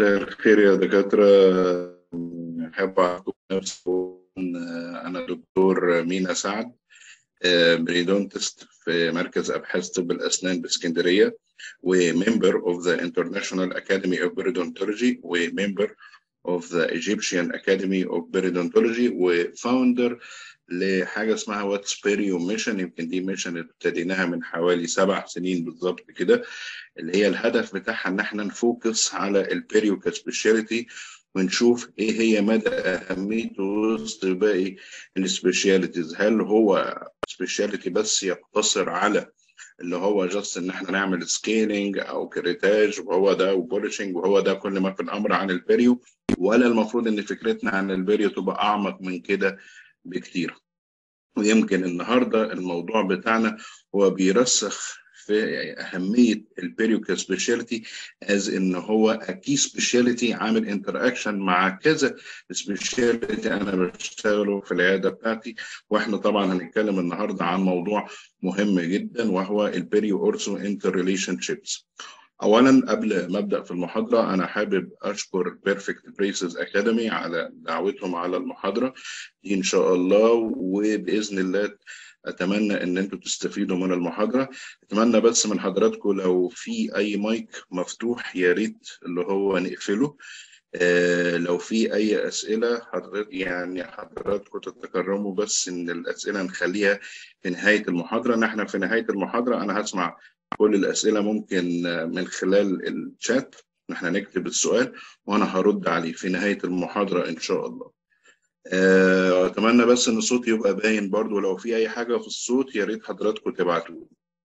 الخير يا دكاترة أحب أعرف نفسي أنا دكتور مينا سعد بريدونتست في مركز أبحاث طب الأسنان باسكندرية وممبر of the International Academy of Periodontology وممبر of the Egyptian Academy of Periodontology وفاوندر لحاجة اسمها واتس بيريو ميشن يمكن دي ميشن ابتديناها من حوالي سبع سنين بالظبط كده اللي هي الهدف بتاعها ان احنا نفوكس على البيريو كسبيشاليتي ونشوف ايه هي مدى اهميته وسط باقي السبيشاليتيز هل هو سبيشاليتي بس يقتصر على اللي هو جاست ان احنا نعمل سكيلينج او كريتاج وهو ده وبولشنج وهو ده كل ما في الامر عن البيريو ولا المفروض ان فكرتنا عن البيريو تبقى اعمق من كده بكتير ويمكن النهارده الموضوع بتاعنا هو بيرسخ في اهميه البيريو كسبيشاليتي از ان هو اكي سبيشاليتي عامل انتر اكشن مع كذا سبيشاليتي انا بشتغله في العياده بتاعتي واحنا طبعا هنتكلم النهارده عن موضوع مهم جدا وهو البيريو اورسو انتر ريليشن شيبس اولا قبل ما ابدا في المحاضره انا حابب اشكر بيرفكت بريسز اكاديمي على دعوتهم على المحاضره دي ان شاء الله وباذن الله اتمنى ان انتم تستفيدوا من المحاضره اتمنى بس من حضراتكم لو في اي مايك مفتوح يا ريت اللي هو نقفله آه لو في اي اسئله حضرتك يعني حضراتكم تتكرموا بس ان الاسئله نخليها في نهايه المحاضره نحن في نهايه المحاضره انا هسمع كل الاسئله ممكن من خلال الشات احنا نكتب السؤال وانا هرد عليه في نهايه المحاضره ان شاء الله اتمنى بس ان الصوت يبقى باين برضو لو في اي حاجه في الصوت يا ريت حضراتكم تبعتوه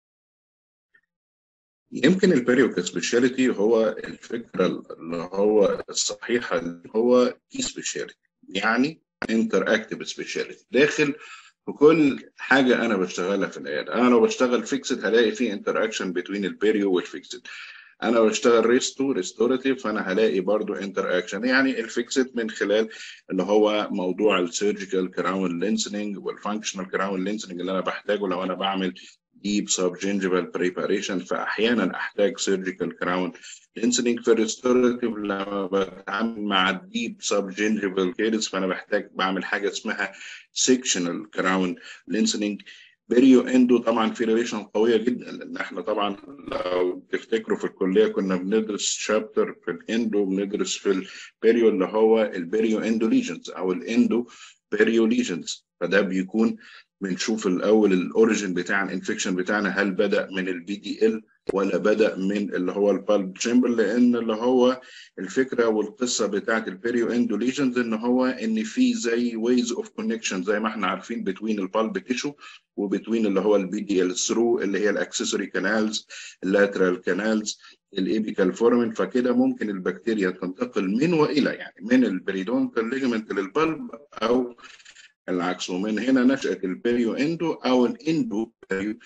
يمكن البيريو كسبيشاليتي هو الفكره اللي هو الصحيحه اللي هو كي سبيشاليتي يعني انتر اكتيف سبيشاليتي داخل في كل حاجه انا بشتغلها في العياده انا لو بشتغل فيكسد هلاقي في انتر اكشن بين البيريو والفيكسد انا بشتغل ريستو ريستوراتيف فانا هلاقي برضو انتر اكشن يعني الفيكسد من خلال اللي هو موضوع السيرجيكال كراون لينسنج والفانكشنال كراون لينسنج اللي انا بحتاجه لو انا بعمل ديب سب جينجيفال بريباريشن فاحيانا احتاج سيرجيكال كراون لينسنج في الريستوراتيف لما بتعامل مع الديب سب جينجيفال كيرز فانا بحتاج بعمل حاجه اسمها سيكشنال كراون لينسنج بيريو اندو طبعا في ريليشن قويه جدا لان احنا طبعا لو تفتكروا في الكليه كنا بندرس شابتر في الاندو بندرس في البيريو اللي هو البيريو اندو ليجنز او الاندو بيريو ليجنز فده بيكون بنشوف الاول الاوريجن بتاع الانفكشن بتاعنا هل بدا من البي دي ال ولا بدا من اللي هو البالب تشامبر لان اللي هو الفكره والقصه بتاعت البيريو اندو ليجنز ان هو ان في زي ويز اوف كونكشن زي ما احنا عارفين بتوين البالب تيشو وبتوين اللي هو البي دي ال ثرو اللي هي الاكسسوري كانالز اللاترال كانالز الابيكال فورمن فكده ممكن البكتيريا تنتقل من والى يعني من البريدونتال ليجمنت للبالب او العكس ومن هنا نشأت البيريو اندو او الاندو بيريو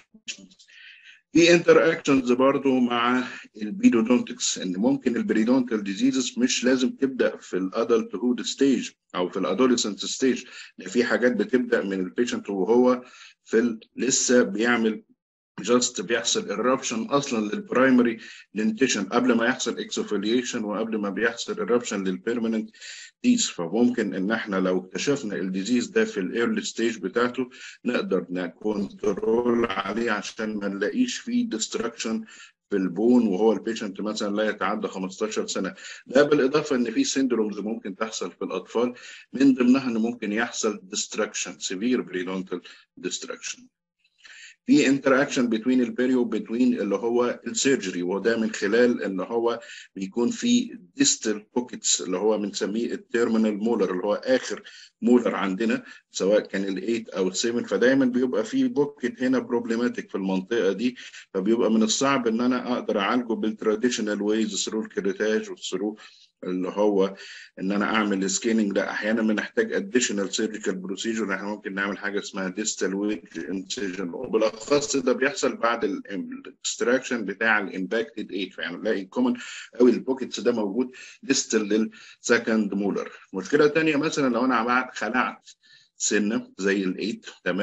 في انتر اكشنز برضه مع البيدودونتكس ان ممكن البريدونتال ديزيزز مش لازم تبدا في الادلت هود ستيج او في الادوليسنت ستيج ده في حاجات بتبدا من البيشنت وهو في لسه بيعمل جاست بيحصل eruption اصلا للبرايمري دنتيشن قبل ما يحصل اكسوفيليشن وقبل ما بيحصل eruption للبيرمننت ديز فممكن ان احنا لو اكتشفنا الديزيز ده في الايرلي ستيج بتاعته نقدر نكنترول عليه عشان ما نلاقيش فيه ديستراكشن في البون وهو البيشنت مثلا لا يتعدى 15 سنه ده بالاضافه ان في سيندرومز ممكن تحصل في الاطفال من ضمنها ان ممكن يحصل ديستراكشن سيفير بريدونتال ديستراكشن في انتر اكشن بين البيريو وبين اللي هو السيرجري وده من خلال ان هو بيكون في ديستال بوكيتس اللي هو بنسميه التيرمينال مولر اللي هو اخر مولر عندنا سواء كان ال8 او ال7 فدايما بيبقى في بوكيت هنا بروبلماتيك في المنطقه دي فبيبقى من الصعب ان انا اقدر اعالجه بالتراديشنال ويز ثرو الكريتاج وثرو اللي هو ان انا اعمل سكيننج ده احيانا بنحتاج اديشنال سيرجيكال بروسيجر احنا ممكن نعمل حاجه اسمها ديستال ويج انسيجن وبالاخص ده بيحصل بعد الاكستراكشن بتاع الامباكتد ايد فيعني نلاقي كومن قوي البوكيتس ده موجود ديستال للسكند مولر مشكله ثانيه مثلا لو انا عملت خلعت سنه زي الايد تمام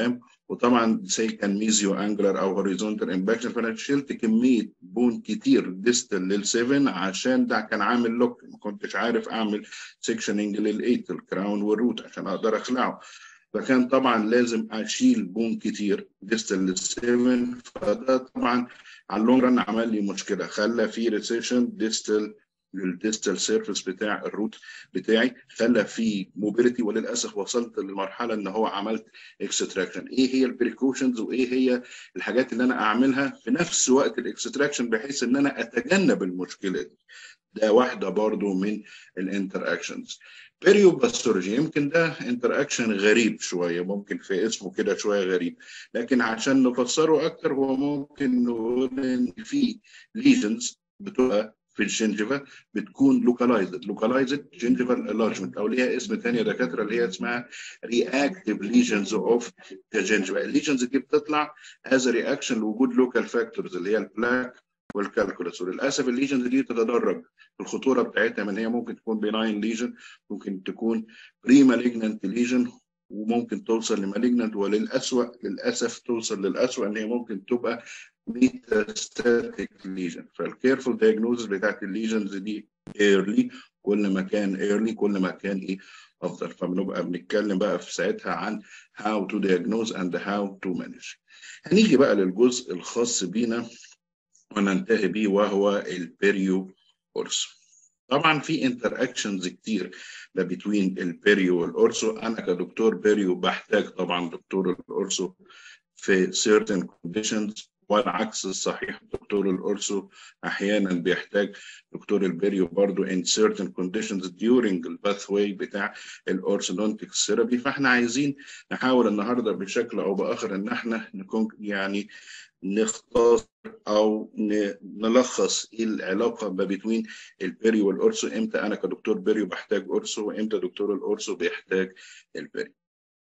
وطبعا زي كان ميزيو انجلر او هوريزونتال امباكشن فانا شلت كميه بون كتير ديستال لل7 عشان ده كان عامل لوك ما كنتش عارف اعمل سكشننج لل8 الكراون والروت عشان اقدر اخلعه فكان طبعا لازم اشيل بون كتير ديستال لل7 فده طبعا على اللونج ران عمل لي مشكله خلى في ريسيشن ديستال للديستال سيرفيس بتاع الروت بتاعي خلى في موبيليتي وللاسف وصلت للمرحله ان هو عملت اكستراكشن ايه هي البريكوشنز وايه هي الحاجات اللي انا اعملها في نفس وقت الاكستراكشن بحيث ان انا اتجنب المشكله دي ده واحده برضو من الانتر اكشنز بيريو باستولوجي يمكن ده انتر اكشن غريب شويه ممكن في اسمه كده شويه غريب لكن عشان نفسره اكتر هو ممكن نقول ان في ليجنز بتبقى في الجنجفا بتكون لوكالايزد لوكالايزد جنجفال انلارجمنت او ليها اسم ثاني يا دكاتره اللي هي اسمها رياكتيف ليجنز اوف ذا جنجفا الليجنز دي بتطلع از رياكشن لوجود لوكال فاكتورز اللي هي البلاك والكالكولس وللاسف الليجنز دي تتدرج في الخطوره بتاعتها من هي ممكن تكون بيناين ليجن ممكن تكون بري مالجنانت ليجن وممكن توصل لمالجنانت وللاسوء للاسف توصل للاسوء ان هي ممكن تبقى ميتاستاتيك ليجن فالكيرفول دايجنوزز بتاعت الليجنز دي ايرلي كل ما كان ايرلي كل ما كان ايه افضل فبنبقى بنتكلم بقى في ساعتها عن how to diagnose and how to manage هنيجي بقى للجزء الخاص بينا وننتهي بيه وهو البيريو اورسو طبعا في انتر اكشنز كتير ما بين البيريو والاورسو انا كدكتور بيريو بحتاج طبعا دكتور الاورسو في certain conditions والعكس الصحيح دكتور الأورسو أحيانا بيحتاج دكتور البريو برضو in certain conditions during الباثواي بتاع الأورسودونتيك ثيرابي فاحنا عايزين نحاول النهارده بشكل أو بآخر إن احنا نكون يعني نختصر او نلخص ايه العلاقه ما بين البريو والاورسو امتى انا كدكتور بريو بحتاج اورسو وامتى دكتور الاورسو بيحتاج البريو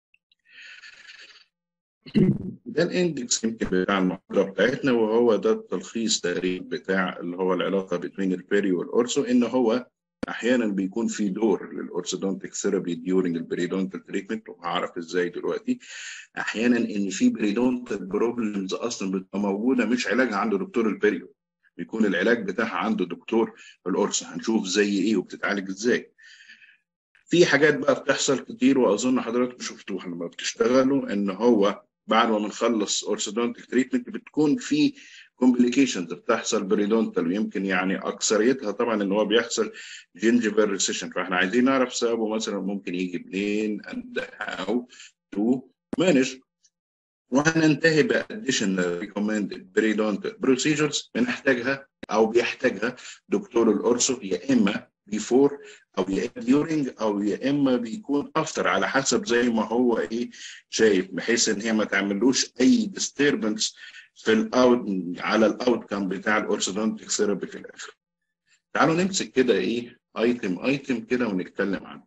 ده الاندكس يمكن بتاع المحاضره بتاعتنا وهو ده التلخيص تقريبا بتاع اللي هو العلاقه بين البيري والاورسو ان هو احيانا بيكون في دور للاورثودونتيك ثيرابي ديورنج البريدونتال تريتمنت وهعرف ازاي دلوقتي احيانا ان في بريدونتال بروبلمز اصلا بتبقى موجوده مش علاجها عند دكتور البريو بيكون العلاج بتاعها عنده دكتور الاورثو هنشوف زي ايه وبتتعالج ازاي في حاجات بقى بتحصل كتير واظن حضراتكم شفتوها لما بتشتغلوا ان هو بعد ما بنخلص اورثودونتيك تريتمنت بتكون في كومبليكيشنز بتحصل بريدونتال ويمكن يعني اكثريتها طبعا ان هو بيحصل جينجيفال ريسيشن فاحنا عايزين نعرف سببه مثلا ممكن يجي منين اند هاو تو مانج وهننتهي باديشنال ريكومندد بريدونتال بروسيجرز بنحتاجها او بيحتاجها دكتور الاورثو يا اما بيفور او يا اما ديورنج او يا اما بيكون افتر على حسب زي ما هو ايه شايف بحيث ان هي ما تعملوش اي ديستربنس في الاوت على الاوت كام بتاع الاورثودونتيك ثيرابي في الاخر. تعالوا نمسك كده ايه ايتم ايتم كده ونتكلم عنه.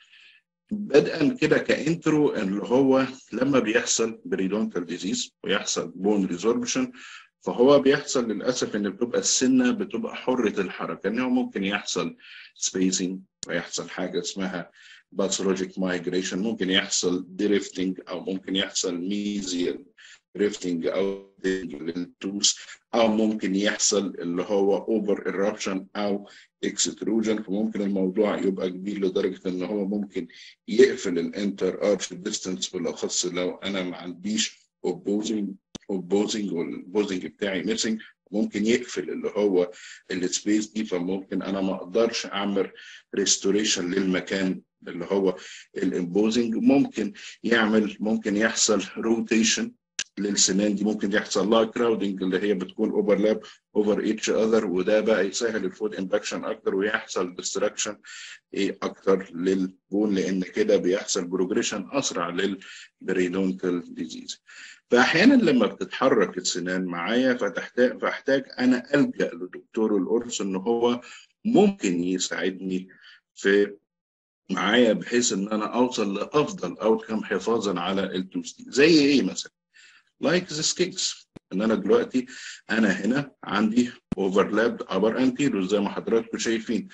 بدءا كده كانترو اللي هو لما بيحصل بريدونتال ديزيز ويحصل بون ريزوربشن فهو بيحصل للاسف ان بتبقى السنه بتبقى حره الحركه ان هو ممكن يحصل سبيسنج ويحصل حاجه اسمها باثولوجيك مايجريشن ممكن يحصل دريفتنج او ممكن يحصل ميزيال دريفتنج او للتوس او ممكن يحصل اللي هو اوفر ايربشن او اكستروجن فممكن الموضوع يبقى كبير لدرجه ان هو ممكن يقفل الانتر ارش ديستانس بالاخص لو انا ما عنديش اوبوزنج اوبوزنج والبوزنج بتاعي ميسنج ممكن يقفل اللي هو السبيس دي فممكن انا ما اقدرش اعمل ريستوريشن للمكان اللي هو الامبوزنج ممكن يعمل ممكن يحصل روتيشن للسنان دي ممكن يحصل لها كراودنج اللي هي بتكون اوفرلاب اوفر ايتش اذر وده بقى يسهل الفود اندكشن اكتر ويحصل ديستراكشن ايه اكتر للبون لان كده بيحصل بروجريشن اسرع للبريدونتال ديزيز فاحيانا لما بتتحرك السنان معايا فتحتاج فاحتاج انا الجا لدكتور القرص ان هو ممكن يساعدني في معايا بحيث ان انا اوصل لافضل اوتكم حفاظا على التوس دي زي ايه مثلا لايك ذيس كيس ان انا دلوقتي انا هنا عندي اوفرلاب ابر انتيريور زي ما حضراتكم شايفين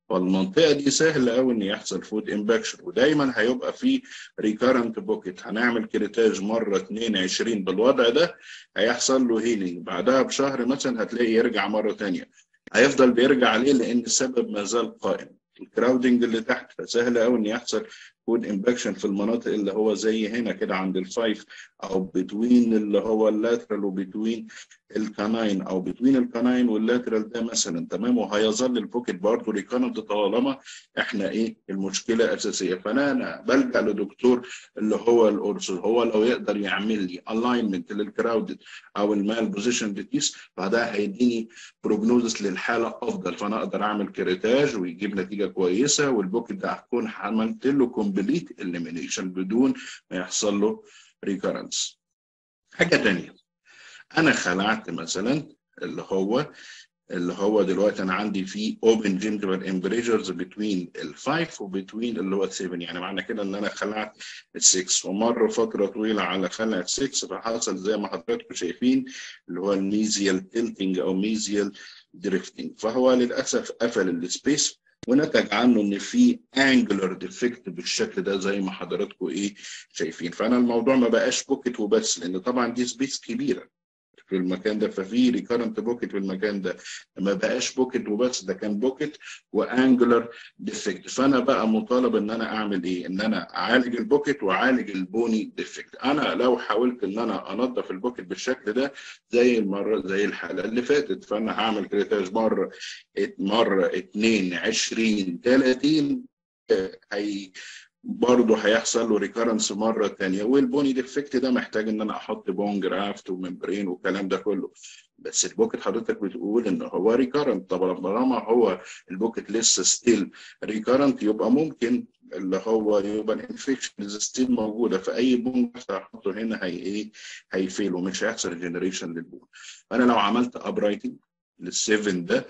فالمنطقه دي سهل قوي ان يحصل فود امباكشن ودايما هيبقى في ريكارنت بوكيت هنعمل كريتاج مره 22 بالوضع ده هيحصل له هيلينج بعدها بشهر مثلا هتلاقيه يرجع مره ثانيه هيفضل بيرجع عليه لان السبب ما زال قائم الكراودنج اللي تحت فسهل قوي ان يحصل فود امباكشن في المناطق اللي هو زي هنا كده عند الفايف او بتوين اللي هو اللاترال وبتوين الكاناين او بتوين الكاناين واللاترال ده مثلا تمام وهيظل البوكيت برضه ريكانت طالما احنا ايه المشكله اساسيه فانا أنا بلجا لدكتور اللي هو الأورسو هو لو يقدر يعمل لي الاينمنت للكراودد او المال بوزيشن ديتيس فده هيديني بروجنوزس للحاله افضل فانا اقدر اعمل كريتاج ويجيب نتيجه كويسه والبوكيت ده هكون عملت له كومبليت اليمينيشن بدون ما يحصل له ريكارنس حاجه ثانيه انا خلعت مثلا اللي هو اللي هو دلوقتي انا عندي في اوبن جينجيفال امبريجرز بتوين ال5 وبتوين اللي هو ال7 يعني معنى كده ان انا خلعت ال6 ومر فتره طويله على خلع ال6 فحصل زي ما حضراتكم شايفين اللي هو الميزيال تيلتنج او ميزيال دريفتنج فهو للاسف قفل السبيس ونتج عنه ان في انجلر ديفكت بالشكل ده زي ما حضراتكم ايه شايفين فانا الموضوع ما بقاش بوكيت وبس لان طبعا دي سبيس كبيره في المكان ده ففي ريكارنت بوكيت في المكان ده ما بقاش بوكيت وبس ده كان بوكيت وانجلر ديفكت فانا بقى مطالب ان انا اعمل ايه ان انا اعالج البوكيت واعالج البوني ديفكت انا لو حاولت ان انا انظف البوكيت بالشكل ده زي المره زي الحاله اللي فاتت فانا هعمل كريتاج مره مره 2 20 30 هي برضه هيحصل له ريكارنس مره ثانيه والبوني ديفكت ده محتاج ان انا احط بون جرافت وممبرين والكلام ده كله بس البوكت حضرتك بتقول ان هو ريكارنت طب طالما هو البوكت لسه ستيل ريكارنت يبقى ممكن اللي هو يبقى الانفكشن ستيل موجوده فاي بون هحطه هنا هي ايه هيفيل ومش هيحصل جنريشن للبون فانا لو عملت ابرايتنج للسيفن ده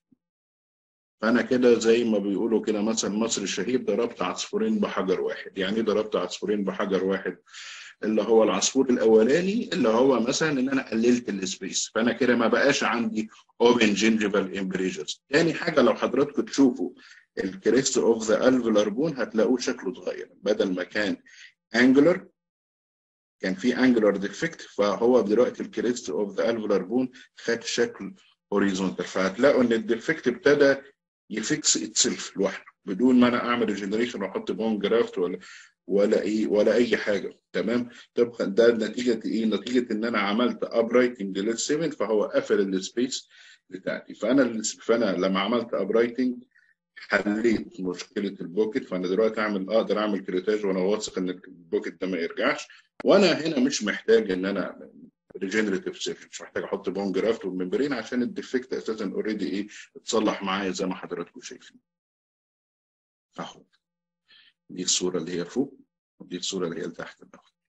فانا كده زي ما بيقولوا كده مثلا مصر الشهير ضربت عصفورين بحجر واحد يعني ضربت عصفورين بحجر واحد اللي هو العصفور الاولاني اللي هو مثلا ان انا قللت السبيس فانا كده ما بقاش عندي اوبن جينجيفال امبريجرز تاني حاجه لو حضراتكم تشوفوا الكريست اوف ذا الفولار بون هتلاقوه شكله اتغير بدل ما كان انجلر كان في انجلر ديفكت فهو دلوقتي الكريست اوف ذا الفولار بون خد شكل هوريزونتال فهتلاقوا ان الديفكت ابتدى يفكس اتسلف لوحده بدون ما انا اعمل ريجنريشن واحط بون جرافت ولا ولا ايه ولا اي حاجه تمام طبقا ده نتيجه ايه نتيجه ان انا عملت اب رايتنج لل 7 فهو قفل السبيس بتاعتي فانا فانا لما عملت اب رايتنج حليت مشكله البوكيت فانا دلوقتي اعمل اقدر اعمل كريتاج وانا واثق ان البوكيت ده ما يرجعش وانا هنا مش محتاج ان انا ريجنريتيف سيف مش محتاج احط بون جرافت والممبرين عشان الديفكت اساسا اوريدي ايه اتصلح معايا زي ما حضراتكم شايفين اهو دي الصوره اللي هي فوق ودي الصوره اللي هي تحت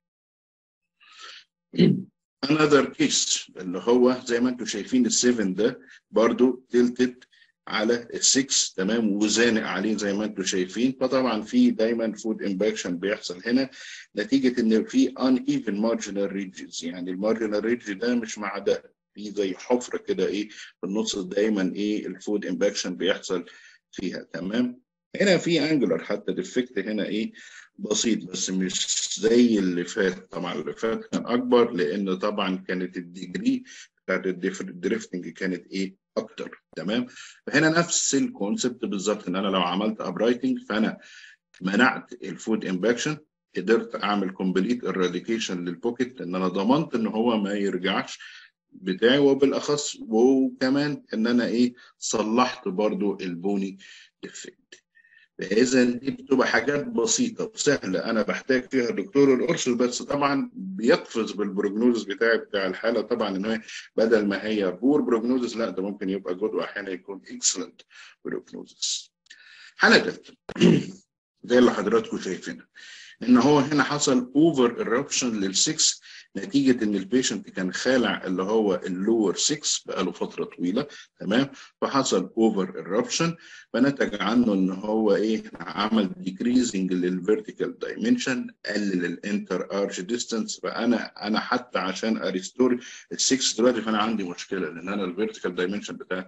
another case اللي هو زي ما انتم شايفين السيفن ده برضو تلتت على السكس تمام وزانق عليه زي ما انتم شايفين فطبعا في دايما فود امباكشن بيحصل هنا نتيجه ان في ان ايفن مارجنال ريدجز يعني المارجنال ريدج ده مش مع ده في زي حفره كده ايه في النص دايما ايه الفود امباكشن بيحصل فيها تمام هنا في انجلر حتى ديفكت هنا ايه بسيط بس مش زي اللي فات طبعا اللي فات كان اكبر لان طبعا كانت الديجري بتاعت الدريفتنج كانت ايه اكتر تمام فهنا نفس الكونسبت بالظبط ان انا لو عملت ابرايتنج فانا منعت الفود امباكشن قدرت اعمل كومبليت اراديكيشن للبوكيت ان انا ضمنت ان هو ما يرجعش بتاعي وبالاخص وكمان ان انا ايه صلحت برضو البوني ديفكت فاذا دي بتبقى حاجات بسيطه وسهله انا بحتاج فيها دكتور القرص بس طبعا بيقفز بالبروجنوزس بتاعي بتاع الحاله طبعا ان هي بدل ما هي بور بروجنوزس لا ده ممكن يبقى جود واحيانا يكون اكسلنت بروجنوزس حاله ثالثه زي اللي حضراتكم شايفينها ان هو هنا حصل اوفر ايربشن لل6 نتيجه ان البيشنت كان خالع اللي هو اللور 6 بقاله فتره طويله تمام فحصل اوفر ايربشن فنتج عنه ان هو ايه عمل ديكريزنج للفيرتيكال دايمنشن قلل الانتر ارش ديستانس فانا انا حتى عشان اريستور ال6 دلوقتي فانا عندي مشكله لان انا الفيرتيكال دايمنشن بتاعتي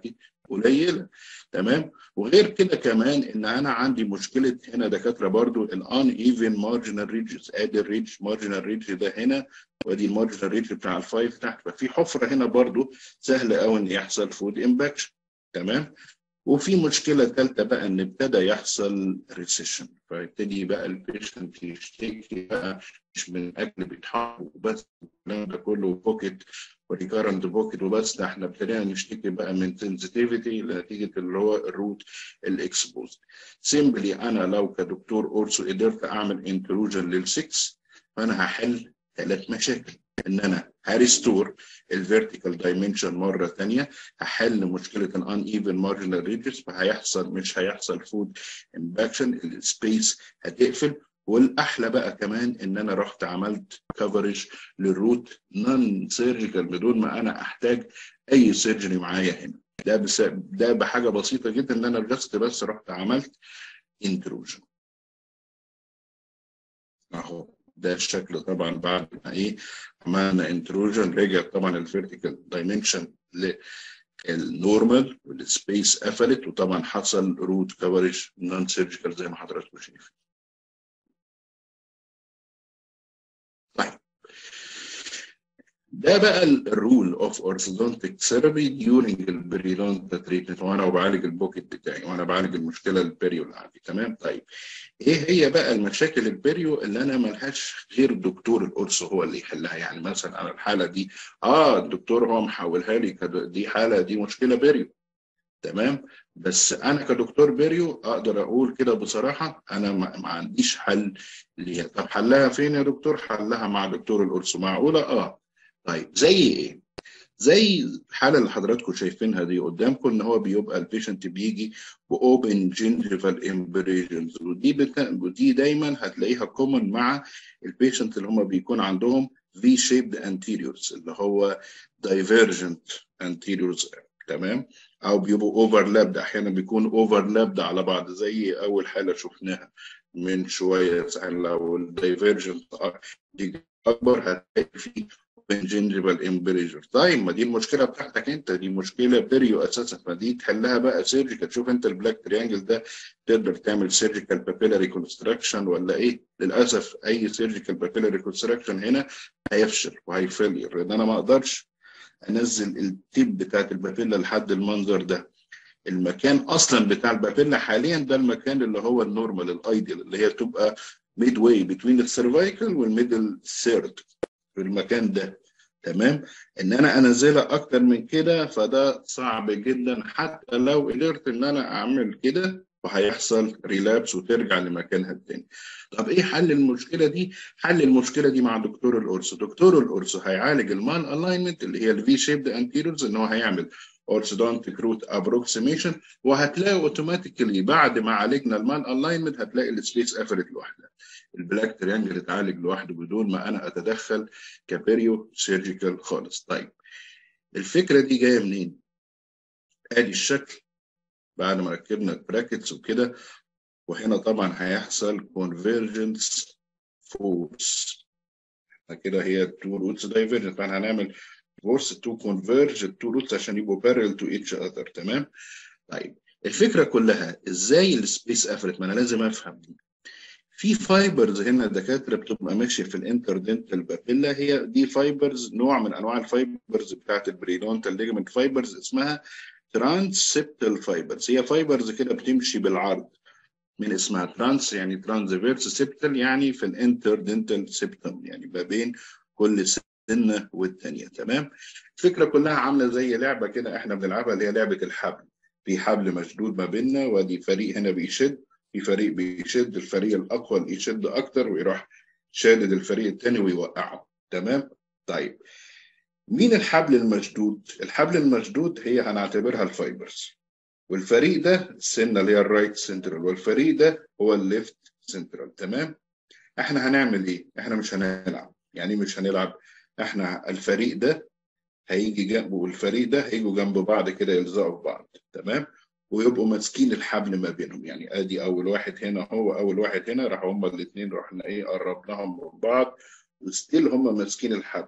قليله تمام وغير كده كمان ان انا عندي مشكله هنا دكاتره برضو الان ايفن مارجنال ريدجز ادي الريدج مارجنال ريدج ده هنا وادي المارجنال ريدج بتاع الفايف تحت ففي حفره هنا برضو سهل قوي ان يحصل فود امباكشن تمام وفي مشكله ثالثه بقى ان ابتدى يحصل ريسيشن فيبتدي بقى البيشنت يشتكي بقى مش من اكل بيتحط وبس الكلام ده كله بوكيت وريكارنت بوكيت وبس ده احنا ابتدينا نشتكي بقى من سنسيتيفيتي نتيجه اللي هو الروت الاكسبوز سيمبلي انا لو كدكتور اورسو قدرت اعمل انتروجن للسكس فانا هحل ثلاث مشاكل ان انا هريستور الفيرتيكال دايمنشن مره ثانيه هحل مشكله الان ايفن مارجنال ريدجز فهيحصل مش هيحصل فود امباكشن السبيس هتقفل والاحلى بقى كمان ان انا رحت عملت كفرج للروت نون سيرجيكال بدون ما انا احتاج اي سيرجري معايا هنا ده بس ده بحاجه بسيطه جدا ان انا جست بس رحت عملت انتروجن اهو ده الشكل طبعا بعد ما ايه عملنا انتروجن رجع طبعا الفيرتيكال دايمنشن للنورمال والسبيس قفلت وطبعا حصل روت كفرج نون سيرجيكال زي ما حضراتكم شايفين طيب ده بقى الرول اوف اورثودونتيك ثيرابي ديورنج البريدونت تريتمنت وانا بعالج البوكيت بتاعي وانا بعالج المشكله البريو اللي عندي تمام طيب ايه هي بقى المشاكل البريو اللي انا ملهاش غير دكتور القرص هو اللي يحلها يعني مثلا انا الحاله دي اه الدكتور هو محولها لي دي حاله دي مشكله بريو تمام بس انا كدكتور بيريو اقدر اقول كده بصراحه انا ما عنديش حل ليها طب حلها فين يا دكتور حلها مع دكتور القرص معقوله اه طيب زي ايه زي الحاله اللي حضراتكم شايفينها دي قدامكم ان هو بيبقى البيشنت بيجي باوبن جينجيفال امبريجنز ودي بتا... ودي دايما هتلاقيها كومن مع البيشنت اللي هم بيكون عندهم في شيبد انتيريورز اللي هو دايفيرجنت انتيريورز تمام او بيبقوا اوفرلابد احيانا بيكون اوفرلابد على بعض زي اول حاله شفناها من شويه لو الدايفيرجنت دي اكبر هتلاقي فيه جنجبال امبريجر طيب ما دي المشكله بتاعتك انت دي مشكله بيريو اساسا فدي تحلها بقى سيرجيكال تشوف انت البلاك تريانجل ده تقدر تعمل سيرجيكال بابيلاري كونستراكشن ولا ايه للاسف اي سيرجيكال بابيلاري كونستراكشن هنا هيفشل وهيفيلير لان انا ما اقدرش انزل التيب بتاعت البابيلا لحد المنظر ده المكان اصلا بتاع البابيلا حاليا ده المكان اللي هو النورمال الايديال اللي هي تبقى ميد واي بتوين السيرفايكل والميدل سيرد في المكان ده تمام ان انا انزلها اكتر من كده فده صعب جدا حتى لو قدرت ان انا اعمل كده وهيحصل ريلابس وترجع لمكانها التاني طب ايه حل المشكله دي حل المشكله دي مع دكتور القرص دكتور القرص هيعالج المان الاينمنت اللي هي الفي شيبد انتيريورز ان هو هيعمل اورثودونتيك روت ابروكسيميشن وهتلاقي اوتوماتيكلي بعد ما عالجنا المان الاينمنت هتلاقي السبيس قفلت لوحدها البلاك تريانجل اتعالج لوحده بدون ما انا اتدخل كبيريو سيرجيكال خالص طيب الفكره دي جايه منين ادي الشكل بعد ما ركبنا البراكتس وكده وهنا طبعا هيحصل convergence فورس كده هي تو روتس دايفيرجنت فاحنا هنعمل فورس تو كونفيرج التو روتس عشان يبقوا بارل تو ايتش اذر تمام طيب الفكره كلها ازاي السبيس قفلت ما انا لازم افهم دي في فايبرز هنا دكاتره بتبقى ماشيه في الانتردنتال بابيلا هي دي فايبرز نوع من انواع الفايبرز بتاعت البريدونتال ليجمنت فايبرز اسمها ترانسبتال فايبرز هي فايبرز كده بتمشي بالعرض من اسمها ترانس يعني ترانزفيرس سيبتال يعني في الانتردنتال سيبتم يعني ما بين كل سنه والثانيه تمام الفكره كلها عامله زي لعبه كده احنا بنلعبها اللي هي لعبه الحبل في حبل مشدود ما بيننا وادي فريق هنا بيشد في فريق بيشد الفريق الاقوى اللي يشد اكتر ويروح شادد الفريق الثاني ويوقعه تمام طيب مين الحبل المشدود الحبل المشدود هي هنعتبرها الفايبرز والفريق ده السنه اللي هي الرايت سنترال والفريق ده هو الليفت سنترال تمام احنا هنعمل ايه احنا مش هنلعب يعني مش هنلعب احنا الفريق ده هيجي جنبه والفريق ده هيجوا جنب بعض كده يلزقوا في بعض تمام ويبقوا ماسكين الحبل ما بينهم يعني ادي اول واحد هنا هو اول واحد هنا راح هما الاثنين رحنا ايه قربناهم من بعض وستيل هما ماسكين الحبل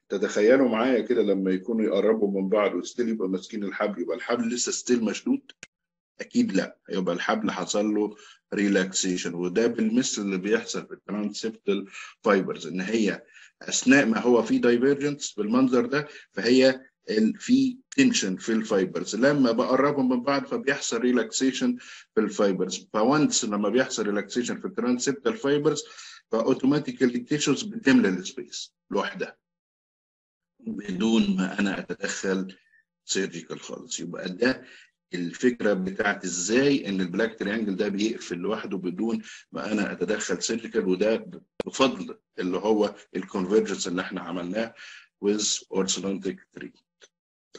تتخيلوا معايا كده لما يكونوا يقربوا من بعض وستيل يبقى ماسكين الحبل يبقى الحبل لسه ستيل مشدود اكيد لا يبقى الحبل حصل له ريلاكسيشن وده بالمثل اللي بيحصل في الترانسبتال فايبرز ان هي اثناء ما هو في دايفرجنس بالمنظر ده فهي في تنشن في الفايبرز لما بقربهم من بعض فبيحصل ريلاكسيشن في الفايبرز فوانس لما بيحصل ريلاكسيشن في الترانسبتال فايبرز فاوتوماتيكالي التيشوز بتملى السبيس لوحدها بدون ما انا اتدخل سيرجيكال خالص يبقى ده الفكره بتاعت ازاي ان البلاك تريانجل ده بيقفل لوحده بدون ما انا اتدخل سيرجيكال وده بفضل اللي هو الكونفرجنس اللي احنا عملناه with orthodontic treatment.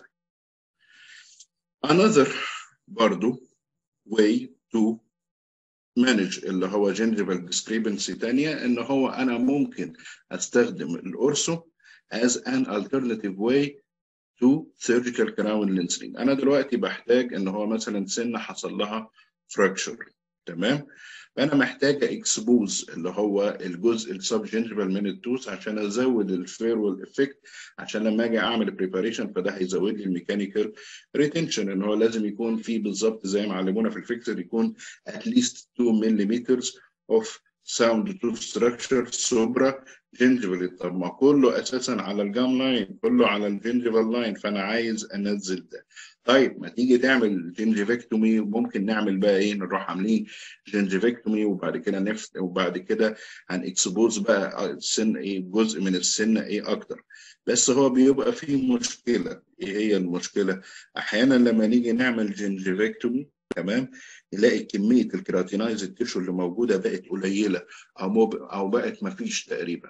Another برضو way to manage اللي هو gingival discrepancy تانية ان هو انا ممكن استخدم الأورسو as an alternative way to surgical crown lengthening انا دلوقتي بحتاج ان هو مثلا سنه حصل لها fracture تمام فانا محتاج اكسبوز اللي هو الجزء السب جنجبال من التوث عشان ازود الفيرول افكت عشان لما اجي اعمل بريباريشن فده هيزود لي الميكانيكال ريتنشن ان هو لازم يكون في بالظبط زي ما علمونا في الفيكتور يكون اتليست 2 ملم اوف ساوند تو ستراكشر سوبرا جنجبل طب ما كله اساسا على الجام لاين كله على الجنجبال لاين فانا عايز انزل ده طيب ما تيجي تعمل جنجيفكتومي ممكن نعمل بقى ايه نروح عاملين جنجيفكتومي وبعد كده نفت وبعد كده هنكسبوز بقى السن ايه جزء من السن ايه اكتر بس هو بيبقى فيه مشكله ايه هي المشكله احيانا لما نيجي نعمل جنجيفكتومي تمام نلاقي كميه الكراتينايز التيشو اللي موجوده بقت قليله او او بقت ما فيش تقريبا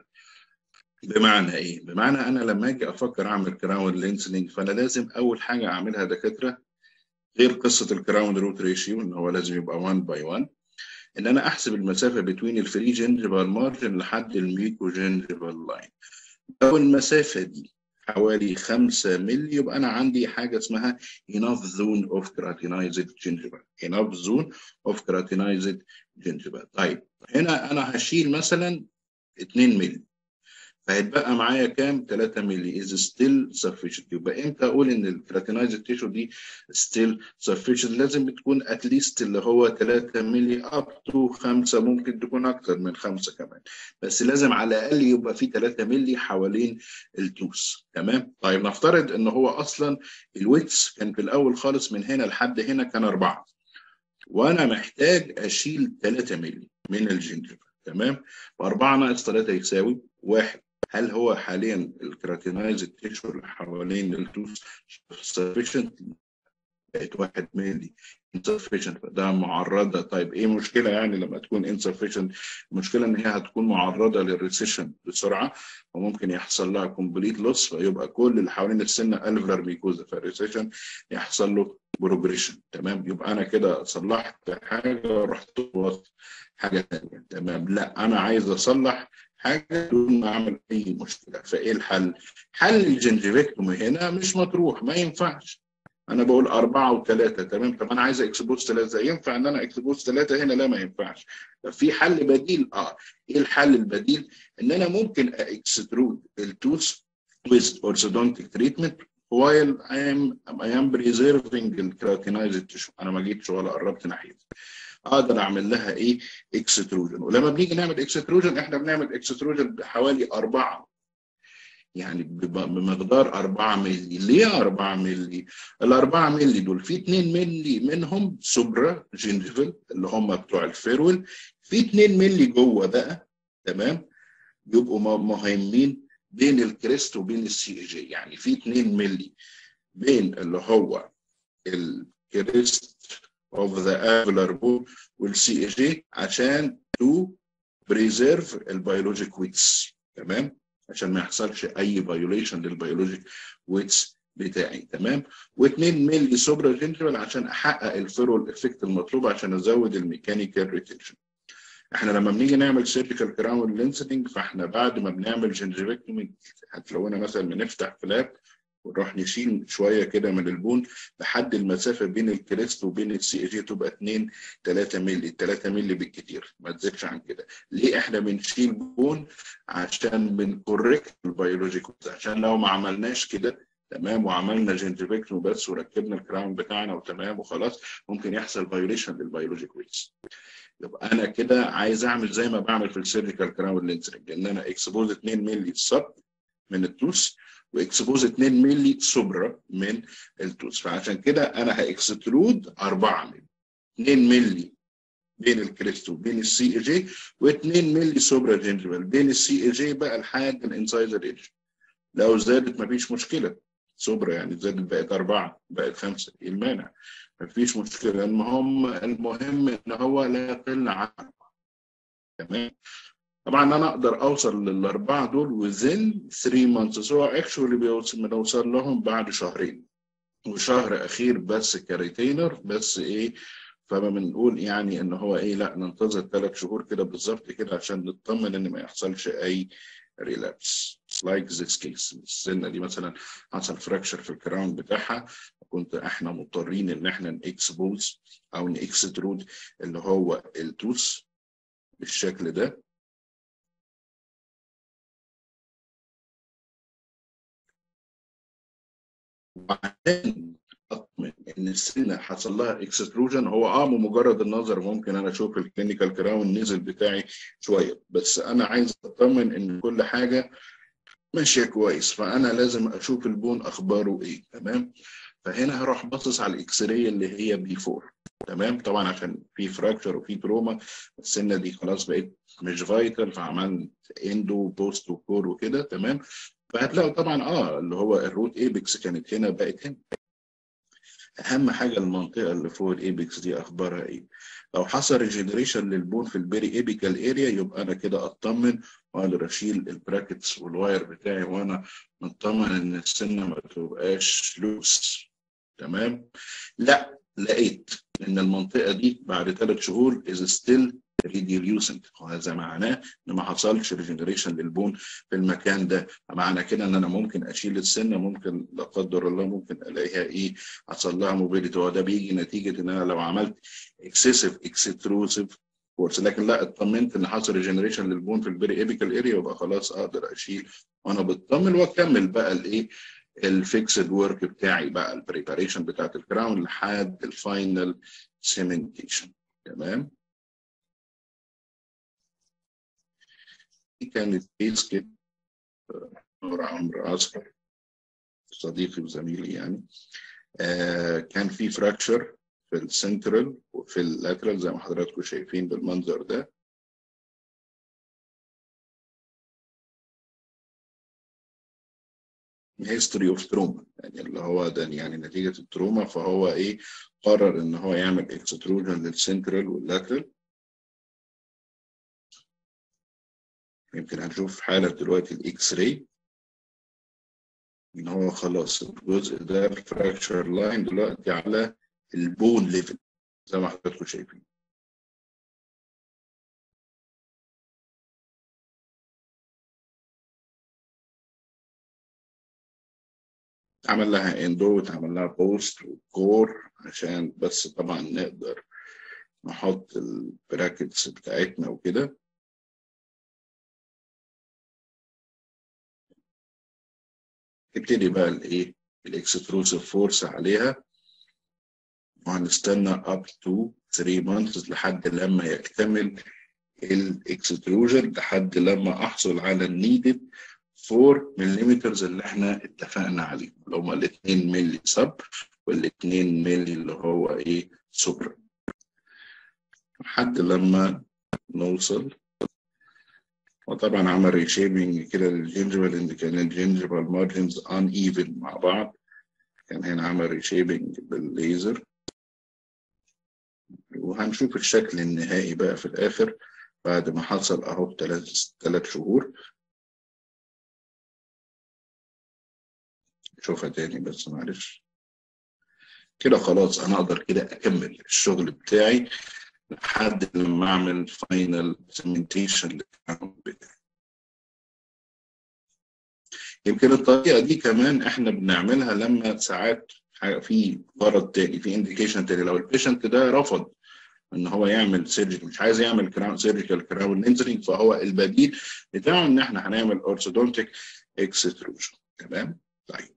بمعنى ايه؟ بمعنى انا لما اجي افكر اعمل كراون لينسنج فانا لازم اول حاجه اعملها دكاتره غير قصه الكراون روت ريشيو ان هو لازم يبقى 1 باي 1 ان انا احسب المسافه بين الفري جنجبال مارجن لحد الميكو جنجبال لاين لو المسافه دي حوالي 5 مللي يبقى انا عندي حاجه اسمها enough zone of keratinized gingiva enough zone of keratinized gingiva طيب هنا انا هشيل مثلا 2 مللي فهيتبقى معايا كام 3 مللي از ستيل سفيشنت يبقى امتى اقول ان الكراتينايز تيشو دي ستيل سفيشنت لازم تكون اتليست اللي هو 3 مللي اب تو 5 ممكن تكون اكتر من 5 كمان بس لازم على الاقل يبقى في 3 مللي حوالين التوس تمام طيب نفترض ان هو اصلا الويتس كان في الاول خالص من هنا لحد هنا كان 4 وانا محتاج اشيل 3 مللي من الجنجر تمام و4 ناقص 3 يساوي 1 هل هو حاليا الكراتينايز تيشو اللي حوالين التوث سفيشنت بقت واحد ملي insufficient ده معرضة طيب ايه المشكلة يعني لما تكون insufficient المشكلة ان هي هتكون معرضة للريسيشن بسرعة وممكن يحصل لها كومبليت لوس فيبقى كل اللي حوالين السنة الفلر ميكوزا فالريسيشن يحصل له بروجريشن تمام يبقى انا كده صلحت حاجة ورحت حاجة ثانية تمام لا انا عايز اصلح حاجه دون ما اعمل اي مشكله فايه الحل؟ حل الجنجيفكتومي هنا مش مطروح ما ينفعش انا بقول أربعة وثلاثة تمام طب انا عايز اكسبوز ثلاثة ينفع ان انا اكسبوز ثلاثة هنا لا ما ينفعش طب في حل بديل اه ايه الحل البديل ان انا ممكن اكسترود التوث with orthodontic treatment while I am I am preserving the keratinized tissue انا ما جيتش ولا قربت ناحيتها اقدر اعمل لها ايه اكستروجن ولما بنيجي نعمل اكستروجن احنا بنعمل اكستروجن بحوالي أربعة يعني بمقدار 4 مللي ليه 4 مللي ال 4 مللي دول في 2 مللي منهم سوبرا جينجيفل اللي هم بتوع الفيرول في 2 مللي جوه بقى تمام بيبقوا مهمين بين الكريست وبين السي جي يعني في 2 مللي بين اللي هو الكريست of the alveolar bone والسي اي جي عشان to preserve البيولوجيك ويتس تمام عشان ما يحصلش اي فايوليشن للبيولوجيك ويتس بتاعي تمام و2 مللي سوبرا جنترال عشان احقق الفيرول افكت المطلوب عشان ازود الميكانيكال ريتنشن احنا لما بنيجي نعمل سيرجيكال كراون لينسنج فاحنا بعد ما بنعمل جنجيفكتومي هتلاقونا مثلا بنفتح فلاب ونروح نشيل شويه كده من البون لحد المسافه بين الكريست وبين السي اي جي تبقى 2 3 مللي 3 مللي بالكتير ما تزيدش عن كده ليه احنا بنشيل بون عشان بنكوركت البيولوجيكال عشان لو ما عملناش كده تمام وعملنا جنتريفيكتوم بس وركبنا الكراون بتاعنا وتمام وخلاص ممكن يحصل فايوليشن للبيولوجيك ويتس يبقى انا كده عايز اعمل زي ما بعمل في السيرجيكال كراون لينسرنج ان انا اكسبوز 2 مللي سب من التوث واكسبوز 2 مللي سوبرا من التوث فعشان كده انا هاكسترود 4 مللي 2 مللي بين الكريست وبين السي اي جي و2 مللي سوبرا جنجبل بين السي اي جي بقى لحد الانسايزر ايدج لو زادت مفيش مشكله سوبرا يعني زادت بقت أربعة بقت خمسة إيه المانع؟ مفيش مشكلة المهم المهم إن هو لا يقل عن أربعة تمام؟ طبعا أنا أقدر أوصل للأربعة دول within 3 months هو اكشولي بنوصل لهم بعد شهرين وشهر أخير بس كريتينر بس إيه فما بنقول يعني ان هو ايه لا ننتظر ثلاث شهور كده بالظبط كده عشان نطمن ان ما يحصلش اي ريلابس like this case السنه دي مثلا حصل فراكشر في الكراون بتاعها كنت احنا مضطرين ان احنا نكسبوز او نكسترود اللي هو التوث بالشكل ده وبعدين اطمن ان السنه حصل لها اكستروجن هو اه بمجرد النظر ممكن انا اشوف الكلينيكال كراون نزل بتاعي شويه بس انا عايز اطمن ان كل حاجه ماشيه كويس فانا لازم اشوف البون اخباره ايه تمام فهنا هروح باصص على الاكس راي اللي هي بي 4 تمام طبعا عشان في فراكشر وفي تروما السنه دي خلاص بقت مش فايتال فعملت اندو بوست وكور وكده تمام فهتلاقوا طبعا اه اللي هو الروت ايبكس كانت هنا بقت هنا اهم حاجه المنطقه اللي فوق الايبكس دي اخبارها ايه لو حصل ريجنريشن للبون في البيري ايبيكال اريا يبقى انا كده اطمن واقدر اشيل البراكتس والواير بتاعي وانا مطمن ان السنه ما تبقاش لوس تمام لا لقيت ان المنطقه دي بعد ثلاث شهور از ستيل ريديوسنت وهذا معناه ان ما حصلش ريجنريشن للبون في المكان ده معنى كده ان انا ممكن اشيل السنه ممكن لا قدر الله ممكن الاقيها ايه حصل لها موبيليتي وده بيجي نتيجه ان انا لو عملت اكسسيف اكستروسيف كورس لكن لا اطمنت ان حصل ريجنريشن للبون في البري ايبيكال اريا يبقى خلاص اقدر اشيل وانا بطمن واكمل بقى الايه الفيكسد ورك بتاعي بقى البريباريشن بتاعت الكراون لحد الفاينل سيمنتيشن تمام دي كانت كيس كده نور عمرو عسكر صديقي وزميلي يعني آه كان في فراكشر في السنترال وفي اللاترال زي ما حضراتكم شايفين بالمنظر ده هيستوري اوف تروما يعني اللي هو ده يعني نتيجه التروما فهو ايه قرر ان هو يعمل اكستروجن للسنترال واللاترال يمكن هنشوف حالة دلوقتي الاكس راي ان هو خلاص الجزء ده الفراكشر لاين دلوقتي على البون ليفل زي ما حضراتكم شايفين عمل لها اندو واتعمل لها بوست وكور عشان بس طبعا نقدر نحط البراكتس بتاعتنا وكده نبتدي بقى الايه الاكستروسيف فورس عليها وهنستنى up to 3 months لحد لما يكتمل الاكستروجن لحد لما احصل على النيدد 4 ملم اللي احنا اتفقنا عليهم اللي هم ال 2 مللي سب وال 2 مللي اللي هو ايه سوبر لحد لما نوصل وطبعا عمل ريشيبنج كده للجنجبل ان كان الجنجبل مارجنز ان ايفن مع بعض كان هنا عمل ريشيبنج بالليزر وهنشوف الشكل النهائي بقى في الاخر بعد ما حصل اهو ثلاث ثلاث شهور شوفها تاني بس معلش كده خلاص انا اقدر كده اكمل الشغل بتاعي لحد لما اعمل فاينل سيمنتيشن بتاعي يمكن الطريقه دي كمان احنا بنعملها لما ساعات في غرض تاني في انديكيشن تاني لو البيشنت ده رفض ان هو يعمل سيرجري مش عايز يعمل كراون سيرجيكال كراون لينزرينج فهو البديل بتاعه ان احنا هنعمل اورثودونتيك اكستروجن تمام طيب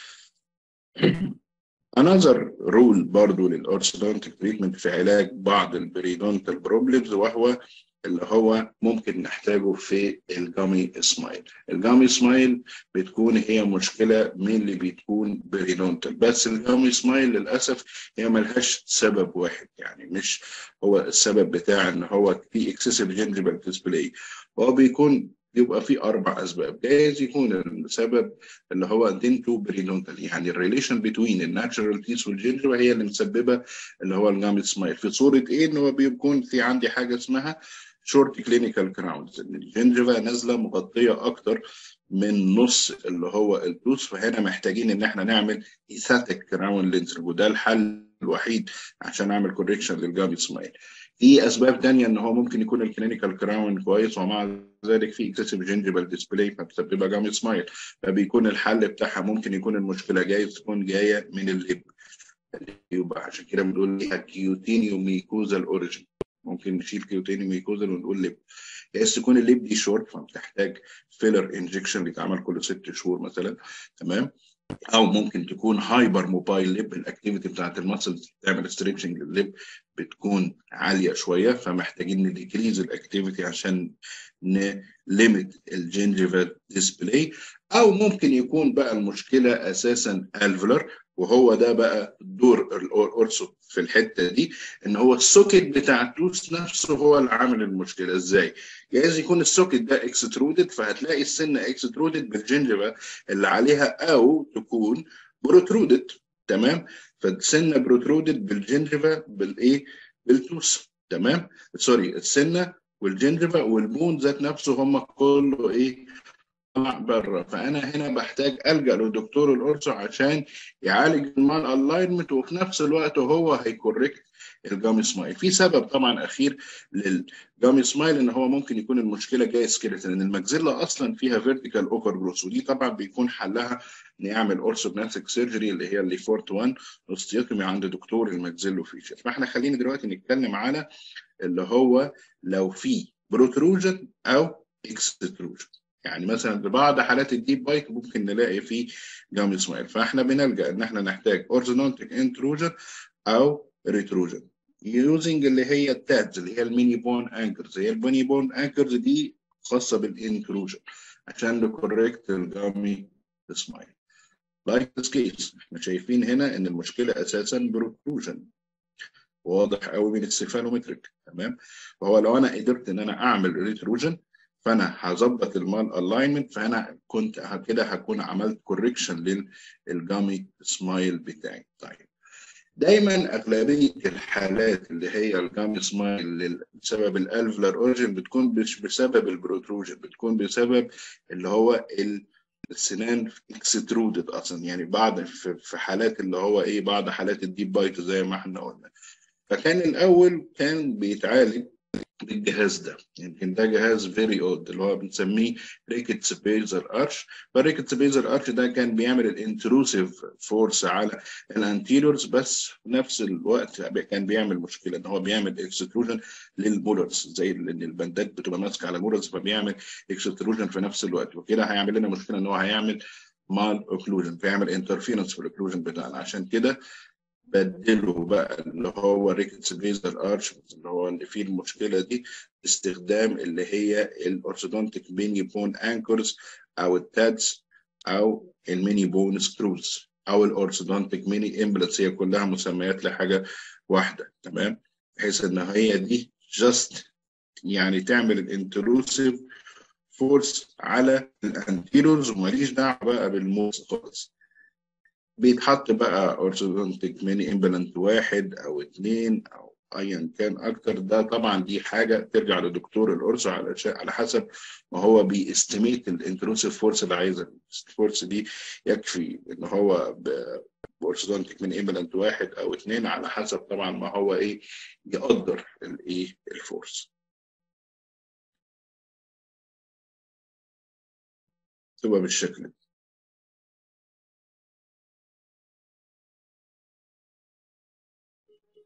another rule برضو للاورثودونتيك تريتمنت في علاج بعض البريدونتال بروبلمز وهو اللي هو ممكن نحتاجه في الجامي سمايل الجامي سمايل بتكون هي مشكله من اللي بتكون بريدونتال بس الجامي سمايل للاسف هي ملهاش سبب واحد يعني مش هو السبب بتاع ان هو في اكسسيف جنجبل ديسبلاي هو بيكون يبقى في اربع اسباب جايز يكون السبب اللي هو دينتو بريدونتال يعني الريليشن بين الناتشرال تيس والجنجبه هي اللي مسببه اللي هو الجامي سمايل في صوره ايه ان هو بيكون في عندي حاجه اسمها شورت كلينيكال كراونز ان الجنجفه نازله مغطيه اكتر من نص اللي هو التوث فهنا محتاجين ان احنا نعمل ايثاتيك كراون لينز وده الحل الوحيد عشان اعمل كوريكشن للجامي سمايل في اسباب تانية ان هو ممكن يكون الكلينيكال كراون كويس ومع ذلك في اكسسيف جنجبال ديسبلاي فبتسببها جامي سمايل فبيكون الحل بتاعها ممكن يكون المشكله جايه تكون جايه من الليب يبقى عشان كده بنقول ليها كيوتينيوم ميكوزال اوريجين ممكن نشيل كيوتينيوم ميكوزال ونقول لب بس تكون الليب دي شورت فبتحتاج فيلر انجكشن بيتعمل كل ست شهور مثلا تمام او ممكن تكون هايبر موبايل ليب الاكتيفيتي بتاعت المسلز بتعمل ستريتشنج للليب بتكون عاليه شويه فمحتاجين نديكريز الاكتيفيتي عشان نليمت الجنجيفال ديسبلاي او ممكن يكون بقى المشكله اساسا الفلر وهو ده بقى دور الاورسو في الحته دي ان هو السوكت بتاع التوث نفسه هو اللي عامل المشكله ازاي؟ جايز يكون السوكت ده اكسترودد فهتلاقي السنه اكسترودد بالجنجبه اللي عليها او تكون بروترودد تمام؟ فالسنه بروترودد بالجنجبه بالايه؟ بالتوث تمام؟ سوري السنه والجنجبه والبون ذات نفسه هم كله ايه؟ بره فانا هنا بحتاج الجا لدكتور القرص عشان يعالج المال الاينمنت وفي نفس الوقت هو هيكوركت الجامي سمايل في سبب طبعا اخير للجامي سمايل ان هو ممكن يكون المشكله جايه سكيلتون ان المجزله اصلا فيها فيرتيكال اوفر جروس ودي طبعا بيكون حلها نعمل اورثوبناتيك سيرجري اللي هي اللي فورت 1 اوستيوتومي عند دكتور المجزلو فيشر فاحنا خلينا دلوقتي نتكلم على اللي هو لو في بروتروجن او اكستروجن يعني مثلا في بعض حالات الديب بايت ممكن نلاقي فيه جامي سمايل فاحنا بنلجا ان احنا نحتاج اورزونونتيك انتروجن او ريتروجن يوزنج اللي هي التادز اللي هي الميني بون انكرز هي الميني بون انكرز دي خاصه بالانتروجن عشان نكوريكت الجامي سمايل لايك ذس كيس احنا شايفين هنا ان المشكله اساسا بروتروجن واضح قوي من السيفالومتريك تمام وهو لو انا قدرت ان انا اعمل ريتروجن فانا هظبط المال الاينمنت فانا كنت كده هكون عملت كوريكشن للجامي سمايل بتاعي طيب دايما اغلبيه الحالات اللي هي الجامي سمايل بسبب الالفلر اوريجن بتكون مش بسبب البروتروجن بتكون بسبب اللي هو السنان اكسترودد اصلا يعني بعض في حالات اللي هو ايه بعض حالات الديب بايت زي ما احنا قلنا فكان الاول كان بيتعالج بالجهاز ده يمكن ده جهاز فيري اود اللي هو بنسميه ريكتس بيزر ارش فالريكتس بيزر ارش ده كان بيعمل الانتروسيف فورس على الانتيريورز بس في نفس الوقت كان بيعمل مشكله ان هو بيعمل اكستروجن للبولرز زي ان البندات بتبقى ماسكه على البولرز فبيعمل اكستروجن في نفس الوقت وكده هيعمل لنا مشكله ان هو هيعمل مال اوكلوجن فيعمل انترفيرنس في الاوكلوجن بتاعنا عشان كده بدله بقى اللي هو ريكتس بيزر ارش اللي هو اللي فيه المشكله دي استخدام اللي هي الاورثودونتيك ميني بون انكرز او التادز او الميني بون سكروز او الاورثودونتيك ميني امبلتس هي كلها مسميات لحاجه واحده تمام بحيث ان هي دي جاست يعني تعمل الانتروسيف فورس على الانتيرورز وماليش دعوه بقى بالموس خالص بيتحط بقى اورثودونتيك ميني امبلانت واحد او اثنين او ايا كان اكتر ده طبعا دي حاجه ترجع لدكتور القرص على على حسب ما هو بيستيميت الانتروسيف فورس اللي عايزها الفورس دي يكفي ان هو بورثودونتيك من امبلانت واحد او اثنين على حسب طبعا ما هو ايه يقدر الايه الفورس تبقى بالشكل ده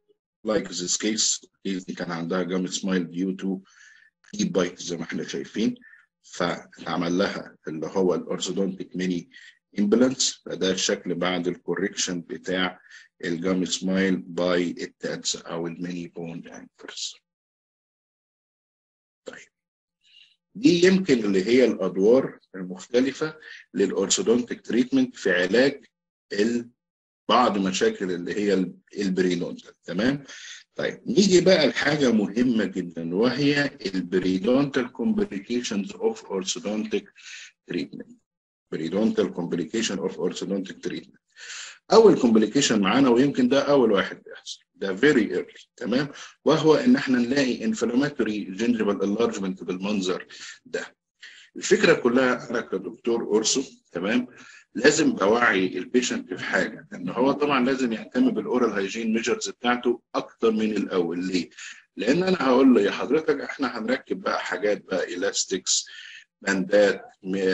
like this case الكيس دي كان عندها جام سمايل ديو تو اي بايت زي ما احنا شايفين فاتعمل لها اللي هو الاورثودونتيك ميني امبلانس فده الشكل بعد الكوريكشن بتاع الجام سمايل باي التادز او الميني بون انكرز طيب دي يمكن اللي هي الادوار المختلفه للاورثودونتيك تريتمنت في علاج بعض مشاكل اللي هي البريدونتال تمام طيب نيجي بقى لحاجه مهمه جدا وهي البريدونتال كومبليكيشنز اوف اورثودونتيك تريتمنت بريدونتال كومبليكيشن اوف اورثودونتيك تريتمنت اول كومبليكيشن معانا ويمكن ده اول واحد بيحصل ده فيري ايرلي تمام وهو ان احنا نلاقي انفلاماتوري جنجبال انلارجمنت بالمنظر ده الفكره كلها انا كدكتور اورسو تمام لازم بوعي البيشنت في حاجه ان هو طبعا لازم يهتم بالاورال هايجين ميجرز بتاعته اكتر من الاول ليه؟ لان انا هقول له يا حضرتك احنا هنركب بقى حاجات بقى الاستكس باندات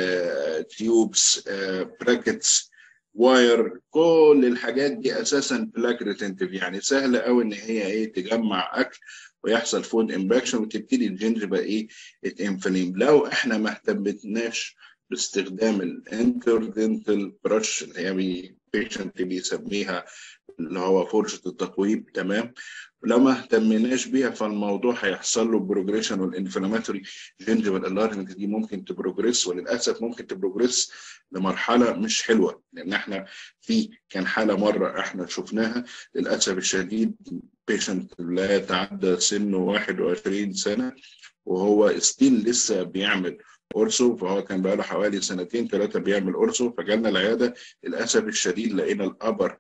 تيوبس براكتس واير كل الحاجات دي اساسا بلاك ريتنتيف يعني سهله قوي ان هي ايه تجمع اكل ويحصل فود امباكشن وتبتدي الجنجبه ايه تنفليم لو احنا ما اهتمتناش باستخدام الانتردنتال برش اللي هي بيشنت بيسميها اللي هو فرشه التقويم تمام لو ما اهتمناش بيها فالموضوع هيحصل له بروجريشن والانفلاماتوري جنجبال انلارجمنت دي ممكن تبروجريس وللاسف ممكن تبروجريس لمرحله مش حلوه لان احنا في كان حاله مره احنا شفناها للاسف الشديد بيشنت لا يتعدى سنه 21 سنه وهو ستيل لسه بيعمل اورسو فهو كان بقى له حوالي سنتين ثلاثه بيعمل اورسو فجالنا العياده للاسف الشديد لقينا الابر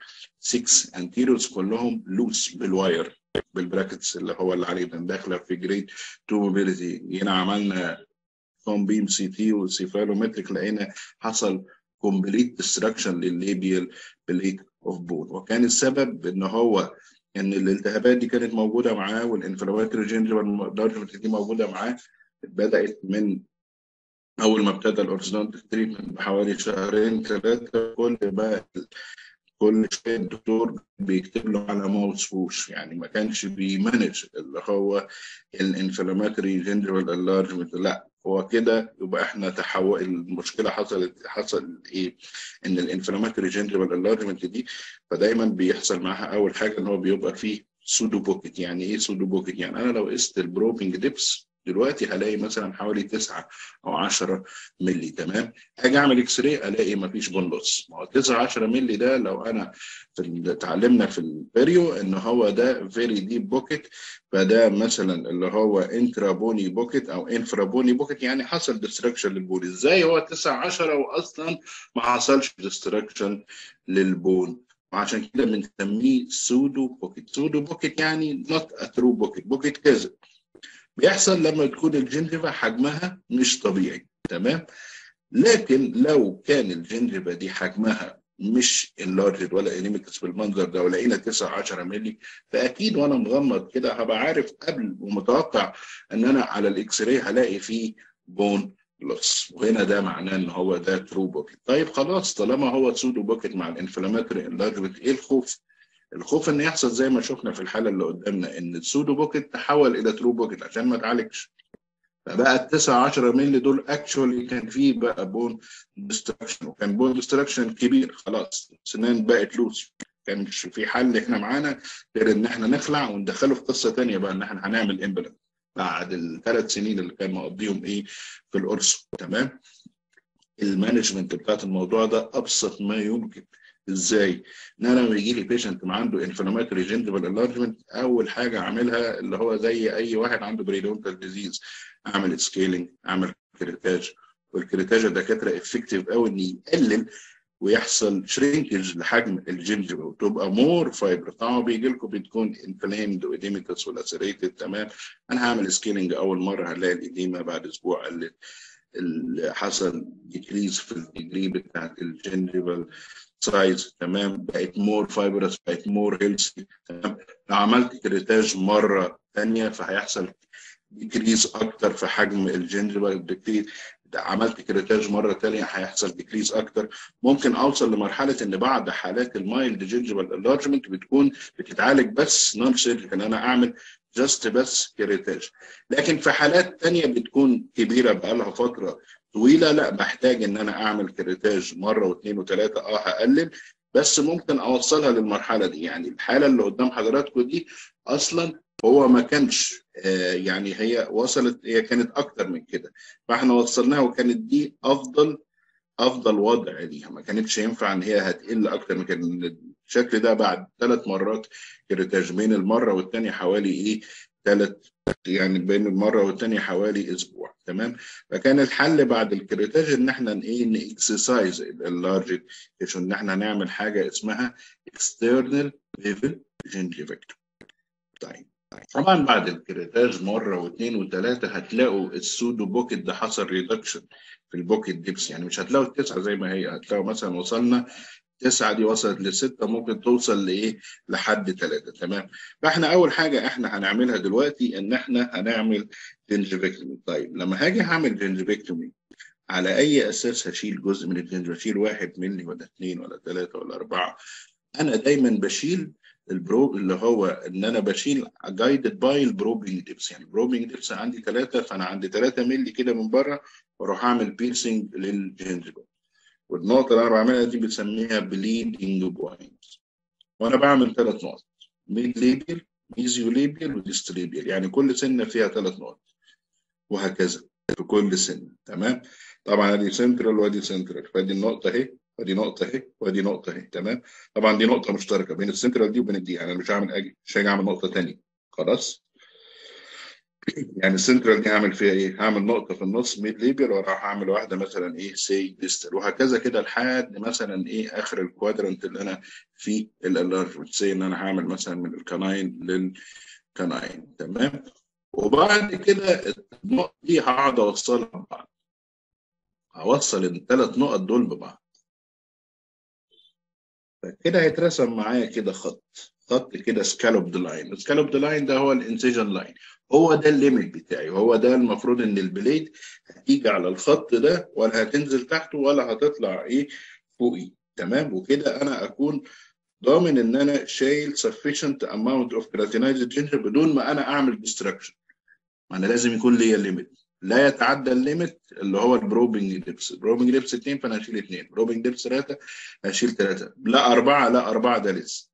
6 انتيروز كلهم لوس بالواير بالبراكتس اللي هو اللي عليه داخله في جريد 2 موبيليتي جينا عملنا كوم بيم سي تي وسيفالومتريك لقينا حصل كومبليت ديستراكشن للليبيال بليت اوف بون وكان السبب ان هو ان الالتهابات دي كانت موجوده معاه والانفلاماتوري جنجبال دي موجوده معاه بدات من اول ما ابتدى الاورثودونتيك تريتمنت بحوالي شهرين ثلاثه كل ما كل شويه الدكتور بيكتب له على ماوس ووش يعني ما كانش بيمانج اللي هو الانفلاماتوري جنجرال انلارجمنت لا هو كده يبقى احنا تحول المشكله حصلت حصل ايه؟ ان الانفلاماتوري جنجرال انلارجمنت دي فدايما بيحصل معاها اول حاجه ان هو بيبقى فيه سودو بوكيت يعني ايه سودو بوكيت؟ يعني انا لو قست البروبنج ديبس دلوقتي هلاقي مثلا حوالي 9 او 10 مللي تمام اجي اعمل اكس راي الاقي ما فيش بون لوس ما هو 9 10 مللي ده لو انا في اتعلمنا في البريو ان هو ده فيري ديب بوكيت فده مثلا اللي هو انترا بوني بوكيت او انفرا بوني بوكيت يعني حصل ديستركشن للبون ازاي هو 9 10 واصلا ما حصلش ديستركشن للبون وعشان كده بنسميه سودو بوكيت سودو بوكيت يعني نوت ا ترو بوكيت بوكيت كذب بيحصل لما تكون الجنجفة حجمها مش طبيعي تمام لكن لو كان الجنجفة دي حجمها مش اللارج ولا انيميكس بالمنظر ده ولقينا 9 10 مللي فاكيد وانا مغمض كده هبقى عارف قبل ومتوقع ان انا على الاكس راي هلاقي فيه بون لوس وهنا ده معناه ان هو ده ترو بوكيت طيب خلاص طالما هو سودو بوكيت مع الانفلاماتوري انلارجمنت ايه الخوف؟ الخوف ان يحصل زي ما شفنا في الحاله اللي قدامنا ان السودو بوكيت تحول الى ترو بوكيت عشان ما تعالجش فبقى ال 9 10 مللي دول اكشولي كان فيه بقى بون ديستراكشن وكان بون ديستراكشن كبير خلاص السنان بقت لوس كانش في حل احنا معانا غير ان احنا نخلع وندخله في قصه ثانيه بقى ان احنا هنعمل امبلانت بعد الثلاث سنين اللي كان مقضيهم ايه في القرص تمام المانجمنت بتاعت الموضوع ده ابسط ما يمكن ازاي؟ ان انا لما يجي لي بيشنت ما عنده انفلاماتوري جنجبال انلارجمنت اول حاجه اعملها اللي هو زي اي واحد عنده بريدونتال ديزيز اعمل سكيلينج اعمل كريتاج والكريتاج الدكاتره افكتيف قوي ان يقلل ويحصل شرينكج لحجم الجنجبه وتبقى مور فايبر طبعا بيجي لكم بتكون انفلامد واديميتس ولاسريتد تمام انا هعمل سكيلينج اول مره هلاقي الاديمه بعد اسبوع قلت اللي حصل ديكريز في الديجري بتاعت الجنجبال سايز تمام بقت مور فايبرس بقت مور هيلثي تمام لو عملت كريتاج مره ثانيه فهيحصل ديكريز اكتر في حجم الجنجبال عملت كريتاج مره ثانيه هيحصل ديكريز اكتر ممكن اوصل لمرحله ان بعض حالات المايلد جينجيفال انلارجمنت بتكون بتتعالج بس نون سيرجيكال انا اعمل جاست بس كريتاج لكن في حالات ثانيه بتكون كبيره بقى لها فتره طويله لا بحتاج ان انا اعمل كريتاج مره واثنين وثلاثه اه هقلل بس ممكن اوصلها للمرحله دي يعني الحاله اللي قدام حضراتكم دي اصلا هو ما كانش آه يعني هي وصلت هي كانت اكتر من كده فاحنا وصلناها وكانت دي افضل افضل وضع ليها ما كانتش ينفع ان هي هتقل اكتر من كده الشكل ده بعد ثلاث مرات كريتاج بين المره والثانيه حوالي ايه ثلاث يعني بين المره والثانيه حوالي اسبوع تمام فكان الحل بعد الكريتاج ان احنا ايه نكسرسايز اللارج ان احنا نعمل حاجه اسمها اكسترنال ليفل جنجيفكتوم طيب طبعا بعد الكريتاج مره واثنين وثلاثه هتلاقوا السودو بوكيت ده حصل ريدكشن في البوكيت ديبس يعني مش هتلاقوا التسعه زي ما هي هتلاقوا مثلا وصلنا تسعة دي وصلت لستة ممكن توصل لإيه لحد ثلاثة تمام فإحنا أول حاجة إحنا هنعملها دلوقتي إن إحنا هنعمل جنجفكتومي طيب لما هاجي هعمل جنجفكتومي على أي أساس هشيل جزء من الجنجف هشيل واحد ملي ولا اثنين ولا ثلاثة ولا أربعة أنا دايما بشيل البروب اللي هو ان انا بشيل جايدد باي البروبنج ديبس يعني البروبنج ديبس عندي ثلاثه فانا عندي 3 مللي كده من بره واروح اعمل بيرسنج للجنجبل والنقطه اللي انا بعملها دي بنسميها بليدنج بوينت وانا بعمل ثلاث نقط ميد ليبيال ميزيو ليبيال وديستريبيال يعني كل سنه فيها ثلاث نقط وهكذا في كل سنه تمام طبعا ادي سنترال وادي سنترال فادي النقطه اهي ودي نقطة اهي ودي نقطة اهي تمام طبعا دي نقطة مشتركة بين السنترال دي وبين دي يعني انا مش هعمل اجي مش هاجي اعمل نقطة ثانية خلاص يعني السنترال دي هعمل فيها ايه؟ هعمل نقطة في النص ميد ليبيال وراح اعمل واحدة مثلا ايه سي ديستال وهكذا كده لحد مثلا ايه اخر الكوادرنت اللي انا فيه الالارجمنت سي ان انا هعمل مثلا من الكناين للكناين تمام وبعد كده النقط دي هقعد اوصلها ببعض هوصل الثلاث نقط دول ببعض فكده هيترسم معايا كده خط خط كده سكالوب لاين السكالوب لاين ده هو الانسيجن لاين هو ده الليميت بتاعي هو ده المفروض ان البليد هتيجي على الخط ده ولا هتنزل تحته ولا هتطلع ايه فوقي تمام وكده انا اكون ضامن ان انا شايل sufficient amount of keratinized ginger بدون ما انا اعمل destruction ما انا لازم يكون ليا ليميت لا يتعدى الليميت اللي هو البروبنج ديبس البروبنج ديبس 2 فانا هشيل 2 بروبنج ديبس 3 هشيل 3 لا 4 لا 4 ده لسه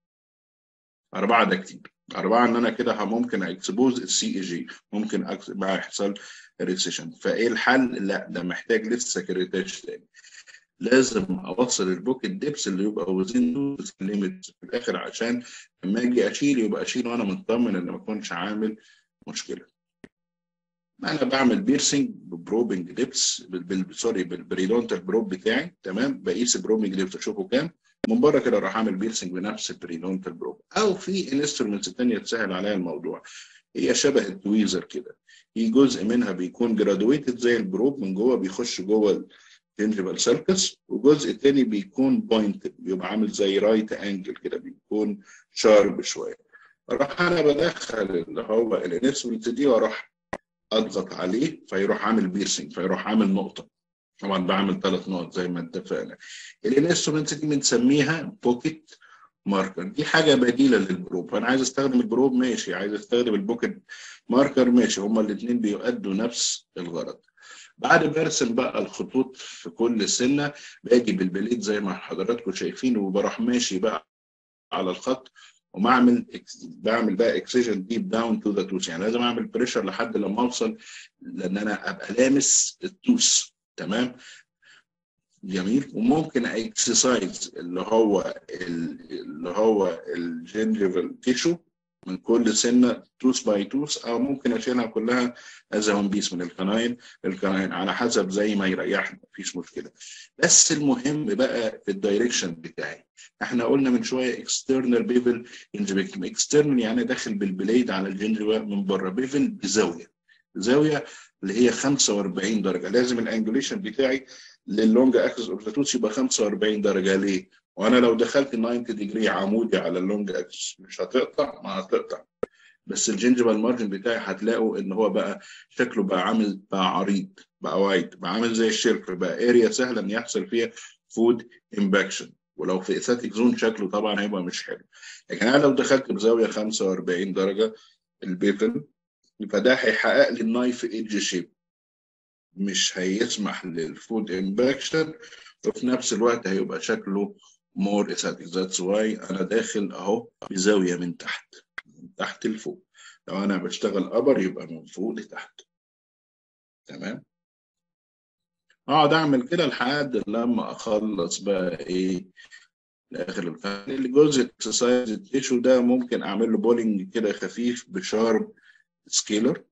4 ده كتير 4 ان انا كده ممكن اكسبوز السي اي جي ممكن بقى يحصل ريسيشن فايه الحل لا ده محتاج لسه كريتاج تاني لازم اوصل البوكيت ديبس اللي يبقى وزين ليميت في الاخر عشان لما اجي اشيل يبقى اشيل وانا مطمن ان ما اكونش عامل مشكله انا بعمل بيرسنج ببروبنج ديبس بال... سوري بالبريدونتال بروب بتاعي تمام بقيس البروبنج ديبس اشوفه كام من بره كده اروح اعمل بيرسنج بنفس البريدونتال بروب او في انسترومنتس ثانيه تسهل عليا الموضوع هي شبه التويزر كده في جزء منها بيكون جرادويتد زي البروب من جوه بيخش جوه الجنجبال سيركس وجزء تاني بيكون بوينتد بيبقى عامل زي رايت انجل كده بيكون شارب شويه اروح انا بدخل اللي هو الانسترومنت دي واروح اضغط عليه فيروح عامل بيرسنج فيروح عامل نقطه طبعا بعمل ثلاث نقط زي ما اتفقنا الانسترومنت دي بنسميها بوكيت ماركر دي حاجه بديله للبروب انا عايز استخدم البروب ماشي عايز استخدم البوكيت ماركر ماشي هما الاثنين بيؤدوا نفس الغرض بعد ما ارسم بقى الخطوط في كل سنه باجي بالبليد زي ما حضراتكم شايفين وبروح ماشي بقى على الخط وبعمل بعمل بقى اكسجن ديب داون تو ذا توث يعني لازم اعمل بريشر لحد لما اوصل لان انا ابقى لامس التوث تمام جميل وممكن اكسسايز اللي هو اللي هو الجنجيفال تيشو من كل سنه توث باي توث او ممكن اشيلها كلها از هون بيس من القناين القناين على حسب زي ما يريحنا مفيش مشكله بس المهم بقى في الدايركشن بتاعي احنا قلنا من شويه اكسترنال بيفل انجبكتوم اكسترنال يعني داخل بالبليد على الجنجيفا من بره بيفل بزاويه زاويه اللي هي 45 درجه لازم الانجوليشن بتاعي للونج اكسس اوف ذا توث يبقى 45 درجه ليه؟ وانا لو دخلت 90 ديجري عمودي على اللونج اكسس مش هتقطع ما هتقطع بس الجنجبال مارجن بتاعي هتلاقوا ان هو بقى شكله بقى عامل بقى عريض بقى وايد بقى عامل زي الشرك بقى اريا سهله ان يحصل فيها فود امباكشن ولو في اثاتيك زون شكله طبعا هيبقى مش حلو لكن انا لو دخلت بزاويه 45 درجه البيفل فده هيحقق لي النايف ايدج شيب مش هيسمح للفود امباكشن وفي نفس الوقت هيبقى شكله مور اثاتيك ذاتس واي انا داخل اهو بزاويه من تحت من تحت لفوق لو انا بشتغل ابر يبقى من فوق لتحت تمام اقعد اعمل كده لحد لما اخلص بقى ايه لاخر الفن الجزء اكسرسايز التيشو ده ممكن اعمل له بولينج كده خفيف بشارب سكيلر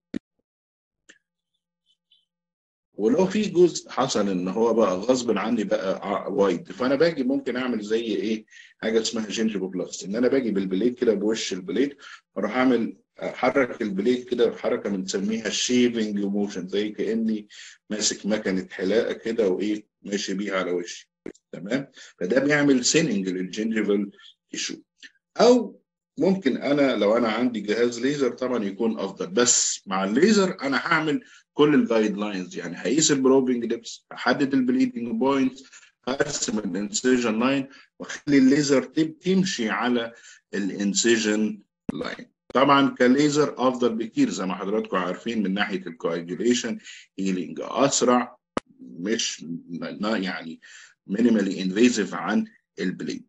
ولو في جزء حصل ان هو بقى غصب عني بقى وايد فانا باجي ممكن اعمل زي ايه حاجه اسمها جينجيفو بلاست ان انا باجي بالبليد كده بوش البليد اروح اعمل احرك البليد كده حركه بنسميها شيفنج موشن زي كاني ماسك مكنه حلاقه كده وايه ماشي بيها على وشي تمام فده بيعمل سيننج للجينجيفال تيشو او ممكن انا لو انا عندي جهاز ليزر طبعا يكون افضل بس مع الليزر انا هعمل كل الجايد لاينز يعني هقيس البروبنج ديبس هحدد البليدنج بوينت هرسم الانسيجن لاين واخلي الليزر تب تمشي على الانسيجن لاين طبعا كليزر افضل بكتير زي ما حضراتكم عارفين من ناحيه الكواجوليشن هيلينج اسرع مش يعني مينيمالي انفيزيف عن البليد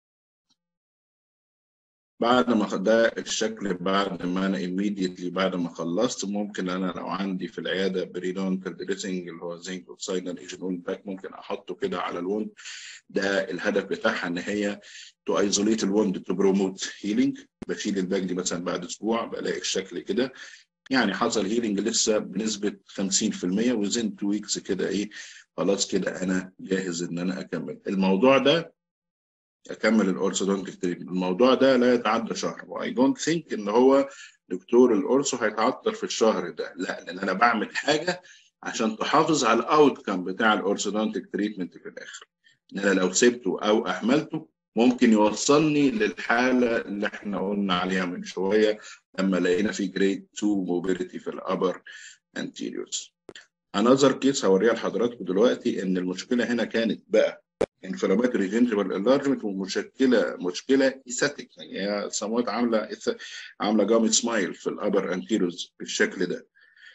بعد ما ده الشكل بعد ما انا immediately بعد ما خلصت ممكن انا لو عندي في العياده بريدونتال دريسنج اللي هو زنك اوكسايد ايجنول باك ممكن احطه كده على الوند ده الهدف بتاعها ان هي تو ايزوليت الوند تو بروموت هيلينج بشيل الباك دي مثلا بعد اسبوع بلاقي الشكل كده يعني حصل هيلينج لسه بنسبه 50% وزين تو ويكس كده ايه خلاص كده انا جاهز ان انا اكمل الموضوع ده اكمل الاورثودونتيك تريتمنت الموضوع ده لا يتعدى شهر واي دونت ثينك ان هو دكتور الاورثو هيتعطل في الشهر ده لا لان انا بعمل حاجه عشان تحافظ على الاوت كام بتاع الاورثودونتيك تريتمنت في الاخر ان انا لو سبته او اهملته ممكن يوصلني للحاله اللي احنا قلنا عليها من شويه لما لقينا في جريد 2 موبيليتي في الابر انتيريورز انذر كيس هوريها لحضراتكم دلوقتي ان المشكله هنا كانت بقى انفلاماتوري جنجبال انلارجمنت ومشكله مشكله ايستاتيك يعني هي سموات عامله عامله جامد سمايل في الابر انتيروز بالشكل ده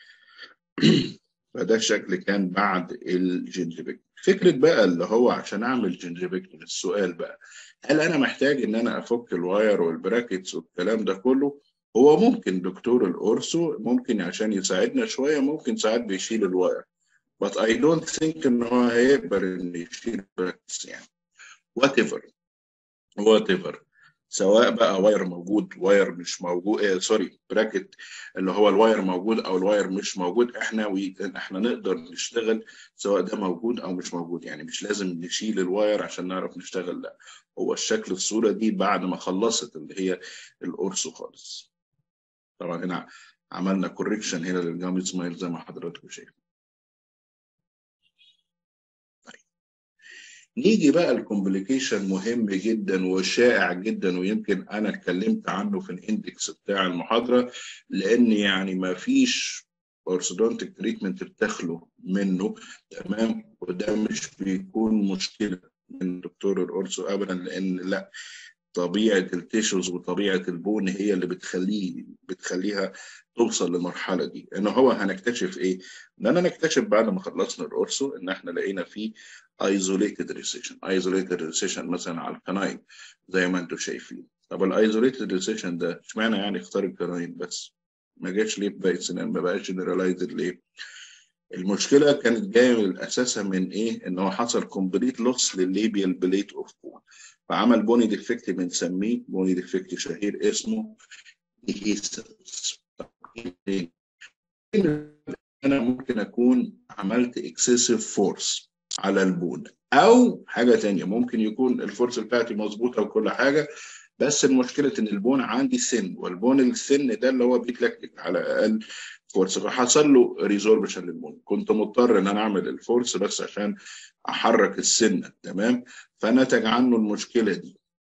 فده الشكل كان بعد الجنجبك فكره بقى اللي هو عشان اعمل جنجبك السؤال بقى هل انا محتاج ان انا افك الواير والبراكتس والكلام ده كله هو ممكن دكتور الاورسو ممكن عشان يساعدنا شويه ممكن ساعات بيشيل الواير but I don't think ان هو هيقبل ان يشيل براكتس يعني وات ايفر وات ايفر سواء بقى واير موجود واير مش موجود إيه سوري براكت اللي هو الواير موجود او الواير مش موجود احنا وي... احنا نقدر نشتغل سواء ده موجود او مش موجود يعني مش لازم نشيل الواير عشان نعرف نشتغل لا هو الشكل الصوره دي بعد ما خلصت اللي هي القرص خالص طبعا هنا عملنا كوريكشن هنا للجامد سمايل زي ما حضراتكم شايفين نيجي بقى الكومبليكيشن مهم جدا وشائع جدا ويمكن انا اتكلمت عنه في الاندكس بتاع المحاضره لان يعني ما فيش اورثودونتيك تريتمنت بتخلو منه تمام وده مش بيكون مشكله من دكتور الاورثو ابدا لان لا طبيعه التيشوز وطبيعه البون هي اللي بتخليه بتخليها توصل للمرحله دي ان هو هنكتشف ايه؟ ان انا نكتشف بعد ما خلصنا الاورثو ان احنا لقينا فيه ايزوليتد ريسيشن ايزوليتد ريسيشن مثلا على القناين زي ما انتم شايفين طب الايزوليتد ريسيشن ده اشمعنى يعني اختار القناين بس ما جاش ليه باقي السنان ما بقاش جنرالايزد ليه المشكله كانت جايه من اساسها من ايه ان هو حصل كومبليت لوس للليبيال بليت اوف بون فعمل بوني ديفكت بنسميه بوني ديفكت شهير اسمه ديهيسنس انا ممكن اكون عملت اكسسيف فورس على البون او حاجه تانية ممكن يكون الفورس بتاعتي مظبوطه وكل حاجه بس المشكله ان البون عندي سن والبون السن ده اللي هو بيتلكك على اقل فورس فحصل له ريزوربشن للبون كنت مضطر ان انا اعمل الفورس بس عشان احرك السنه تمام فنتج عنه المشكله دي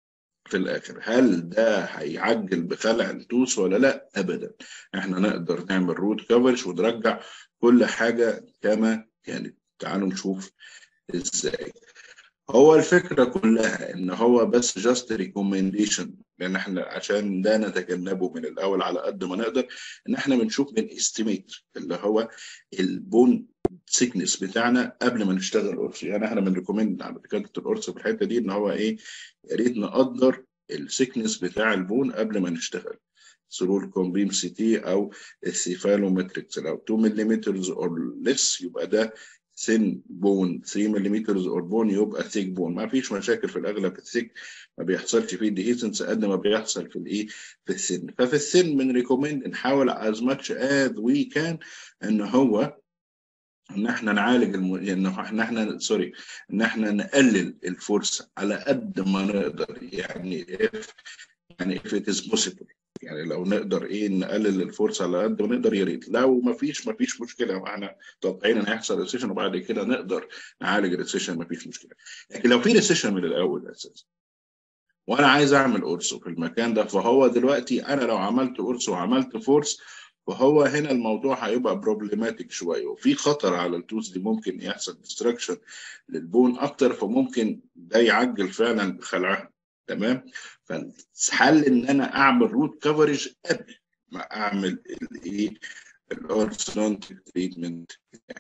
في الاخر هل ده هيعجل بخلع التوس ولا لا ابدا احنا نقدر نعمل روت كفرج ونرجع كل حاجه كما كانت تعالوا نشوف ازاي هو الفكره كلها ان هو بس جاست ريكومنديشن لان احنا عشان ده نتجنبه من الاول على قد ما نقدر ان احنا بنشوف من استيميت اللي هو البون سيكنس بتاعنا قبل ما نشتغل قرص يعني احنا بنريكومند على دكاتره القرص في الحته دي ان هو ايه يا ريت نقدر السيكنس بتاع البون قبل ما نشتغل ثرو الكومبيم سي تي او السيفالومتريكس لو 2 ملم اور ليس يبقى ده ثين بون 3 ملم اور بون يبقى ثيك بون ما فيش مشاكل في الاغلب الثيك ما بيحصلش فيه ديهيسنس قد ما بيحصل في الايه في السن ففي السن من ريكومند نحاول از ماتش از وي كان ان هو ان احنا نعالج الم... ان احنا احنا سوري ان احنا نقلل الفرصه على قد ما نقدر يعني if يعني if it is possible يعني لو نقدر ايه نقلل الفرصه على قد ما نقدر يا ريت لو ما فيش ما فيش مشكله احنا متوقعين ان هيحصل ريسيشن وبعد كده نقدر نعالج الريسيشن ما فيش مشكله لكن لو في ريسيشن من الاول اساسا وانا عايز اعمل اورسو في المكان ده فهو دلوقتي انا لو عملت اورسو وعملت فورس فهو هنا الموضوع هيبقى بروبلماتيك شويه وفي خطر على التوث دي ممكن يحصل ديستراكشن للبون اكتر فممكن ده يعجل فعلا بخلعها تمام فالحل ان انا اعمل روت كفرج قبل ما اعمل الايه الاورثودونتيك تريتمنت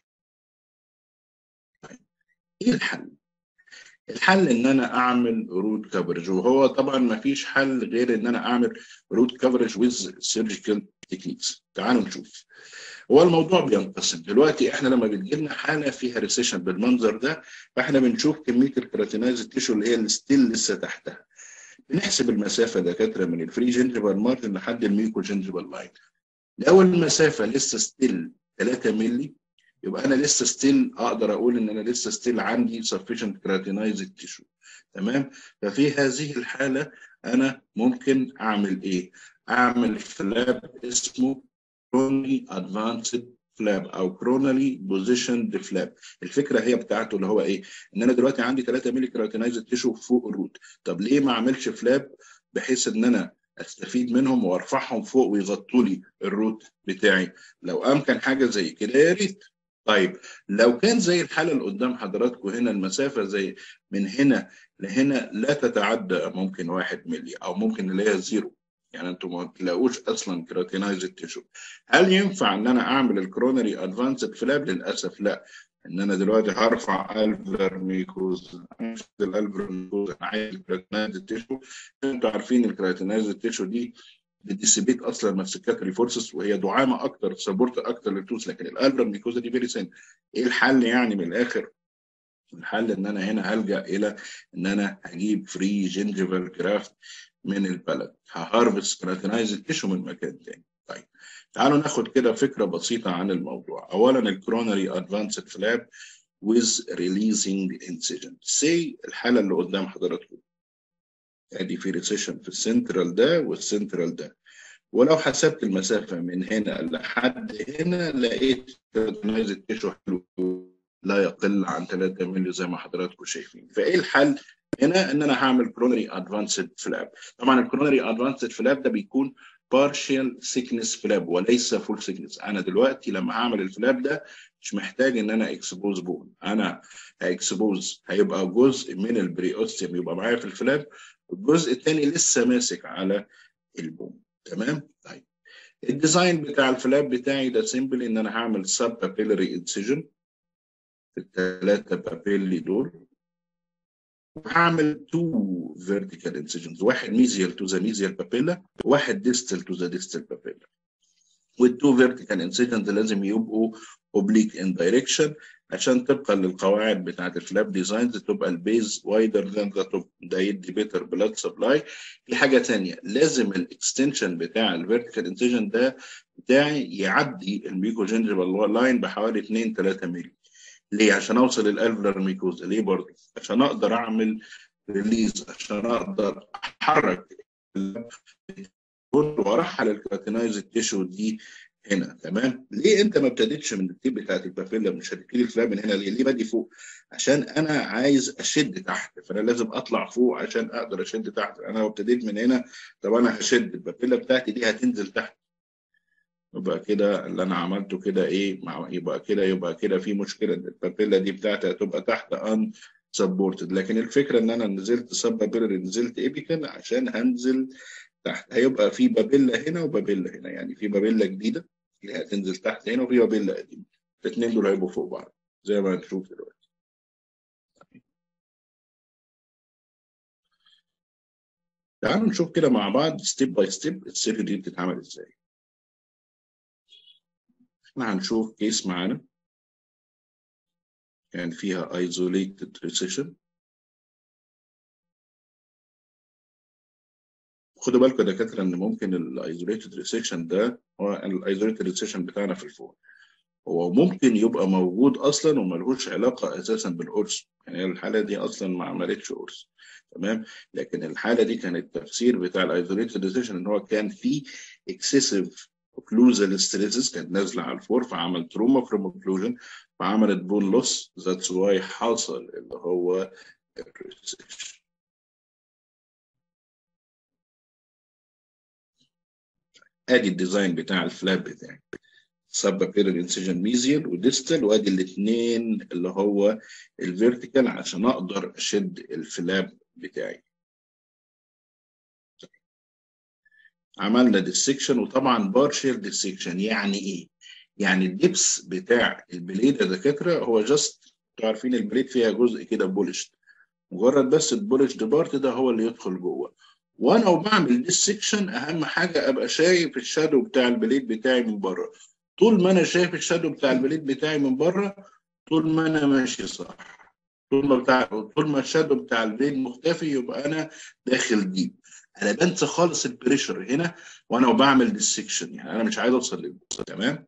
ايه الحل؟ الحل ان انا اعمل روت كفرج وهو طبعا ما فيش حل غير ان انا اعمل روت كفرج ويز سيرجيكال تكنيكس تعالوا نشوف هو الموضوع بينقسم دلوقتي احنا لما بتجي لنا حاله فيها ريسيشن بالمنظر ده فاحنا بنشوف كميه الكراتينايز تيشو اللي هي الستيل لسه تحتها بنحسب المسافه دكاتره من الفري جنجبال مارجن لحد الميكو جنجبال لاين لو المسافه لسه ستيل 3 مللي يبقى انا لسه ستيل اقدر اقول ان انا لسه ستيل عندي sufficient كراتينايزد تيشو تمام ففي هذه الحاله انا ممكن اعمل ايه اعمل فلاب اسمه كروني ادفانسد فلاب او كرونالي بوزيشند فلاب الفكره هي بتاعته اللي هو ايه ان انا دلوقتي عندي 3 مللي كراتينايزد تيشو فوق الروت طب ليه ما اعملش فلاب بحيث ان انا استفيد منهم وارفعهم فوق ويغطوا لي الروت بتاعي لو امكن حاجه زي كده يا ريت طيب لو كان زي الحاله اللي قدام حضراتكم هنا المسافه زي من هنا لهنا لا تتعدى ممكن واحد ملي او ممكن نلاقيها زيرو يعني انتم ما تلاقوش اصلا كراتينايزد تيشو هل ينفع ان انا اعمل الكرونري ادفانسد فلاب للاسف لا ان انا دلوقتي هرفع الفر ميكوز مش الالفر ميكوز انا عايز الكراتينايزد تيشو انتوا عارفين الكراتينايزد تيشو دي بتديسيبيت اصلا ماسكاتري فورسز وهي دعامه اكتر سبورت اكتر للتوس لكن الالفر ميكوزا دي فيري سن ايه الحل يعني من الاخر الحل ان انا هنا هلجا الى ان انا هجيب فري جينجيفال جرافت من البلد ههارفست كراتينايز تيشو من مكان تاني طيب تعالوا ناخد كده فكره بسيطه عن الموضوع اولا الكرونري ادفانسد فلاب with releasing incision سي الحاله اللي قدام حضراتكم ادي في ريسيشن في السنترال ده والسنترال ده ولو حسبت المسافه من هنا لحد هنا لقيت كراتينايز تيشو حلو لا يقل عن 3 مللي زي ما حضراتكم شايفين فايه الحل هنا ان انا هعمل كرونري ادفانسد فلاب طبعا الكرونري ادفانسد فلاب ده بيكون partial thickness فلاب وليس فول thickness انا دلوقتي لما هعمل الفلاب ده مش محتاج ان انا اكسبوز بون انا هاكسبوز هيبقى جزء من البريوستيوم يبقى معايا في الفلاب والجزء الثاني لسه ماسك على البون تمام طيب الديزاين بتاع الفلاب بتاعي ده سيمبل ان انا هعمل سب بابيلري انسيجن في الثلاثه بابيلي دول وهعمل تو فيرتيكال انسيجنز واحد ميزيال تو ذا ميزيال بابيلا وواحد ديستال تو ذا ديستال بابيلا والتو فيرتيكال انسيجنز لازم يبقوا اوبليك ان دايركشن عشان طبقا للقواعد بتاعت الفلاب ديزاينز تبقى البيز وايدر ذان ذا توب ده يدي بيتر بلاد سبلاي في حاجه ثانيه لازم الاكستنشن بتاع الفيرتيكال انسيجن ده بتاعي يعدي الميكو جنجبال لاين بحوالي 2 3 مللي ليه؟ عشان اوصل للالفلر ميكوزا ليه برضه؟ عشان اقدر اعمل ريليز عشان اقدر احرك وارحل الكراتينايز تيشو دي هنا تمام ليه انت ما ابتديتش من التيب بتاعت البابيلا مش هتبتدي الفلاب من هنا ليه ليه بادي فوق عشان انا عايز اشد تحت فانا لازم اطلع فوق عشان اقدر اشد تحت انا لو ابتديت من هنا طب انا هشد البابيلا بتاعتي دي هتنزل تحت يبقى كده اللي انا عملته كده ايه مع يبقى كده يبقى كده في مشكله البابيلا دي بتاعتي هتبقى تحت ان سبورتد لكن الفكره ان انا نزلت سب بابيلر نزلت ايبيكال عشان هنزل تحت هيبقى في بابيلا هنا وبابيلا هنا يعني في بابيلا جديده اللي هتنزل تحت هنا وفي بابيلا قديمه الاثنين دول هيبقوا فوق بعض زي ما هنشوف دلوقتي تعالوا نشوف كده مع بعض ستيب باي ستيب السيريو دي بتتعمل ازاي احنا هنشوف كيس معانا كان فيها isolated recession خدوا بالكم يا دكاتره ان ممكن الايزوليتد ريسيشن ده هو الايزوليتد ريسيشن بتاعنا في الفون هو ممكن يبقى موجود اصلا وملهوش علاقه اساسا بالقرص يعني الحاله دي اصلا ما عملتش قرص تمام لكن الحاله دي كان التفسير بتاع الايزوليتد ريسيشن ان هو كان في اكسسيف اوكلوزال ستريسز كانت نازله على الفور فعمل تروما فروم اوكلوجن فعملت بون لوس ذاتس واي حصل اللي هو الريسيشن ادي الديزاين بتاع الفلاب بتاعي سب بيرد انسجن ميزيال وديستال وادي الاثنين اللي هو الفيرتيكال عشان اقدر اشد الفلاب بتاعي عملنا ديسكشن وطبعا بارشل ديسكشن يعني ايه؟ يعني الدبس بتاع البليد يا دكاتره هو جاست عارفين البليد فيها جزء كده بولشت مجرد بس البولشد بارت ده هو اللي يدخل جوه وانا وبعمل ديسكشن اهم حاجه ابقى شايف الشادو بتاع البليد بتاعي من بره طول ما انا شايف الشادو بتاع البليد بتاعي من بره طول ما انا ماشي صح طول ما بتاع طول ما الشادو بتاع البليد مختفي يبقى انا داخل ديب انا بنسى خالص البريشر هنا وانا وبعمل ديسكشن يعني انا مش عايز اوصل للبوصه تمام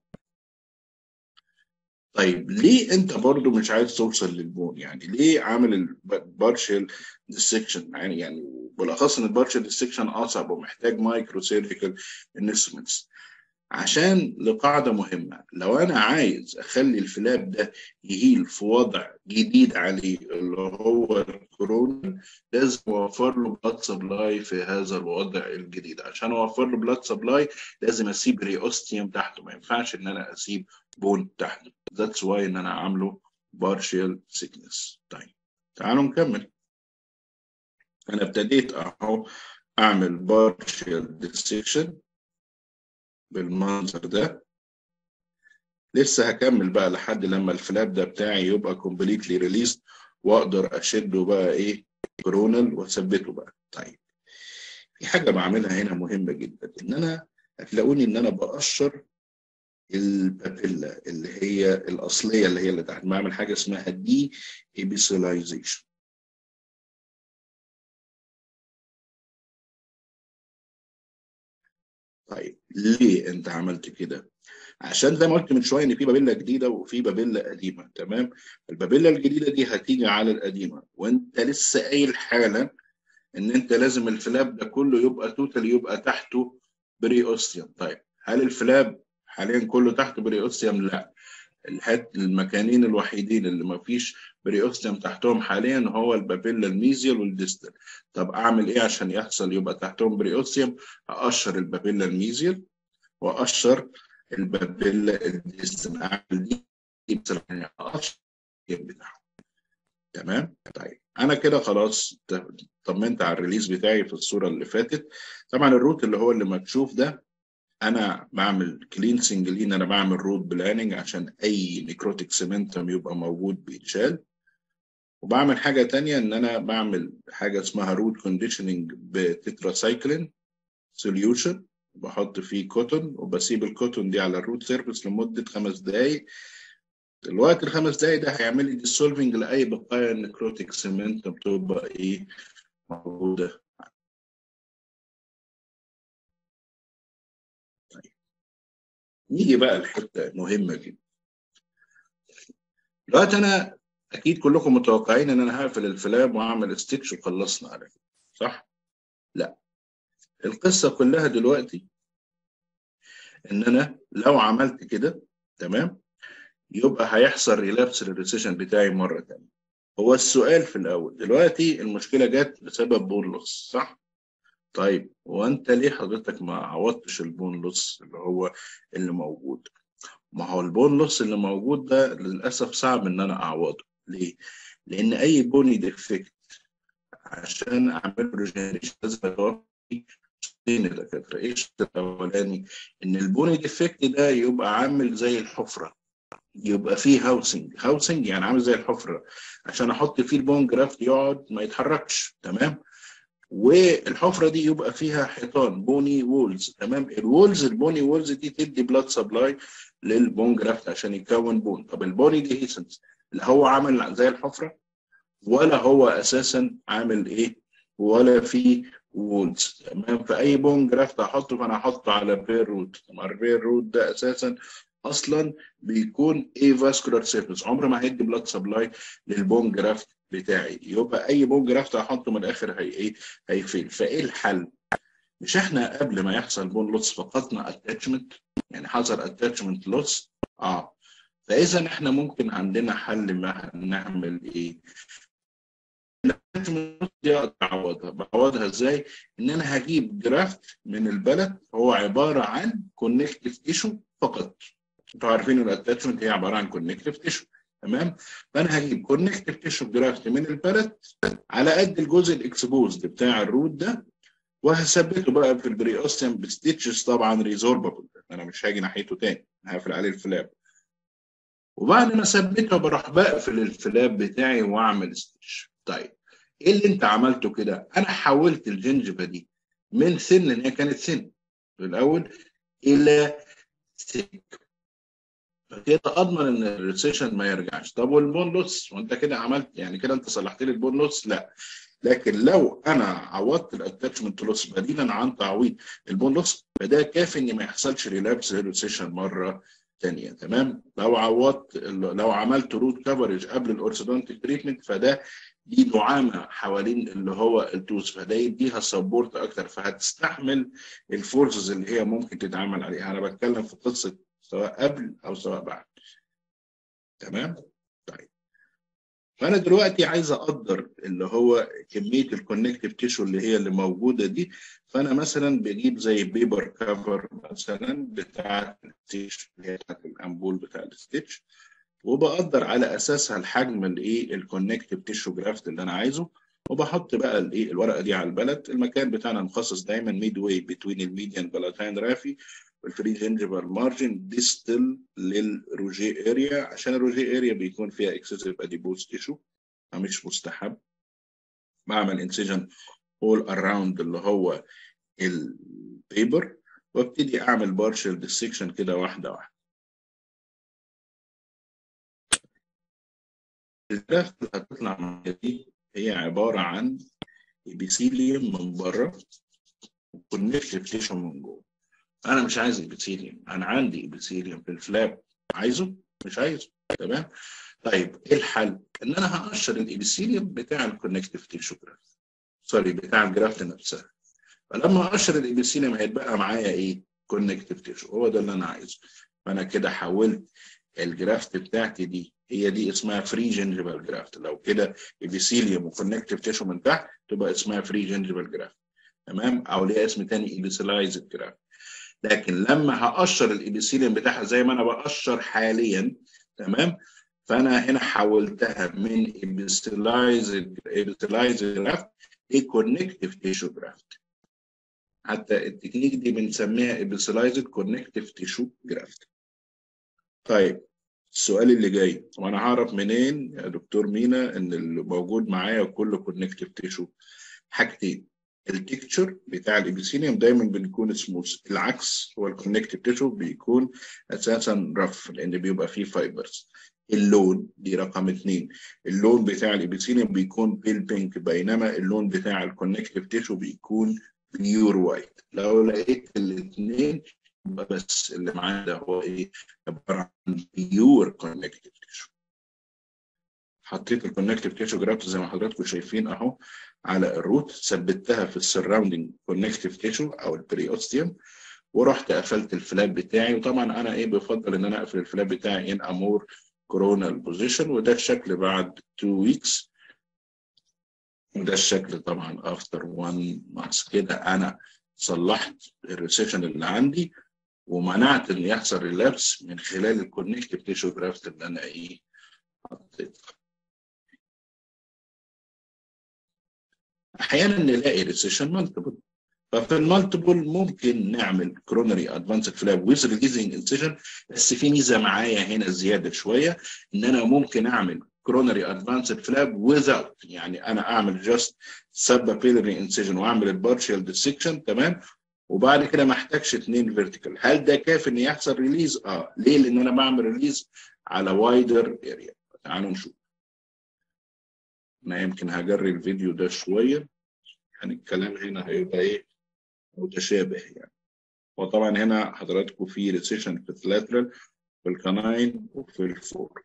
طيب ليه انت برضو مش عايز توصل للبون يعني ليه عامل البارشل ديسكشن يعني يعني بالاخص ان البارشل ديسكشن اصعب ومحتاج مايكرو سيرجيكال انسترومنتس عشان لقاعده مهمه لو انا عايز اخلي الفلاب ده يهيل في وضع جديد عليه اللي هو الكورونا لازم اوفر له بلاد سبلاي في هذا الوضع الجديد عشان اوفر له بلاد سبلاي لازم اسيب ريوستيوم تحته ما ينفعش ان انا اسيب بون تحته ذاتس واي ان انا عامله بارشال سيكنس طيب تعالوا نكمل انا ابتديت اهو اعمل بارشال ديسكشن بالمنظر ده لسه هكمل بقى لحد لما الفلاب ده بتاعي يبقى كومبليتلي ريليست واقدر اشده بقى ايه كرونال واثبته بقى طيب في حاجه بعملها هنا مهمه جدا ان انا هتلاقوني ان انا بقشر البابيلا اللي هي الاصليه اللي هي اللي تحت بعمل حاجه اسمها دي ايبيسيلايزيشن طيب ليه انت عملت كده؟ عشان زي ما قلت من شويه ان في بابيلا جديده وفي بابيلا قديمه تمام؟ البابيلا الجديده دي هتيجي على القديمه وانت لسه قايل حالا ان انت لازم الفلاب ده كله يبقى توتال يبقى تحته بري اوستيوم طيب هل الفلاب حاليا كله تحته بري اوستيوم؟ لا الحت المكانين الوحيدين اللي ما فيش بريوستيوم تحتهم حاليا هو البابيلا الميزيال والديستال طب اعمل ايه عشان يحصل يبقى تحتهم بريوستيوم اقشر البابيلا الميزيال واقشر البابيلا الديستال اعمل دي يعني اقشر بتاعهم تمام طيب انا كده خلاص طمنت على الريليز بتاعي في الصوره اللي فاتت طبعا الروت اللي هو اللي مكشوف ده انا بعمل كلينسنج لين انا بعمل روت بلاننج عشان اي نيكروتيك سيمنتم يبقى موجود بيتشال وبعمل حاجه تانية ان انا بعمل حاجه اسمها روت كونديشننج بتتراسايكلين سوليوشن بحط فيه كوتون وبسيب الكوتون دي على الروت سيرفيس لمده خمس دقائق الوقت الخمس دقائق ده هيعمل لي ديسولفنج لاي بقايا نيكروتيك سيمنتم بتبقى ايه موجوده نيجي بقى لحته مهمه جدا دلوقتي انا اكيد كلكم متوقعين ان انا هقفل الفلاب واعمل ستيتش وخلصنا على كده صح لا القصه كلها دلوقتي ان انا لو عملت كده تمام يبقى هيحصل ريلابس للريسيشن بتاعي مره ثانيه هو السؤال في الاول دلوقتي المشكله جت بسبب بون لوس صح طيب وانت ليه حضرتك ما عوضتش البون لوس اللي هو اللي موجود ما هو البون لوس اللي موجود ده للاسف صعب ان انا اعوضه ليه لان اي بوني ديفكت عشان اعمل ريجنريشن لازم اتوفي شيئين الدكاتره ايش الاولاني ان البوني ديفكت ده يبقى عامل زي الحفره يبقى فيه هاوسنج هاوسنج يعني عامل زي الحفره عشان احط فيه البون جرافت يقعد ما يتحركش تمام والحفره دي يبقى فيها حيطان بوني وولز تمام الوولز البوني وولز دي تدي بلاد سبلاي للبون جرافت عشان يكون بون طب البوني ديهيسنس لا هو عامل زي الحفره ولا هو اساسا عامل ايه ولا في وولز تمام فاي بون جرافت احطه فانا احطه على بير روت طبعا البير روت ده اساسا اصلا بيكون ايه فاسكولار سيرفيس عمر ما هيدي بلاد سبلاي للبون جرافت بتاعي يبقى اي بون جرافت احطه من الاخر هي ايه هيفيل فايه الحل مش احنا قبل ما يحصل بون لوس فقدنا اتاتشمنت يعني حصل اتاتشمنت لوس اه فاذا احنا ممكن عندنا حل ما نعمل ايه دي اقدر اعوضها بعوضها ازاي ان انا هجيب جرافت من البلد هو عباره عن كونكتيف تيشو فقط انتوا عارفين ان الاتاتشمنت هي عباره عن كونكتيف تيشو تمام فانا هجيب كونكتيف تيشو جرافت من البلد على قد الجزء الاكسبوزد بتاع الروت ده وهثبته بقى في البريوستيوم بستيتشز طبعا ريزوربابل انا مش هاجي ناحيته تاني هقفل عليه الفلاب وبعد ما ثبته بروح بقفل الفلاب بتاعي واعمل ستيتش طيب ايه اللي انت عملته كده انا حولت الجنجبه دي من سن ان هي كانت سن في الاول الى ثيك فكده اضمن ان الريسيشن ما يرجعش طب والبون لوس وانت كده عملت يعني كده انت صلحت لي البون لوس لا لكن لو انا عوضت الاتاتشمنت لوس بديلا عن تعويض البون لوس فده كافي ان ما يحصلش ريلابس ريسيشن مره ثانيه تمام لو عوضت لو عملت روت كفرج قبل الاورثودونتيك تريتمنت فده دي دعامه حوالين اللي هو التوز فده يديها سبورت اكتر فهتستحمل الفورسز اللي هي ممكن تتعامل عليها انا بتكلم في قصه سواء قبل او سواء بعد تمام طيب فانا دلوقتي عايز اقدر اللي هو كميه الكونكتيف تيشو اللي هي اللي موجوده دي فانا مثلا بجيب زي بيبر كفر مثلا بتاع الستيتش اللي هي بتاعت الامبول بتاع الستيتش وبقدر على اساسها الحجم الايه الكونكتيف تيشو جرافت اللي انا عايزه وبحط بقى الايه الورقه دي على البلد المكان بتاعنا مخصص دايما ميد واي بتوين الميديان بلاتين رافي والفري جنجبر مارجن ديستل للروجي اريا عشان الروجي اريا بيكون فيها اكسسيف اديبوز تيشو مش مستحب بعمل انسجن اول اراوند اللي هو البيبر وابتدي اعمل بارشل ديسكشن كده واحده واحده الجرافت اللي هتطلع معايا دي هي عباره عن ابيثيليوم من بره وكونكتيف تيشو من جوه انا مش عايز ابيثيليوم انا عندي ابيثيليوم في الفلاب عايزه مش عايزه تمام طيب ايه الحل ان انا هقشر الابيثيليوم بتاع الكونكتيف تيشو جرافت سوري بتاع الجرافت نفسها فلما اقشر الابيثيليوم هيتبقى معايا ايه كونكتيف تيشو هو ده اللي انا عايزه فانا كده حولت الجرافت بتاعتي دي هي دي اسمها فري جنجبال جرافت لو كده ابيثيليوم وكونكتيف تيشو من تحت تبقى اسمها فري جنجبال جرافت تمام او ليها اسم تاني ايبيثيلايزد جرافت لكن لما هقشر الابيثيليوم بتاعها زي ما انا بقشر حاليا تمام فانا هنا حولتها من ابيثيلايزد ابيثيلايزد جرافت لكونكتيف تيشو جرافت حتى التكنيك دي بنسميها ابيثيلايزد كونكتيف تيشو جرافت طيب السؤال اللي جاي وانا هعرف منين يا دكتور مينا ان اللي موجود معايا كله كونكتيف تيشو حاجتين التكتشر بتاع الابيثيليوم دايما بيكون سموث العكس هو الكونكتيف تيشو بيكون اساسا رف لان بيبقى فيه فايبرز اللون دي رقم اثنين اللون بتاع الابيثيليوم بيكون بيل بينك بينما اللون بتاع الكونكتيف تيشو بيكون بيور وايت لو لقيت الاثنين يبقى بس اللي معانا ده هو ايه عباره عن بيور كونكتيف تيشو حطيت الكونكتيف تيشو جرافت زي ما حضراتكم شايفين اهو على الروت ثبتها في السراوندينج كونكتيف تيشو او البريوستيوم ورحت قفلت الفلاب بتاعي وطبعا انا ايه بفضل ان انا اقفل الفلاب بتاعي ان امور كورونال بوزيشن وده الشكل بعد 2 ويكس وده الشكل طبعا افتر 1 مانث كده انا صلحت الريسيشن اللي عندي ومنعت ان يحصل ريلابس من خلال الكونكتيف تيشو جرافت اللي انا ايه حطيتها احيانا نلاقي ريسيشن مالتيبل ففي المالتيبل ممكن نعمل كرونري ادفانسد فلاب ويز ريليزنج انسيجن بس في ميزه معايا هنا زياده شويه ان انا ممكن اعمل كرونري ادفانسد فلاب ويزاوت يعني انا اعمل جاست سب بيلري انسيجن واعمل البارشال ديسكشن تمام وبعد كده ما احتاجش اثنين فيرتيكال هل ده كافي ان يحصل ريليز اه ليه لان انا بعمل ريليز على وايدر اريا تعالوا نشوف انا يمكن هجري الفيديو ده شويه يعني الكلام هنا هيبقى ايه متشابه يعني وطبعا هنا حضراتكم في ريسيشن في الثلاثرال في الكناين وفي الفور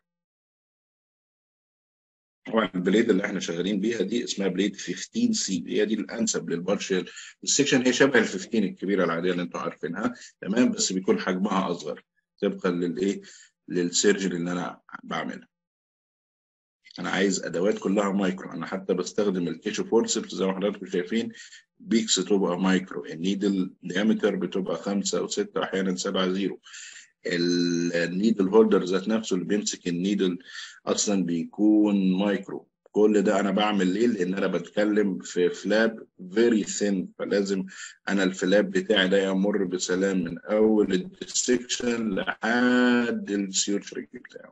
طبعا البليد اللي احنا شغالين بيها دي اسمها بليد 15 سي هي دي الانسب للبارشال السكشن هي شبه ال 15 الكبيره العاديه اللي انتم عارفينها تمام بس بيكون حجمها اصغر طبقا للايه للسيرجري اللي انا بعملها انا عايز ادوات كلها مايكرو انا حتى بستخدم التيشو فورسبس زي ما حضراتكم شايفين بيكس تبقى مايكرو النيدل ديامتر بتبقى خمسة او ستة احيانا سبعة زيرو النيدل هولدر ذات نفسه اللي بيمسك النيدل اصلا بيكون مايكرو كل ده انا بعمل ليه لان انا بتكلم في فلاب فيري ثين فلازم انا الفلاب بتاعي ده يمر بسلام من اول الديسكشن لحد السيوتشرنج بتاعه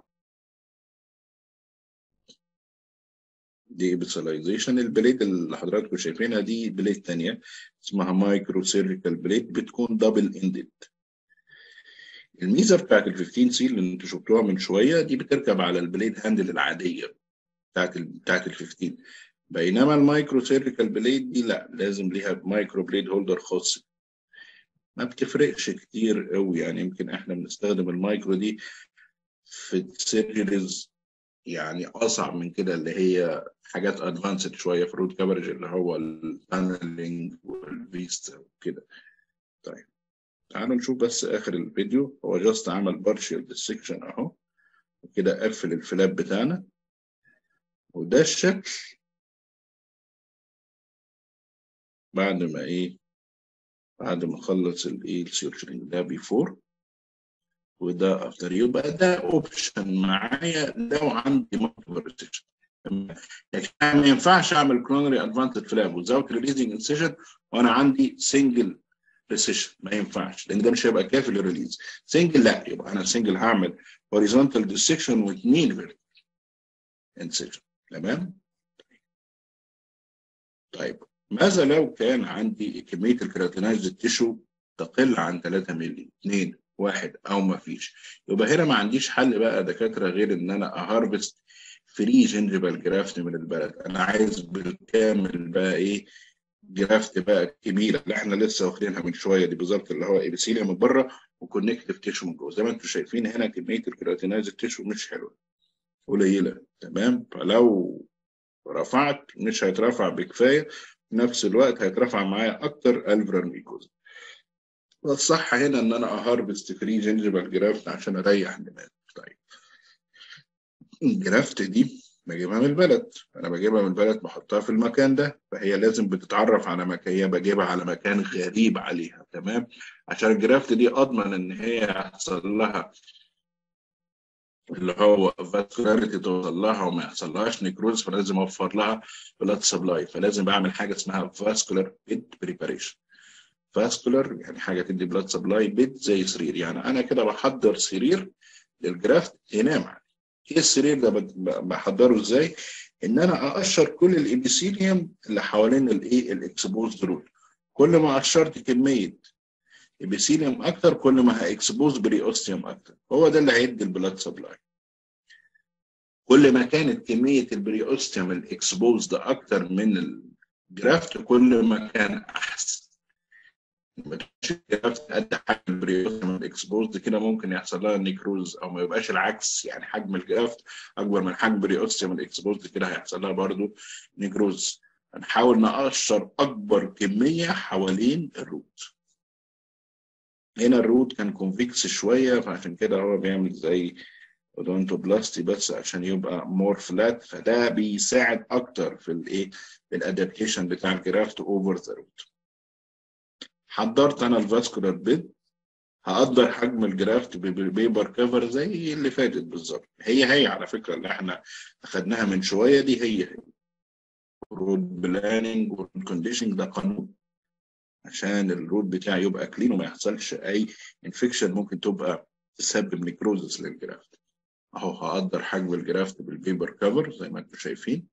دي ابيسلايزيشن البليد اللي حضراتكم شايفينها دي بليد تانية اسمها مايكرو سيرجيكال بليد بتكون دبل اندد الميزه بتاعت ال 15 سي اللي انتوا شفتوها من شويه دي بتركب على البليد هاندل العاديه بتاعت ال بتاعت ال 15 بينما المايكرو سيرجيكال بليد دي لا لازم ليها مايكرو بليد هولدر خاص ما بتفرقش كتير قوي يعني يمكن احنا بنستخدم المايكرو دي في السيرجريز يعني اصعب من كده اللي هي حاجات ادفانسد شويه في رود كفرج اللي هو البانلينج والفيست وكده طيب تعالوا نشوف بس اخر الفيديو هو جاست عمل بارشال ديسكشن اهو وكده قفل الفلاب بتاعنا وده الشكل بعد ما ايه بعد ما خلص الايه السيرشنج ده بيفور وده افتر يبقى ده اوبشن معايا لو عندي مالتيبل ريسيشن لكن ما ينفعش اعمل كرونري ادفانتد فلاب وزاوت ريليزنج انسيشن وانا عندي سنجل ريسيشن ما ينفعش لان ده مش هيبقى كافي للريليز سنجل لا يبقى انا سنجل هعمل هوريزونتال ديسكشن واثنين فيرتيكال انسيشن تمام طيب ماذا لو كان عندي كميه الكراتينايزد تيشو تقل عن 3 مللي 2 واحد او ما فيش يبقى هنا ما عنديش حل بقى دكاتره غير ان انا اهارفست فري جنجبال جرافت من البلد انا عايز بالكامل بقى ايه جرافت بقى كبيره اللي احنا لسه واخدينها من شويه دي بالظبط اللي هو ايبيثيليا من بره وكونكتيف تيشو من جوه زي ما انتم شايفين هنا كميه الكراتينايز تيشو مش حلوه قليله تمام فلو رفعت مش هيترفع بكفايه في نفس الوقت هيترفع معايا اكتر الفرال ميكوزا والصح هنا ان انا اهارفست فري جنجبال جرافت عشان اريح دماغي طيب الجرافت دي بجيبها من البلد انا بجيبها من البلد بحطها في المكان ده فهي لازم بتتعرف على مكان هي بجيبها على مكان غريب عليها تمام عشان الجرافت دي اضمن ان هي يحصل لها اللي هو فاسكولاريتي توصل لها وما يحصلهاش نيكروز فلازم اوفر لها بلاد سبلاي فلازم بعمل حاجه اسمها فاسكولار بيد بريباريشن فاسكولار يعني حاجه تدي بلاد سبلاي بيد زي سرير يعني انا كده بحضر سرير للجرافت ينام عليه ايه السرير ده بحضره ازاي؟ ان انا اقشر كل الابيثيليوم اللي حوالين الايه الاكسبوز رول كل ما قشرت كميه ابيثيليوم اكتر كل ما هاكسبوز بريوستيوم اكتر هو ده اللي هيدي البلاد سبلاي كل ما كانت كميه البريوستيوم الاكسبوز ده اكتر من الجرافت كل ما كان احسن ما الجرافت قد حجم البريوستيوم الاكسبوز كده ممكن يحصل لها نيكروز او ما يبقاش العكس يعني حجم الجرافت اكبر من حجم البريوستيوم الاكسبوز كده هيحصل لها برضه نيكروز هنحاول نقشر اكبر كميه حوالين الروت هنا الروت كان كونفكس شويه فعشان كده هو بيعمل زي اودونتوبلاستي بس عشان يبقى مور فلات فده بيساعد اكتر في الايه الادابتيشن بتاع الجرافت اوفر ذا روت حضرت انا الفاسكولار بيد هقدر حجم الجرافت ببيبر كفر زي اللي فاتت بالظبط هي هي على فكره اللي احنا اخدناها من شويه دي هي هي رود بلاننج والكونديشنج ده قانون عشان الرود بتاعي يبقى كلين وما يحصلش اي انفكشن ممكن تبقى تسبب نيكروزس للجرافت اهو هقدر حجم الجرافت بالبيبر كفر زي ما انتم شايفين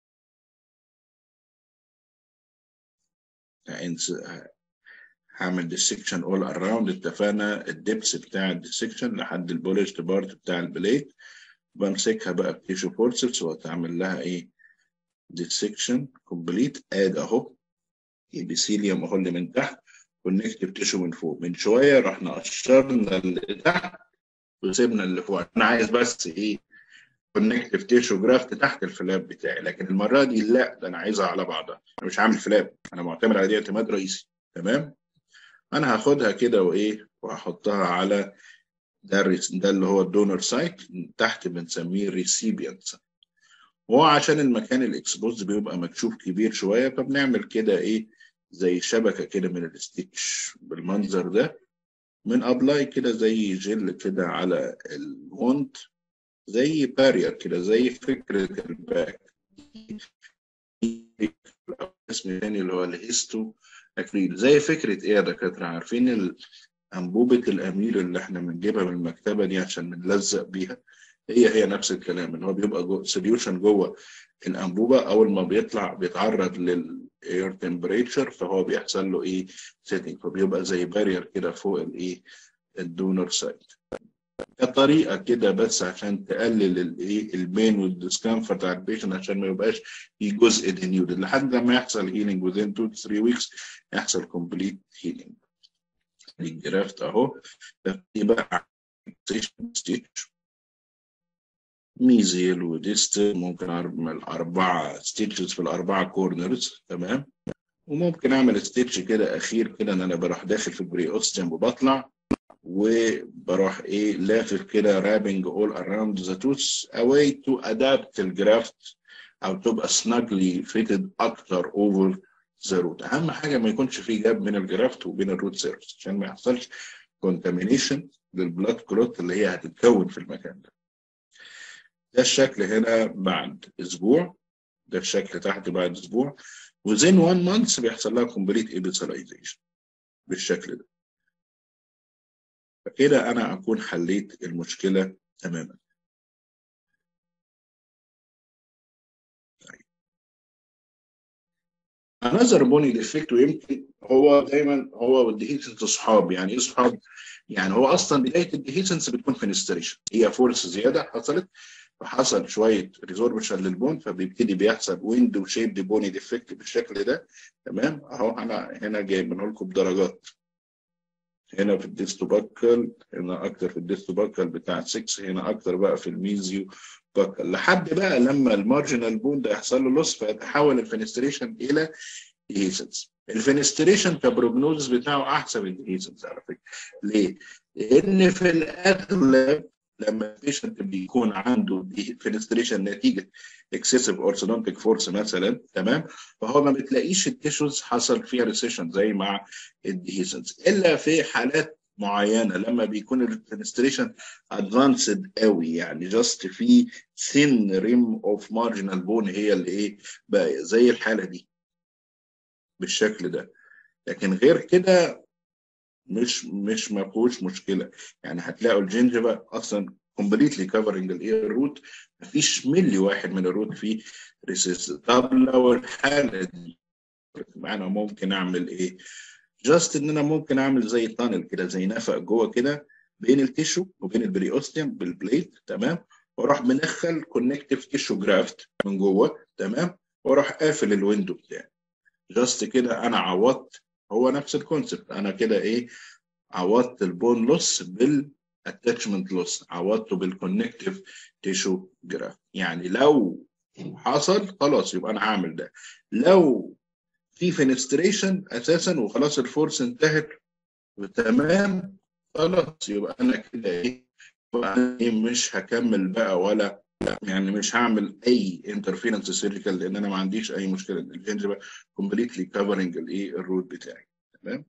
هعمل ديسكشن اول اراوند اتفقنا الدبس بتاع الديسكشن لحد البولشت بارت بتاع البليت بمسكها بقى بتيشو فورسبس وهتعمل لها ايه ديسكشن كومبليت اد اهو الابيثيليوم اهو اللي من تحت والنكتيف تيشو من فوق من شويه رحنا قشرنا اللي تحت وسيبنا اللي فوق انا عايز بس ايه كونكتيف تيشو جرافت تحت الفلاب بتاعي لكن المره دي لا ده انا عايزها على بعضها انا مش عامل فلاب انا معتمد على دي اعتماد رئيسي تمام انا هاخدها كده وايه وهحطها على ده ده اللي هو الدونر سايت تحت بنسميه ريسيبيانت سايت وهو عشان المكان الاكسبوز بيبقى مكشوف كبير شويه فبنعمل كده ايه زي شبكه كده من الستيتش بالمنظر ده من ابلاي كده زي جل كده على الوند زي بارير كده زي فكره الباك اسم تاني اللي هو الهيستو اكريل زي فكره ايه يا دكاتره عارفين انبوبه الامير اللي احنا بنجيبها من المكتبه دي عشان بنلزق بيها هي هي نفس الكلام اللي هو بيبقى جو سوليوشن جوه الانبوبه اول ما بيطلع بيتعرض للاير تمبريتشر فهو بيحصل له ايه سيتنج فبيبقى زي بارير كده فوق الايه الدونر سايت كطريقه كده بس عشان تقلل الايه البين والديسكمفورت على البيشنت عشان ما يبقاش في جزء دينيودد لحد ما يحصل هيلينج within 2 3 ويكس يحصل كومبليت هيلينج الجرافت اهو بقى ستيتش ميزيل وديست ممكن اعمل اربعه ستيتشز في الاربعه كورنرز تمام وممكن اعمل ستيتش كده اخير كده ان انا بروح داخل في البري اوستيوم وبطلع وبروح ايه لافف كده رابنج اول اراوند ذا توث اواي تو ادابت الجرافت او تبقى سناجلي فيتد اكتر اوفر ذا روت اهم حاجه ما يكونش في جاب بين الجرافت وبين الروت سيرفس عشان ما يحصلش كونتامينيشن للبلاد كلوت اللي هي هتتكون في المكان ده ده الشكل هنا بعد اسبوع ده الشكل تحت بعد اسبوع within one month بيحصل لها complete epithelialization بالشكل ده فكده انا اكون حليت المشكله تماما طيب. another bony defect ويمكن هو دايما هو والديهيسنس اصحاب يعني ايه اصحاب؟ يعني هو اصلا بدايه الديهيسنس بتكون فينستريشن هي فورس زياده حصلت فحصل شويه ريزوربشن للبون فبيبتدي بيحصل ويندو شيب بوني ديفكت بالشكل ده تمام اهو انا هنا جايبينه لكم بدرجات هنا في الديستوباكل هنا اكتر في الديستوباكل بتاع 6 هنا اكتر بقى في الميزيو باكل لحد بقى لما المارجنال بون ده يحصل له لوس فيتحول الفينستريشن الى ديهيسنس الفينستريشن كبروجنوز بتاعه احسن من الديهيسنس على فكره ليه؟ لان في الاغلب لما البيشنت بيكون عنده فينستريشن نتيجه اكسسيف اورثودونتيك فورس مثلا تمام فهو ما بتلاقيش التيشوز حصل فيها ريسيشن زي مع الديهيسنس الا في حالات معينه لما بيكون الفينستريشن ادفانسد قوي يعني جاست في ثين ريم اوف مارجنال بون هي اللي ايه بقى زي الحاله دي بالشكل ده لكن غير كده مش مش ما فيهوش مشكله يعني هتلاقوا الجنجبه اصلا كومبليتلي كفرنج الاير روت مفيش ملي واحد من الروت فيه ريسيس طب لو الحاله دي انا ممكن اعمل ايه؟ جاست ان انا ممكن اعمل زي تانل كده زي نفق جوه كده بين التيشو وبين البريوستيوم بالبليت تمام واروح مدخل كونكتيف تيشو جرافت من جوه تمام واروح قافل الويندو بتاعي جاست كده انا عوضت هو نفس الكونسبت انا كده ايه عوضت البون لوس بالاتاتشمنت لوس عوضته بالكونكتيف تيشو جراف يعني لو حصل خلاص يبقى انا هعمل ده لو في فينستريشن اساسا وخلاص الفورس انتهت وتمام خلاص يبقى انا كده ايه يبقى أنا إيه مش هكمل بقى ولا يعني مش هعمل اي انترفيرنس سيرجيكال لان انا ما عنديش اي مشكله ان الجنجبه كومبليتلي كفرنج الايه الروت بتاعي تمام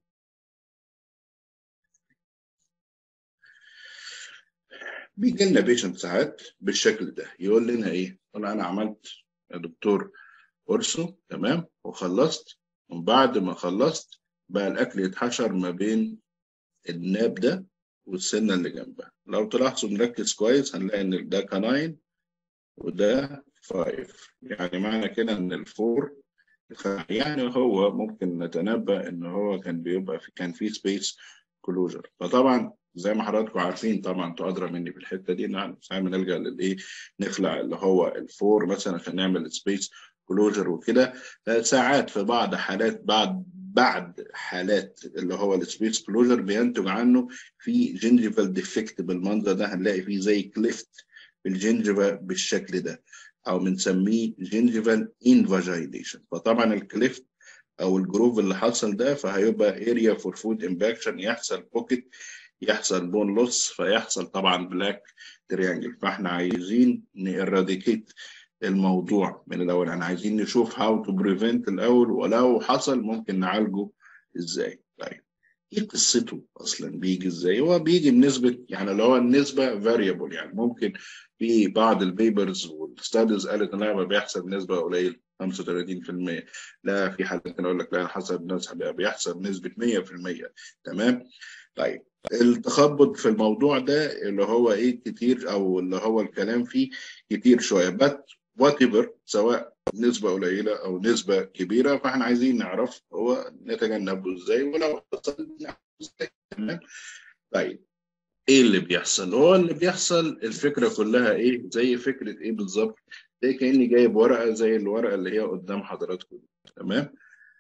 بيجي لنا بيشنت ساعات بالشكل ده يقول لنا ايه؟ يقول انا عملت يا دكتور قرصه تمام وخلصت ومن بعد ما خلصت بقى الاكل يتحشر ما بين الناب ده والسنه اللي جنبها لو تلاحظوا نركز كويس هنلاقي ان ده كناين وده فايف يعني معنى كده ان الفور يعني هو ممكن نتنبأ ان هو كان بيبقى في كان في سبيس كلوجر فطبعا زي ما حضراتكم عارفين طبعا انتوا ادرى مني في الحته دي نعم ساعات بنلجا للايه نخلع اللي هو الفور مثلا عشان نعمل سبيس كلوجر وكده ساعات في بعض حالات بعد بعد حالات اللي هو السبيس كلوجر بينتج عنه في جنجيفال ديفكت بالمنظر ده هنلاقي فيه زي كليفت في الجنجفا بالشكل ده او بنسميه جنجيفال انفاجينيشن فطبعا الكليفت او الجروف اللي حصل ده فهيبقى اريا فور فود امباكشن يحصل بوكيت يحصل بون لوس فيحصل طبعا بلاك تريانجل فاحنا عايزين نيراديكيت الموضوع من الاول احنا عايزين نشوف هاو تو بريفنت الاول ولو حصل ممكن نعالجه ازاي طيب ايه قصته اصلا بيجي ازاي هو بيجي بنسبه يعني اللي هو النسبه فاريبل يعني ممكن في بعض البيبرز والستاديز قالت ان لا بيحصل بنسبه قليله 35% لا في حالات تانية اقول لك لا حسب الناس بيحصل بنسبه 100% تمام طيب التخبط في الموضوع ده اللي هو ايه كتير او اللي هو الكلام فيه كتير شويه بس وات ايفر سواء نسبة قليلة أو نسبة كبيرة فاحنا عايزين نعرف هو نتجنبه ازاي ولو حصل نعرفه ازاي تمام طيب ايه اللي بيحصل؟ هو اللي بيحصل الفكرة كلها ايه؟ زي فكرة ايه بالظبط؟ زي كأني جايب ورقة زي الورقة اللي هي قدام حضراتكم تمام؟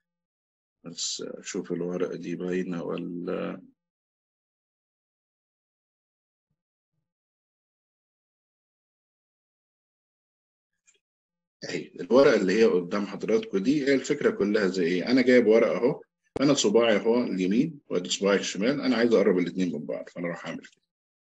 بس اشوف الورقة دي باينة ولا اهي الورقه اللي هي قدام حضراتكم دي هي الفكره كلها زي ايه انا جايب ورقه اهو انا صباعي اهو اليمين وادي صباعي الشمال انا عايز اقرب الاثنين من بعض فانا راح اعمل كده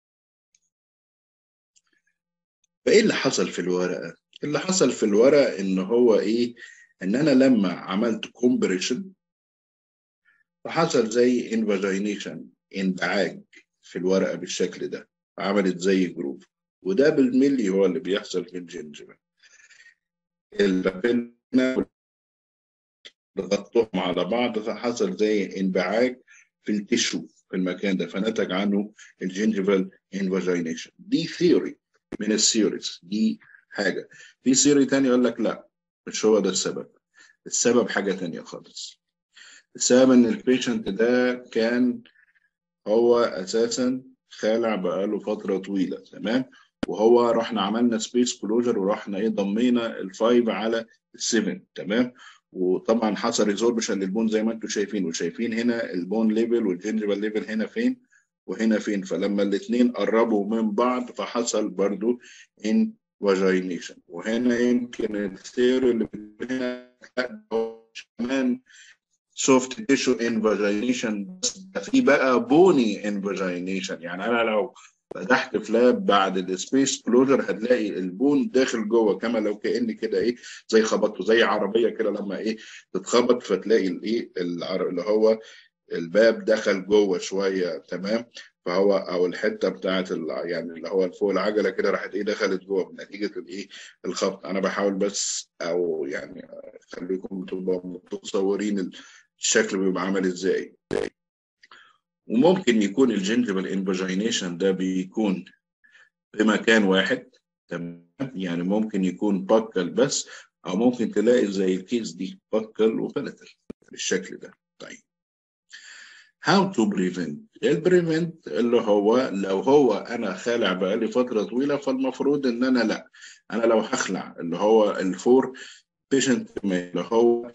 فايه اللي حصل في الورقه اللي حصل في الورقه ان هو ايه ان انا لما عملت كومبريشن فحصل زي انفاجينيشن انبعاج في الورقه بالشكل ده عملت زي جروب وده بالملي هو اللي بيحصل في الجنجبه البابيلا ضغطتهم على بعض فحصل زي انبعاج في التشو في المكان ده فنتج عنه الجنجيفال انفاجينيشن دي ثيوري من الثيوريز دي حاجه في ثيوري تاني يقول لك لا مش هو ده السبب السبب حاجه تانية خالص السبب ان البيشنت ده كان هو اساسا خالع بقاله فتره طويله تمام وهو رحنا عملنا سبيس كلوجر ورحنا ايه ضمينا الفايف على السفن تمام وطبعا حصل ريزوربشن للبون زي ما انتم شايفين وشايفين هنا البون ليفل والجنجبال ليفل هنا فين وهنا فين فلما الاثنين قربوا من بعض فحصل برضو ان فاجينيشن وهنا يمكن الثير اللي هنا كمان سوفت تيشو انفاجينيشن بس في بقى بوني انفاجينيشن يعني انا لو فتحت فلاب بعد السبيس كلوجر هتلاقي البون داخل جوه كما لو كان كده ايه زي خبطته زي عربيه كده لما ايه تتخبط فتلاقي الايه اللي هو الباب دخل جوه شويه تمام فهو او الحته بتاعت يعني اللي هو فوق العجله كده راحت ايه دخلت جوه بنتيجه الايه الخبط انا بحاول بس او يعني خليكم تبقوا متصورين الشكل بيبقى عامل ازاي وممكن يكون الجنجبال انفاجينيشن ده بيكون في مكان واحد تمام يعني ممكن يكون باكل بس او ممكن تلاقي زي الكيس دي باكل وبلتل بالشكل ده طيب how to prevent البريفنت اللي هو لو هو انا خالع بقالي فتره طويله فالمفروض ان انا لا انا لو هخلع اللي هو الفور بيشنت اللي هو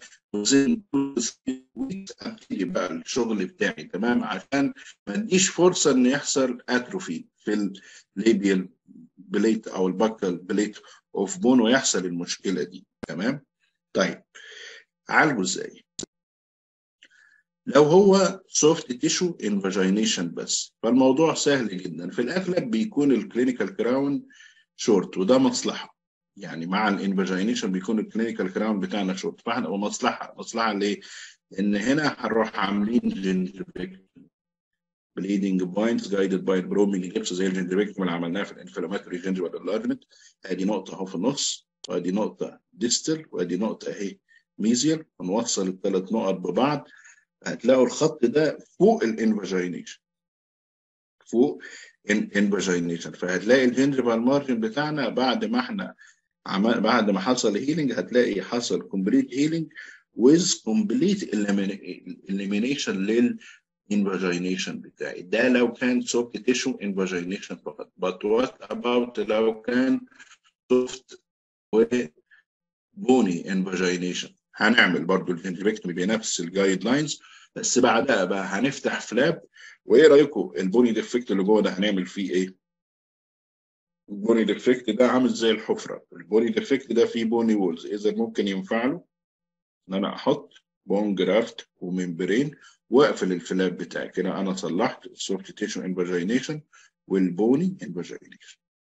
ابتدي بقى الشغل بتاعي تمام عشان ما اديش فرصه ان يحصل اتروفي في الليبيال بليت او البكال بليت اوف بون ويحصل المشكله دي تمام طيب عالجه ازاي لو هو سوفت تيشو انفاجينيشن بس فالموضوع سهل جدا في الاغلب بيكون الكلينيكال كراون شورت وده مصلحه يعني مع الانفاجينيشن بيكون الكلينيكال كراون بتاعنا شورت فاحنا ومصلحه مصلحه ليه؟ لان هنا هنروح عاملين جنجفكتومي بليدنج بوينتس جايدد باي برومينج جيبس زي الجنجفكتومي اللي عملناها في الانفلاماتوري جنجفال انلارجمنت ادي نقطه اهو في النص وادي نقطه ديستل وادي نقطه اهي ميزيال ونوصل الثلاث نقط ببعض هتلاقوا الخط ده فوق الانفاجينيشن فوق الانفاجينيشن فهتلاقي الجنجفال مارجن بتاعنا بعد ما احنا عمل بعد ما حصل هيلينج هتلاقي حصل كومبليت هيلينج with complete elimination للانفاجينيشن بتاعي ده لو كان soft tissue invagination فقط but what about لو كان soft و bony invagination هنعمل برضو الفنتريكتومي بنفس الجايد لاينز بس بعدها بقى هنفتح فلاب وايه رايكم البوني ديفكت اللي جوه ده هنعمل فيه ايه؟ البوني ديفكت ده عامل زي الحفره البوني ديفكت ده فيه بوني وولز اذا ممكن ينفع له ان انا احط بون جرافت وممبرين واقفل الفلاب بتاعي كده انا صلحت السوفت تيشو انفاجينيشن والبوني انفاجينيشن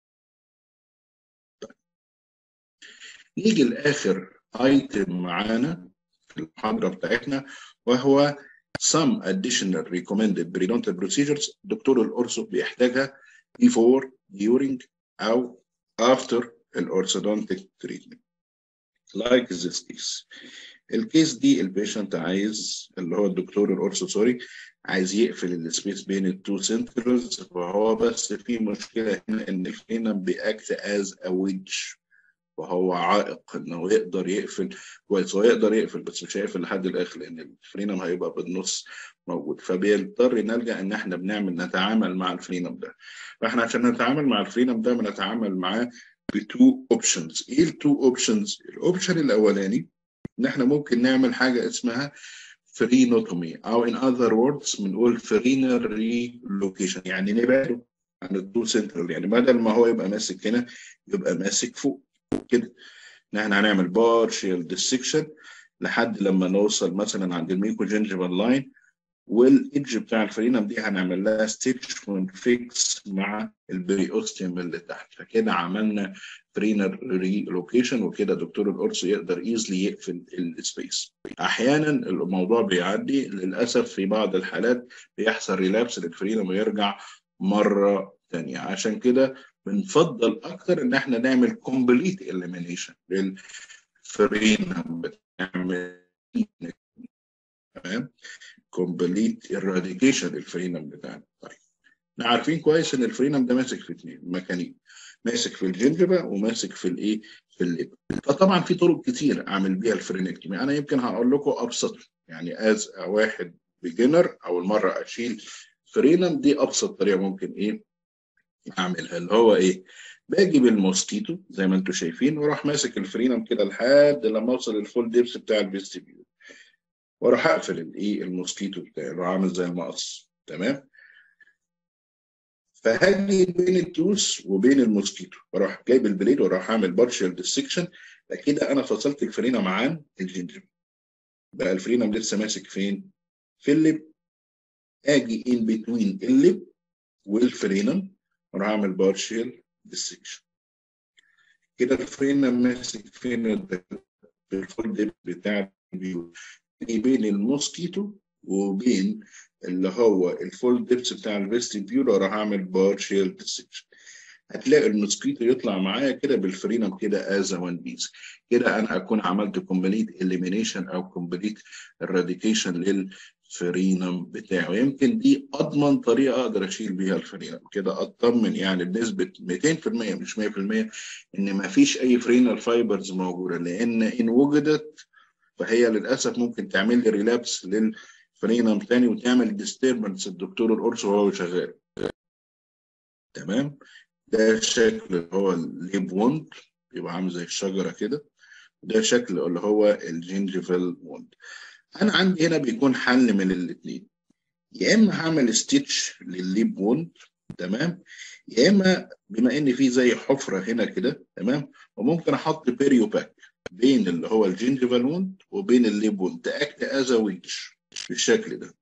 طيب نيجي لاخر ايتم معانا في المحاضره بتاعتنا وهو some additional recommended periodontal procedures دكتور الأورثو بيحتاجها before during أو after الأورثودونتيك treatment like this case الكيس دي البيشنت عايز اللي هو الدكتور الأورثو سوري عايز يقفل السبيس بين التو سنترز فهو بس في مشكلة هنا إن الفينم بيأكت از a wedge وهو عائق انه يقدر يقفل كويس هو يقدر يقفل بس مش هيقفل لحد الاخر لان الفرينم هيبقى بالنص موجود فبيضطر نلجا ان احنا بنعمل نتعامل مع الفرينم ده فاحنا عشان نتعامل مع الفرينم ده بنتعامل معاه بتو اوبشنز ايه التو اوبشنز الاوبشن الاولاني ان احنا ممكن نعمل حاجه اسمها فرينوتومي او in other words بنقول فرينر ريلوكيشن يعني نبعده عن التو سنترال يعني بدل ما هو يبقى ماسك هنا يبقى ماسك فوق كده ان احنا هنعمل بارشيال ديسكشن لحد لما نوصل مثلا عند الميكو جنجيفال لاين والايدج بتاع الفرينم دي هنعمل لها ستيتش ونفيكس مع البريوستيوم اللي تحت فكده عملنا فرينر ريلوكيشن وكده دكتور القرص يقدر ايزلي يقفل السبيس احيانا الموضوع بيعدي للاسف في بعض الحالات بيحصل ريلابس للفرينم ويرجع مره ثانيه عشان كده بنفضل اكتر ان احنا نعمل كومبليت اليمينيشن للفرينم بتعمل تمام كومبليت اراديكيشن للفرينم بتاعنا طيب احنا عارفين كويس ان الفرينم ده ماسك في اثنين مكانين ماسك في الجنجبه وماسك في الايه في اللب فطبعا في طرق كتير اعمل بيها الفرينكتومي انا يمكن هقول لكم ابسط يعني از واحد بيجنر اول مره اشيل فرينم دي ابسط طريقه ممكن ايه اعملها اللي هو ايه باجي بالموسكيتو زي ما انتم شايفين واروح ماسك الفرينم كده لحد لما اوصل للفول ديبس بتاع الفيستيبيول واروح اقفل الايه الموسكيتو بتاعي اللي هو عامل زي المقص تمام فهاجي بين التوس وبين الموسكيتو واروح جايب البليد واروح اعمل بارشال ديسكشن كده انا فصلت الفرينم عن الجنجم بقى الفرينم لسه ماسك فين؟ في اللب اجي ان بتوين اللب والفرينم واروح اعمل بارشال ديسكشن كده الفرينم ماسك فين الفول ديب بتاع البيوت بين الموسكيتو وبين اللي هو الفول ديبس بتاع الفيستيبيول وراح اعمل بارشيال ديسكشن هتلاقي الموسكيتو يطلع معايا كده بالفرينم كده از وان بيس كده انا اكون عملت كومبليت اليمينيشن او كومبليت الراديكيشن للفرينم بتاعه يمكن دي اضمن طريقه اقدر اشيل بيها الفرينم كده اطمن يعني بنسبه 200% مش 100% ان ما فيش اي فرينال فايبرز موجوده لان ان وجدت فهي للاسف ممكن تعمل لي ريلابس للفرينم تاني وتعمل ديستربنس الدكتور القرص وهو شغال تمام ده شكل اللي هو الليب ووند بيبقى عامل زي الشجره كده ده شكل اللي هو الجينجيفال ووند انا عندي هنا بيكون حل من الاثنين يا اما هعمل ستيتش للليب ووند تمام يا اما بما ان في زي حفره هنا كده تمام وممكن احط بيريو باك بين اللي هو الجينجيفال ووند وبين الليب ووند تاكت از ويدج بالشكل ده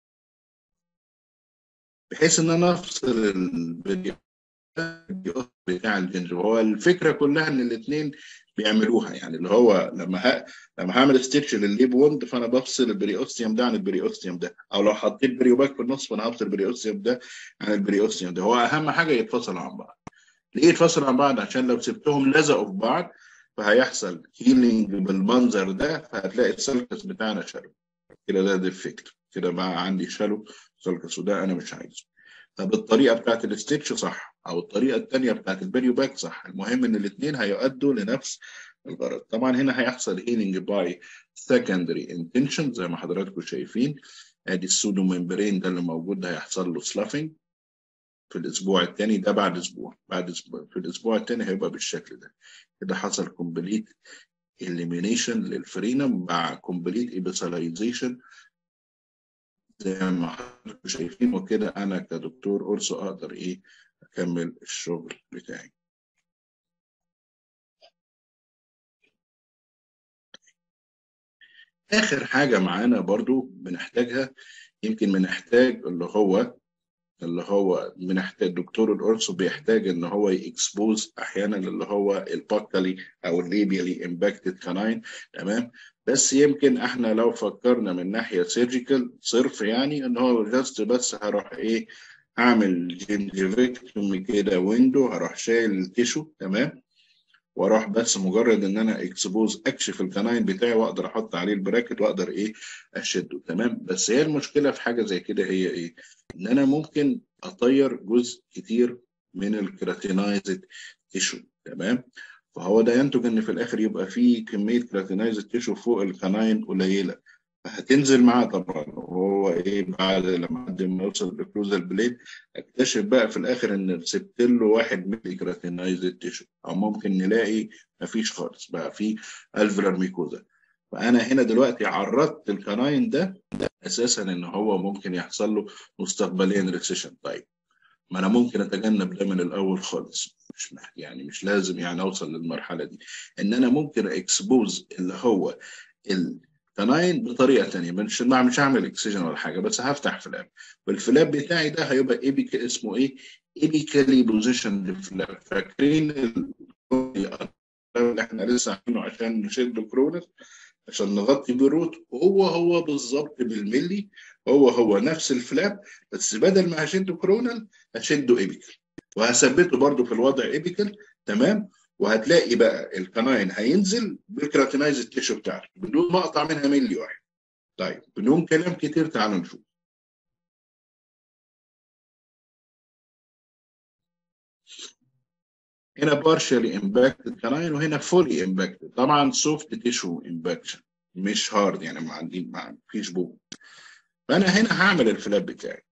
بحيث ان انا افصل الفيديو بتاع الجنجر هو الفكره كلها ان الاثنين بيعملوها يعني اللي هو لما ه... لما هعمل ستيتش للليب ووند فانا بفصل البريوستيوم ده عن البريوستيوم ده او لو حطيت بريوباك في النص فانا هفصل البريوستيوم ده عن البريوستيوم ده هو اهم حاجه يتفصلوا عن بعض ليه يتفصلوا عن بعض عشان لو سبتهم لزقوا في بعض فهيحصل هيلينج بالمنظر ده فهتلاقي السلكس بتاعنا شالو كده ده ديفكت كده بقى عندي شالو سلكس وده انا مش عايزه طب الطريقه بتاعت الستيتش صح او الطريقه الثانيه بتاعت البريو باك صح المهم ان الاثنين هيؤدوا لنفس الغرض طبعا هنا هيحصل هيلينج باي سكندري انتنشن زي ما حضراتكم شايفين ادي السودو ممبرين ده اللي موجود ده هيحصل له سلافنج في الاسبوع الثاني ده بعد اسبوع بعد اسبوع في الاسبوع الثاني هيبقى بالشكل ده كده حصل كومبليت elimination للفرينم مع كومبليت ايبساليزيشن زي ما حضراتكم شايفين وكده انا كدكتور اورسو اقدر ايه اكمل الشغل بتاعي اخر حاجه معانا برضو بنحتاجها يمكن بنحتاج اللي هو اللي هو بنحتاج دكتور الاورسو بيحتاج ان هو يكسبوز احيانا اللي هو الباكالي او الليبيالي امباكتد كاناين تمام بس يمكن احنا لو فكرنا من ناحيه سيرجيكال صرف يعني ان هو جاست بس هروح ايه اعمل جنجيفكتومي كده ويندو هروح شايل التيشو تمام واروح بس مجرد ان انا اكسبوز اكشف الكناين بتاعي واقدر احط عليه البراكت واقدر ايه اشده تمام بس هي المشكله في حاجه زي كده هي ايه ان انا ممكن اطير جزء كتير من الكراتينايزد تيشو تمام فهو ده ينتج ان في الاخر يبقى فيه كميه كراتينايزد تيشو فوق الكناين قليله فهتنزل معاه طبعا وهو ايه بعد لما حد ما يوصل للكلوزال بليد اكتشف بقى في الاخر ان سبت له واحد ملي كراتينايزد تيشو او ممكن نلاقي مفيش خالص بقى في الفلر ميكوزا فانا هنا دلوقتي عرضت الكناين ده اساسا ان هو ممكن يحصل له مستقبليا ريسيشن طيب ما انا ممكن اتجنب ده من الاول خالص مش محتاج يعني مش لازم يعني اوصل للمرحله دي ان انا ممكن اكسبوز اللي هو الكناين بطريقه ثانيه مش مش هعمل اكسجين ولا حاجه بس هفتح فلاب والفلاب بتاعي ده هيبقى ايبيك اسمه ايه؟ ايبيكالي بوزيشن فلاب فاكرين اللي احنا لسه عاملينه عشان نشد كرونس عشان نغطي بيروت هو هو بالظبط بالملي هو هو نفس الفلاب بس بدل ما هشده كرونال هشده ايبيكال وهثبته برضو في الوضع ايبيكال تمام وهتلاقي بقى الكناين هينزل بالكراتينايز التيشو بتاعته بدون ما اقطع منها ملي واحد طيب بدون كلام كتير تعالوا نشوف هنا partially impacted canine وهنا fully impacted طبعا soft tissue impaction مش هارد يعني ما عندي ما فيش بوم فانا هنا هعمل الفلاب بتاعي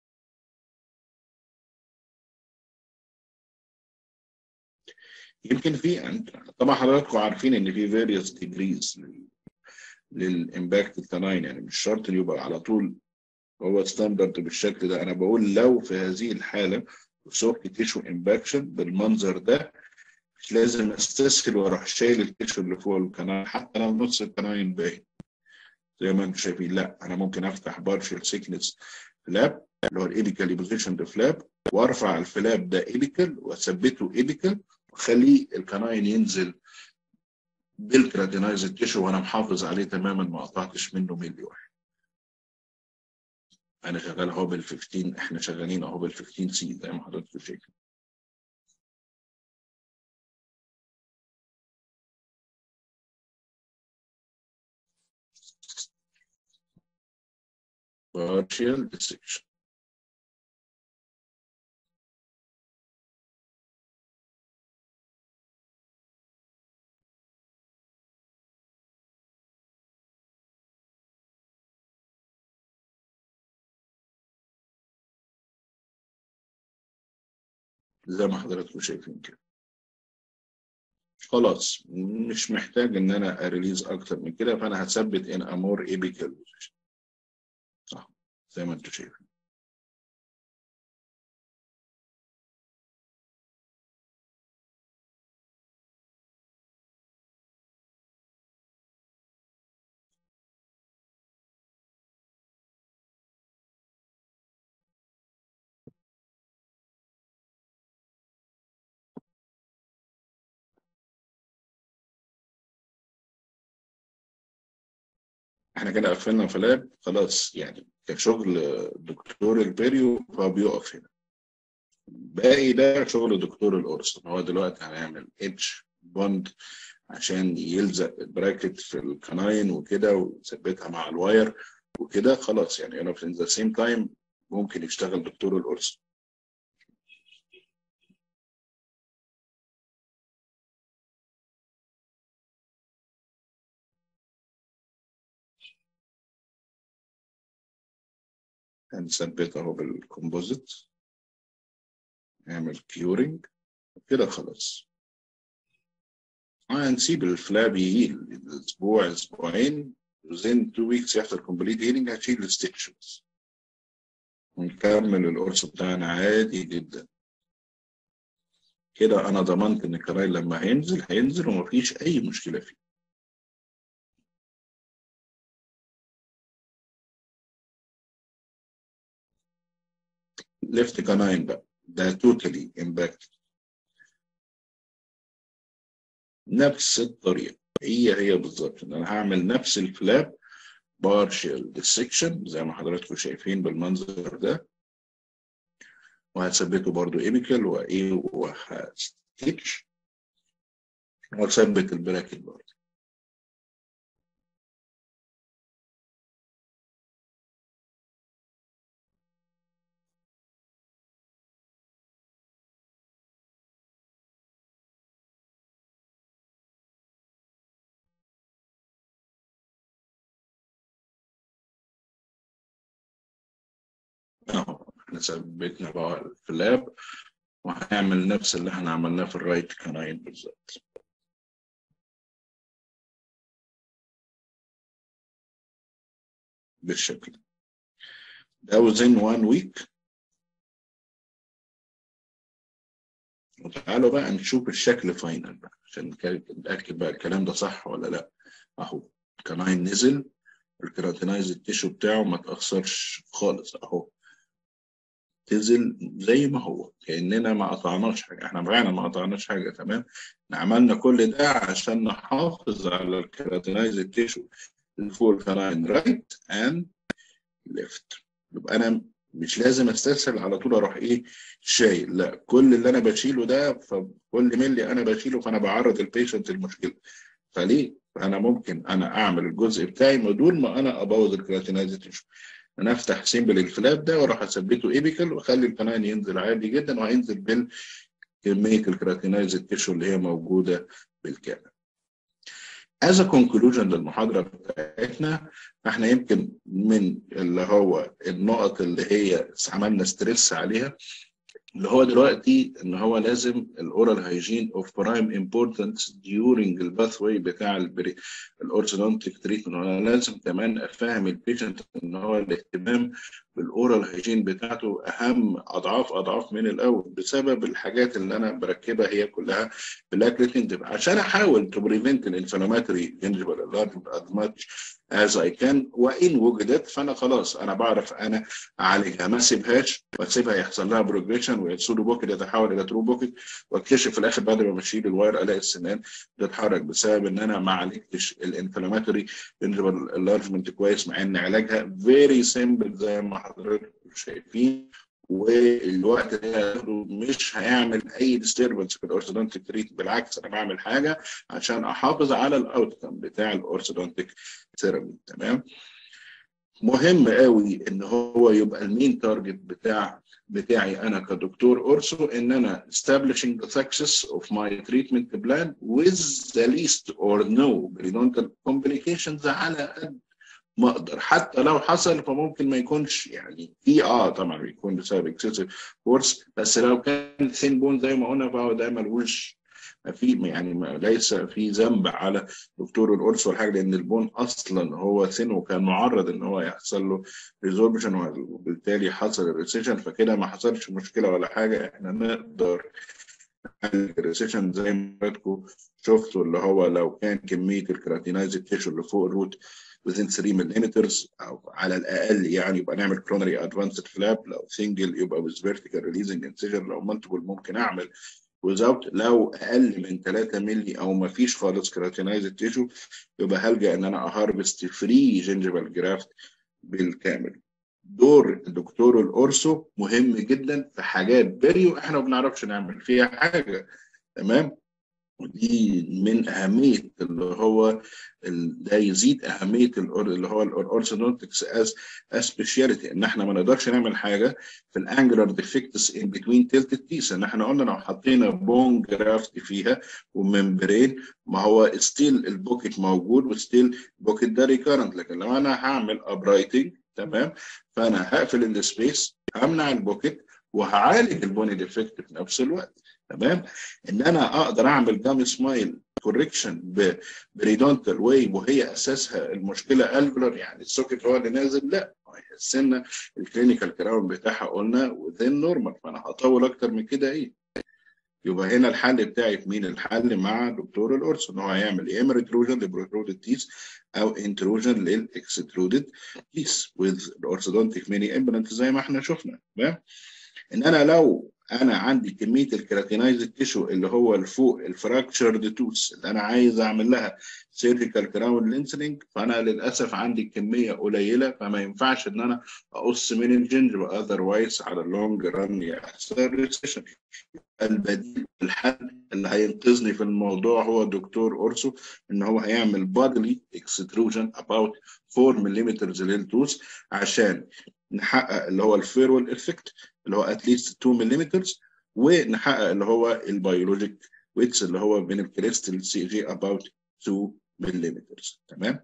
يمكن في طبعا حضراتكم عارفين ان في various degrees للامباكت كاناين يعني مش شرط يبقى على طول هو ستاندرد بالشكل ده انا بقول لو في هذه الحاله سوفت تيشو امباكشن بالمنظر ده مش لازم استسهل واروح شايل التيشو اللي فوق القناه حتى لو نص القناين باين زي ما انتم شايفين لا انا ممكن افتح بارشل سيكنس فلاب اللي هو الايبيكالي بوزيشن فلاب وارفع الفلاب ده ايبيكال واثبته ايبيكال واخليه القناين ينزل بالكراتينايز تيشو وانا محافظ عليه تماما ما قطعتش منه ملي واحد انا شغال اهو بال 15 احنا شغالين اهو بال 15 سي زي ما حضرتك شايفين partial dissection زي ما حضراتكم شايفين كده خلاص مش محتاج ان انا اريليز اكتر من كده فانا هثبت ان امور ايبيكال بوزيشن صح زي ما انتم شايفين احنا كده قفلنا فلاب خلاص يعني كشغل دكتور البيريو فهو بيقف هنا باقي ده شغل دكتور القرص هو دلوقتي هنعمل اتش بوند عشان يلزق البراكت في الكناين وكده ويثبتها مع الواير وكده خلاص يعني انا في ذا سيم تايم ممكن يشتغل دكتور القرص هنثبت اهو بالكومبوزيت نعمل كيورنج كده خلاص هنسيب الفلاب يهيل اسبوع اسبوعين within two weeks يحصل complete healing هتشيل الستيتشز ونكمل القرص بتاعنا عادي جدا كده انا ضمنت ان الكرايل لما هينزل هينزل ومفيش اي مشكله فيه ليفت كاناين بقى ده توتالي امباكت نفس الطريقه هي هي بالظبط ان انا هعمل نفس الفلاب بارشال ديسكشن زي ما حضراتكم شايفين بالمنظر ده وهثبته برضو ايبيكال وايه وهستيتش وهثبت البراكت برضو اهو احنا ثبتنا بقى في اللاب وهنعمل نفس اللي احنا عملناه في الرايت كاناين بالظبط بالشكل ده ده within one week وتعالوا بقى نشوف الشكل فاينل بقى عشان نتاكد بقى الكلام ده صح ولا لا اهو الكناين نزل الكراتينايز التيشو بتاعه ما تاثرش خالص اهو نزل زي ما هو كاننا ما قطعناش حاجه احنا فعلا ما قطعناش حاجه تمام احنا عملنا كل ده عشان نحافظ على الكراتينايز التيشو اللي فوق الكناين رايت اند ليفت يبقى انا مش لازم استسهل على طول اروح ايه شايل لا كل اللي انا بشيله ده فكل ملي انا بشيله فانا بعرض البيشنت المشكله فليه؟ فانا ممكن انا اعمل الجزء بتاعي من دون ما انا ابوظ الكراتينايز تيشو انا افتح سيمبل الفلاب ده واروح اثبته ايبيكال واخلي القناين ينزل عادي جدا وهينزل بالكميه الكراتينايز تيشو اللي هي موجوده بالكامل. As a conclusion للمحاضرة بتاعتنا احنا يمكن من اللي هو النقط اللي هي عملنا ستريس عليها اللي هو دلوقتي ان هو لازم الاورال هايجين اوف برايم امبورتنس ديورنج الباث واي بتاع الاورثودونتيك تريتمنت وانا لازم كمان افهم البيشنت ان هو الاهتمام بالاورال هايجين بتاعته اهم اضعاف اضعاف من الاول بسبب الحاجات اللي انا بركبها هي كلها بلاك ريتنج عشان احاول تو بريفنت الانفلاماتوري جنجبل enlargement as much as I can وان وجدت فانا خلاص انا بعرف انا اعالجها ما اسيبهاش واسيبها يحصل لها بروجريشن والسودو بوكيت يتحول الى ترو بوكيت واكتشف في الاخر بعد ما بشيل الواير الاقي السنان بتتحرك بسبب ان انا ما عالجتش الانفلاماتوري جنجبل enlargement كويس مع ان علاجها فيري سيمبل زي ما حضرتك شايفين والوقت اللي هياخده مش هيعمل اي ديستربنس في الاورثودونتيك تريت بالعكس انا بعمل حاجه عشان احافظ على الاوتكم بتاع الاورثودونتيك ثيرابي تمام مهم قوي ان هو يبقى المين تارجت بتاع بتاعي انا كدكتور اورسو ان انا establishing the success of my treatment plan with the least or no periodontal complications على قد ما اقدر حتى لو حصل فممكن ما يكونش يعني في اه طبعا بيكون بسبب اكسسيف فورس بس لو كان ثين بون زي ما قلنا فهو ده ملوش في يعني ما ليس في ذنب على دكتور القرص ولا حاجه لان البون اصلا هو ثين وكان معرض ان هو يحصل له ريزوربشن وبالتالي حصل الريسيشن فكده ما حصلش مشكله ولا حاجه احنا نقدر الريسيشن زي ما حضراتكم شفتوا اللي هو لو كان كميه الكراتينايز تيشو اللي فوق الروت within 3 ملم او على الاقل يعني يبقى نعمل كرونري ادفانسد فلاب لو سنجل يبقى with vertical releasing incision لو مالتيبل ممكن اعمل without لو اقل من 3 مللي او ما فيش خالص كراتينايزد تيشو يبقى هلجا ان انا اهارفست فري جنجبال جرافت بالكامل دور الدكتور الاورسو مهم جدا في حاجات بريو احنا ما بنعرفش نعمل فيها حاجه تمام ودي من اهميه اللي هو ده يزيد اهميه اللي هو الاورثودونتكس از سبيشاليتي ان احنا ما نقدرش نعمل حاجه في الانجلر ديفكتس ان بتوين تيلت التيس ان احنا قلنا لو حطينا بون جرافت فيها وممبرين ما هو ستيل البوكيت موجود وستيل البوكيت ده ريكارنت لكن لو انا هعمل ابرايتنج تمام فانا هقفل السبيس همنع البوكيت وهعالج البوني ديفكت في نفس الوقت تمام ان انا اقدر اعمل جام سمايل كوركشن بريدونتال ويف وهي اساسها المشكله الفلر يعني السوكت هو اللي نازل لا السنه الكلينيكال كراون بتاعها قلنا وذين نورمال فانا هطول اكتر من كده ايه يبقى هنا الحل بتاعي في مين الحل مع دكتور القرص ان هو هيعمل يا اما ريتروجن للبروترودد تيس او انتروجن للاكسترودد تيس وذ الاورثودونتيك ميني امبلانت زي ما احنا شفنا تمام ان انا لو انا عندي كميه الكراتينايز تيشو اللي هو الفوق الفراكشرد توث اللي انا عايز اعمل لها سيرجيكال كراون لينسنج فانا للاسف عندي كميه قليله فما ينفعش ان انا اقص من الجنجب اذروايز على اللونج ران يحصل ريسيشن البديل الحل اللي هينقذني في الموضوع هو دكتور اورسو ان هو هيعمل بادلي اكستروجن اباوت 4 ملم للتوث عشان نحقق اللي هو الفيرول افكت اللي هو اتليست 2 ملم ونحقق اللي هو البيولوجيك ويتس اللي هو من الكريستال سي جي اباوت 2 ملم تمام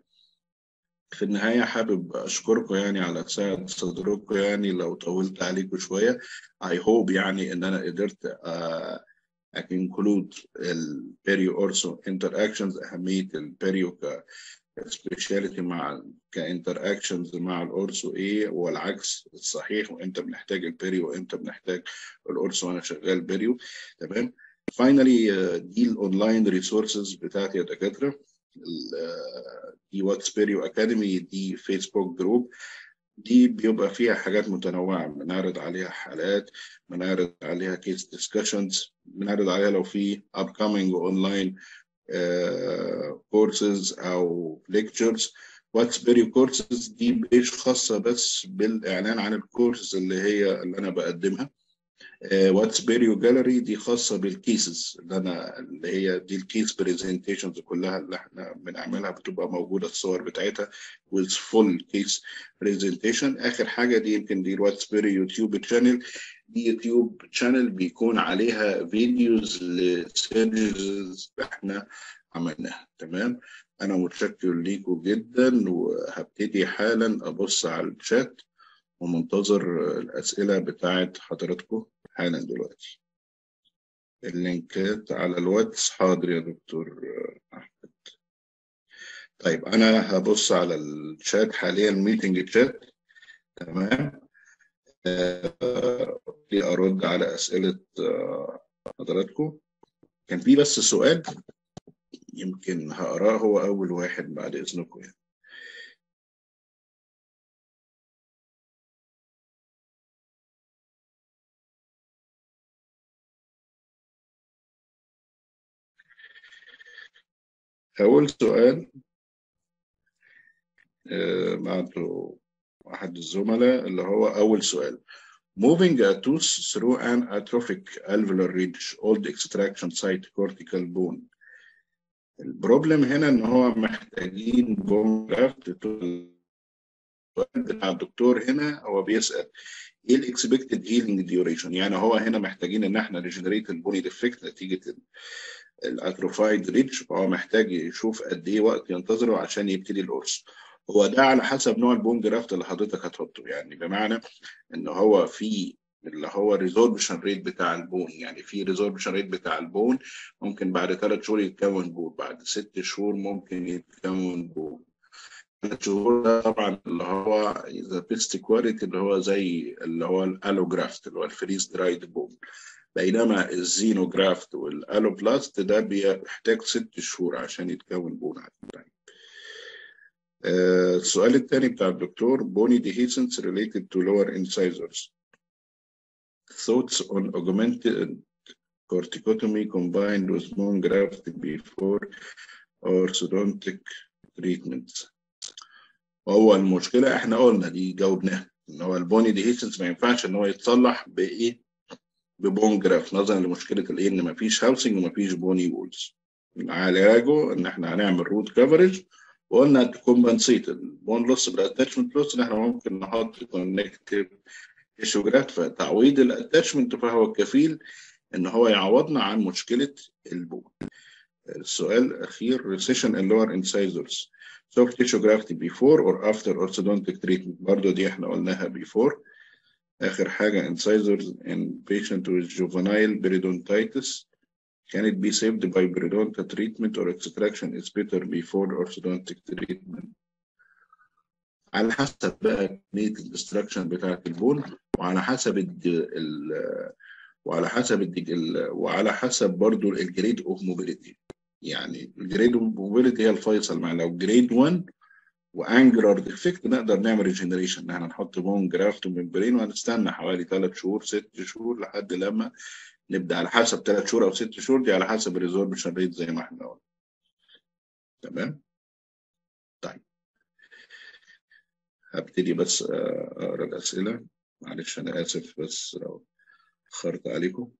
في النهاية حابب أشكركم يعني على سعة صدركم يعني لو طولت عليكم شوية I hope يعني إن أنا قدرت uh, include البيريو أورسو interactions أهمية البيريو ك سبيشاليتي مع كانتر اكشنز مع الاورسو ايه والعكس الصحيح وامتى بنحتاج البيريو وامتى بنحتاج الاورسو وانا شغال بيريو تمام فاينلي دي الاونلاين ريسورسز بتاعتي يا دكاتره دي واتس بيريو اكاديمي دي فيسبوك جروب دي بيبقى فيها حاجات متنوعة بنعرض عليها حالات بنعرض عليها كيس ديسكشنز بنعرض عليها لو في upcoming اونلاين كورسز او ليكتشرز واتس بيري كورسز دي مش خاصه بس بالاعلان عن الكورس اللي هي اللي انا بقدمها واتس بيريو جاليري دي خاصه بالكيسز اللي انا اللي هي دي الكيس برزنتيشنز كلها اللي احنا بنعملها بتبقى موجوده الصور بتاعتها with full case presentation اخر حاجه دي يمكن دي الواتس بيري يوتيوب شانل دي يوتيوب شانل بيكون عليها فيديوز لسيرجز احنا عملناها تمام انا متشكر ليكم جدا وهبتدي حالا ابص على الشات ومنتظر الاسئله بتاعت حضراتكم حالا دلوقتي اللينكات على الواتس حاضر يا دكتور احمد طيب انا هبص على الشات حاليا ميتنج شات تمام ارد على اسئله حضراتكم كان في بس سؤال يمكن هقراه هو اول واحد بعد اذنكم يعني أول سؤال بعته أحد الزملاء اللي هو أول سؤال Moving a tooth through an atrophic alveolar ridge old extraction site cortical bone البروبلم هنا ان هو محتاجين بون جرافت السؤال بتاع الدكتور هنا هو بيسال ايه الاكسبكتد هيلينج ديوريشن يعني هو هنا محتاجين ان احنا ريجنريت البوني ديفكت نتيجه الاتروفايد ريدج فهو محتاج يشوف قد ايه وقت ينتظره عشان يبتدي القرص هو ده على حسب نوع البون جرافت اللي حضرتك هتحطه يعني بمعنى ان هو في اللي هو ريزوربشن ريت بتاع البون يعني في ريزوربشن ريت بتاع البون ممكن بعد ثلاث شهور يتكون بون بعد ست شهور ممكن يتكون بون ثلاث شهور ده طبعا اللي هو ذا بيست كواليتي اللي هو زي اللي هو الالوجرافت اللي هو الفريز درايد بون بينما الزينوجرافت والالوبلاست ده بيحتاج ست شهور عشان يتكون بون عادي السؤال الثاني بتاع الدكتور بوني dehiscence related to lower incisors thoughts on augmented corticotomy combined with bone graft before orthodontic treatment هو المشكلة احنا قلنا دي جاوبناها ان هو البوني ديهيسنس ما ينفعش ان هو يتصلح بايه ببون جراف نظرا لمشكلة الايه ان ما فيش هاوسنج وما فيش بوني وولز علاجه ان احنا هنعمل روت كفرج وقلنا تكومبنسيت البون لوس بالاتاتشمنت لوس ان احنا ممكن نحط كونكتيف تيشو جرافت فتعويض الاتاتشمنت فهو كفيل ان هو يعوضنا عن مشكله البون السؤال الاخير recession and lower incisors soft tissue graft before or after orthodontic treatment برضه دي احنا قلناها before اخر حاجه incisors in patient with juvenile periodontitis can it be saved by periodontal treatment or extraction is better before orthodontic treatment على حسب بقى كميه الاستراكشن بتاعت البون وعلى حسب ال ال وعلى حسب ال وعلى حسب برضو الجريد اوف موبيليتي يعني الجريد اوف موبيليتي هي الفيصل مع لو جريد 1 وانجلر ديفكت نقدر نعمل ريجنريشن ان احنا نحط بون جرافت وممبرين وهنستنى حوالي 3 شهور 6 شهور لحد لما نبدا على حسب 3 شهور او 6 شهور دي على حسب الريزوربشن ريت زي ما احنا قلنا تمام طيب هبتدي بس اقرا الاسئله معلش انا اسف بس لو اخرت عليكم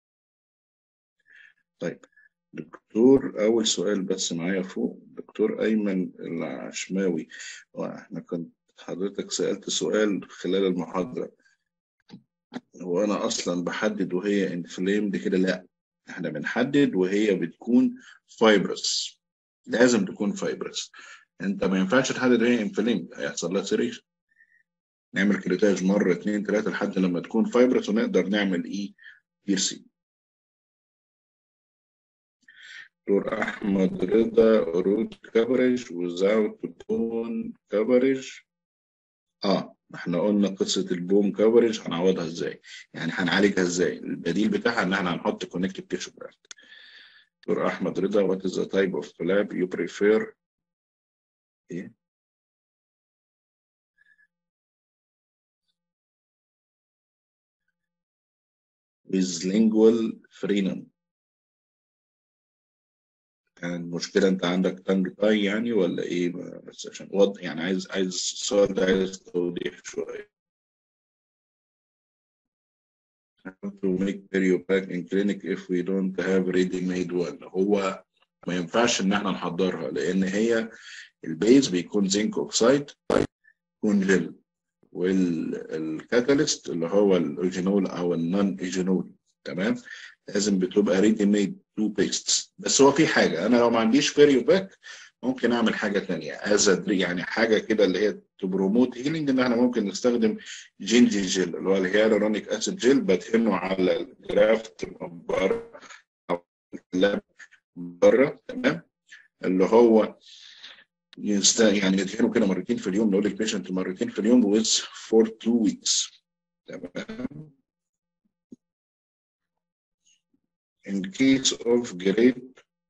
طيب دكتور اول سؤال بس معايا فوق دكتور ايمن العشماوي واحنا كنت حضرتك سالت سؤال خلال المحاضره هو انا اصلا بحدد وهي انفليمد كده لا احنا بنحدد وهي بتكون فايبرس لازم تكون فايبرس انت ما ينفعش تحدد وهي انفليمد هيحصل لها سيريشن نعمل كريتاج مره اثنين ثلاثه لحد لما تكون فايبرس ونقدر نعمل ايه بيرسي دكتور احمد رضا روت كفرج وزاوت بون كفرج اه احنا قلنا قصه البوم كفرج هنعوضها ازاي يعني هنعالجها ازاي البديل بتاعها ان احنا هنحط كونكتيف تيشو جرافت دكتور احمد رضا what is the type of collab you prefer ايه with lingual frenum يعني المشكلة أنت عندك تانج تاي يعني ولا إيه بس عشان وضع يعني عايز عايز السؤال ده عايز توضيح شوية. How to make perio pack in clinic if we don't have ready made one هو ما ينفعش إن إحنا نحضرها لأن هي البيز بيكون زنك أوكسايد يكون جل والكاتاليست اللي هو الايجينول أو النون ايجينول تمام لازم بتبقى ريدي ميد تو بيستس بس هو في حاجه انا لو ما عنديش بيريو باك ممكن اعمل حاجه ثانيه از يعني حاجه كده اللي هي تبروموت هيلينج ان احنا ممكن نستخدم جينجي جيل اللي هو الهيالورونيك اسيد جيل بدهنه على الجرافت من بره او اللاب بره تمام اللي هو يست... يعني يدهنه كده مرتين في اليوم نقول للبيشنت مرتين في اليوم ويز فور تو ويكس تمام in case of grade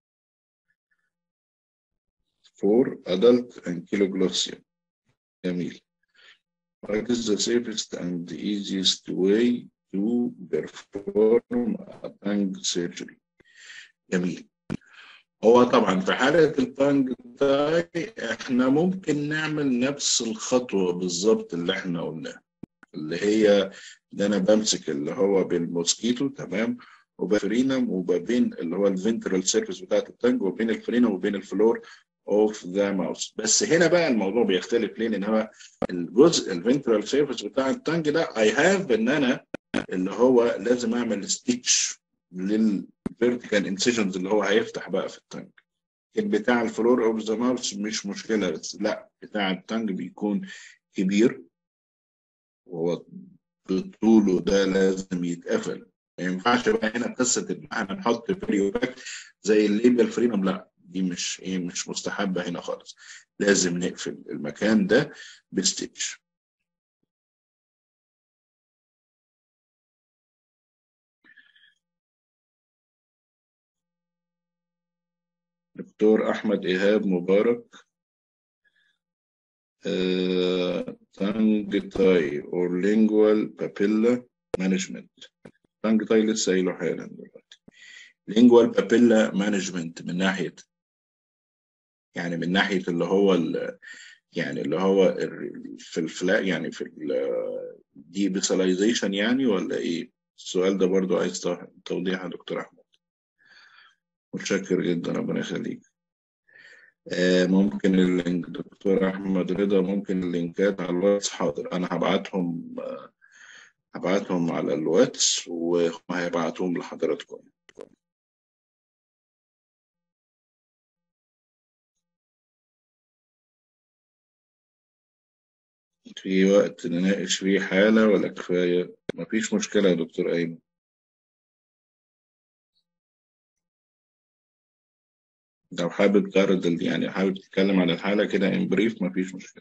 4 adult ankylosing جميل What is the safest and easiest way to perform a tongue surgery? جميل هو طبعا في حالة التانج تاي احنا ممكن نعمل نفس الخطوة بالظبط اللي احنا قلناها اللي هي ده انا بمسك اللي هو بالموسكيتو تمام وبين وبين اللي هو الفنترال سيرفيس بتاعت التنج وبين الفرينة وبين الفلور اوف ذا ماوس بس هنا بقى الموضوع بيختلف ليه؟ لان هو الجزء الفنترال سيرفيس بتاع التنج ده اي هاف ان انا اللي هو لازم اعمل ستيتش للفيرتيكال انسيجنز اللي هو هيفتح بقى في التنج بتاع الفلور اوف ذا ماوس مش مشكله بس لا بتاع التنج بيكون كبير وهو بطوله ده لازم يتقفل ما ينفعش بقى هنا قصه ان احنا نحط فريو باك زي الليبل فرينوم لا دي مش ايه مش مستحبه هنا خالص لازم نقفل المكان ده بستيتش دكتور احمد ايهاب مبارك تانج تاي اور لينجوال بابيلا مانجمنت تانج تاي لسه قايله حالا دلوقتي lingual papilla management من ناحيه يعني من ناحيه اللي هو ال يعني اللي هو في الفلا يعني في دي بيساليزيشن يعني ولا ايه؟ السؤال ده برضو عايز توضيح يا دكتور احمد متشكر جدا ربنا يخليك آه ممكن اللينك دكتور احمد رضا ممكن اللينكات على الواتس حاضر انا هبعتهم آه هبعتهم على الواتس وهم هيبعتوهم لحضراتكم في وقت نناقش فيه حالة ولا كفاية؟ مفيش مشكلة يا دكتور أيمن لو حابب تعرض يعني حابب تتكلم عن الحالة كده ان بريف مفيش مشكلة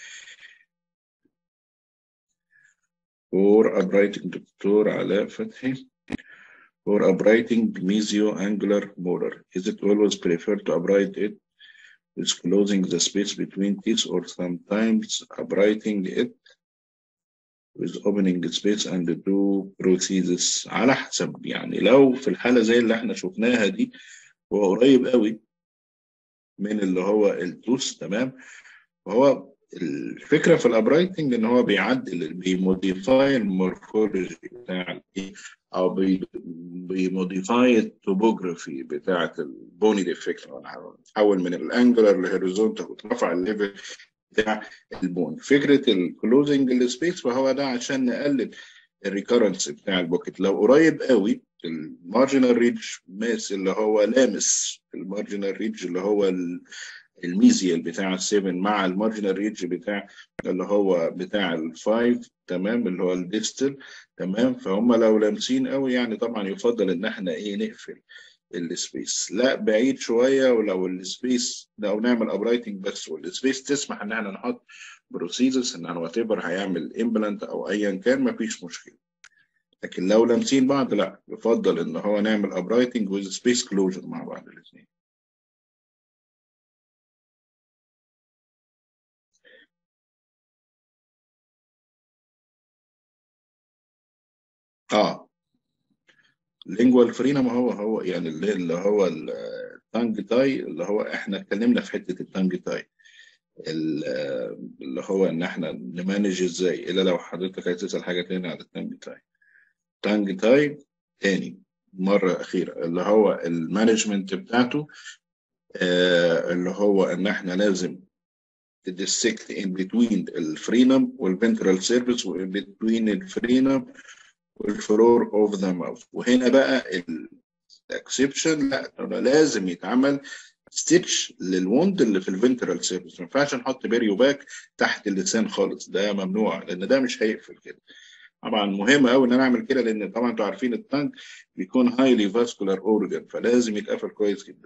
for uprighting دكتور علاء فتحي for uprighting mesio-angular molar is it always preferred to upright it with closing the space between teeth or sometimes uprighting it with opening the space and do prosthesis على حسب يعني لو في الحالة زي اللي احنا شفناها دي هو قريب قوي من اللي هو التوس تمام وهو الفكره في الابرايتنج ان هو بيعدل بيموديفاي المورفولوجي بتاع او بيموديفاي التوبوجرافي بتاعه البوني ديفكت تحول من الانجلر لهوريزونتال وترفع الليفل بتاع البون فكره الكلوزنج السبيس فهو ده عشان نقلل الريكرنس بتاع البوكيت لو قريب قوي المارجنال ريدج ماس اللي هو لامس المارجنال ريدج اللي هو الميزيال بتاع السيفن مع المارجنال ريدج بتاع اللي هو بتاع الفايف تمام اللي هو الديستل تمام فهم لو لامسين قوي يعني طبعا يفضل ان احنا ايه نقفل السبيس لا بعيد شويه ولو السبيس لو نعمل ابرايتنج بس والسبيس تسمح ان احنا نحط بروسيزس ان وات ايفر هيعمل امبلانت او ايا كان مفيش مشكله لكن لو لامسين بعض لا يفضل ان هو نعمل ابرايتنج ويز سبيس كلوجر مع بعض الاثنين اه لينجوال فرينم هو هو يعني اللي هو التانج تاي اللي هو احنا اتكلمنا في حته التانج تاي اللي هو ان احنا نمانج ازاي الا لو حضرتك عايز تسال حاجه تاني على التانج تاي تانج تاي تاني مرة أخيرة اللي هو المانجمنت بتاعته آه اللي هو إن إحنا لازم تديسكت إن بتوين الفرينم والفنترال سيرفيس وإن بتوين الفرينم والفلور أوف ذا ماوث وهنا بقى الأكسبشن لا لازم يتعمل ستيتش للوند اللي في الفنترال سيرفيس ما ينفعش نحط بيريو باك تحت اللسان خالص ده ممنوع لأن ده مش هيقفل كده طبعا مهم قوي ان انا اعمل كده لان طبعا انتوا عارفين التانك بيكون هايلي فاسكولار اورجان فلازم يتقفل كويس جدا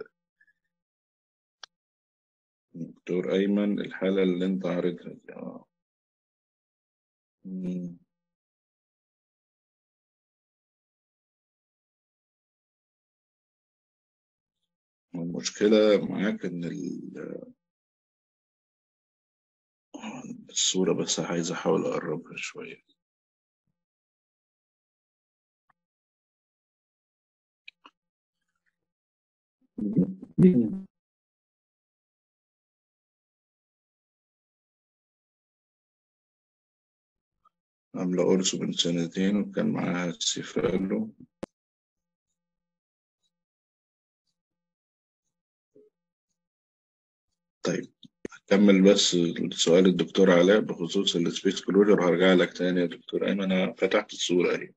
دكتور ايمن الحاله اللي انت عارضها دي اه المشكلة معاك إن الصورة بس عايز أحاول أقربها شوية عاملة قرص من سنتين وكان معاها سيفالو طيب هكمل بس سؤال الدكتور علاء بخصوص السبيس كلوجر هرجع لك تاني يا دكتور أيمن أنا فتحت الصورة أهي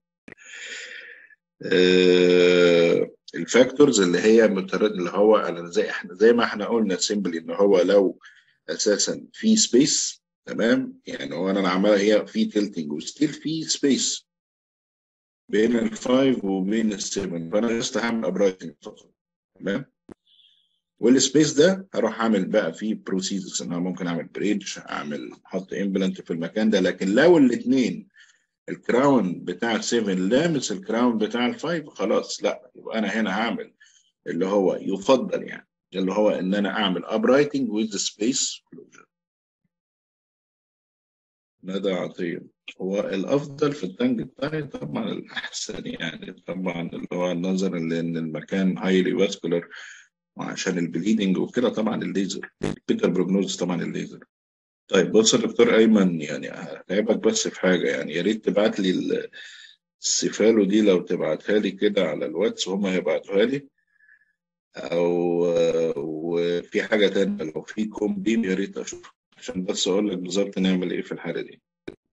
أه الفاكتورز اللي هي اللي هو انا زي احنا زي ما احنا قلنا سيمبلي ان هو لو اساسا في سبيس تمام يعني هو انا عمال هي في تلتنج وستيل في سبيس بين الفايف وبين السيفن فانا جست هعمل ابرايتنج فقط تمام والسبيس ده هروح اعمل بقى فيه بروسيجرز ان انا ممكن اعمل بريدج اعمل احط امبلانت في المكان ده لكن لو الاثنين الكراون بتاع 7 لامس الكراون بتاع الفايف خلاص لا يبقى انا هنا هعمل اللي هو يفضل يعني اللي هو ان انا اعمل uprighting with the space closure ندى عطيه هو الافضل في التانج بتاعي طبعا الاحسن يعني طبعا اللي هو نظرا لان المكان هايلي فاسكولار وعشان البليدنج وكده طبعا الليزر بيتر بروجنوز طبعا الليزر طيب بص يا دكتور ايمن يعني هتعبك بس في حاجه يعني يا ريت تبعت لي السيفالو دي لو تبعتها لي كده على الواتس وهم هيبعتوها لي او وفي حاجه تانية لو في كوم بيم يا ريت اشوف عشان بس اقول لك بالظبط نعمل ايه في الحاله دي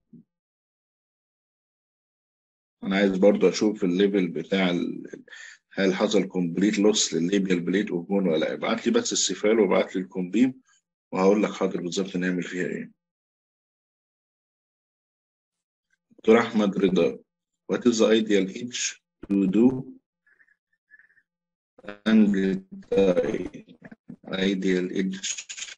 انا عايز برضه اشوف الليفل بتاع ال... هل حصل كومبليت لوس للليبيال بليت اوبون ولا ابعت لي بس السيفال وابعت لي الكومبيم وهقول لك حاضر بالظبط نعمل فيها ايه دكتور احمد رضا what is the ideal age to do and ideal age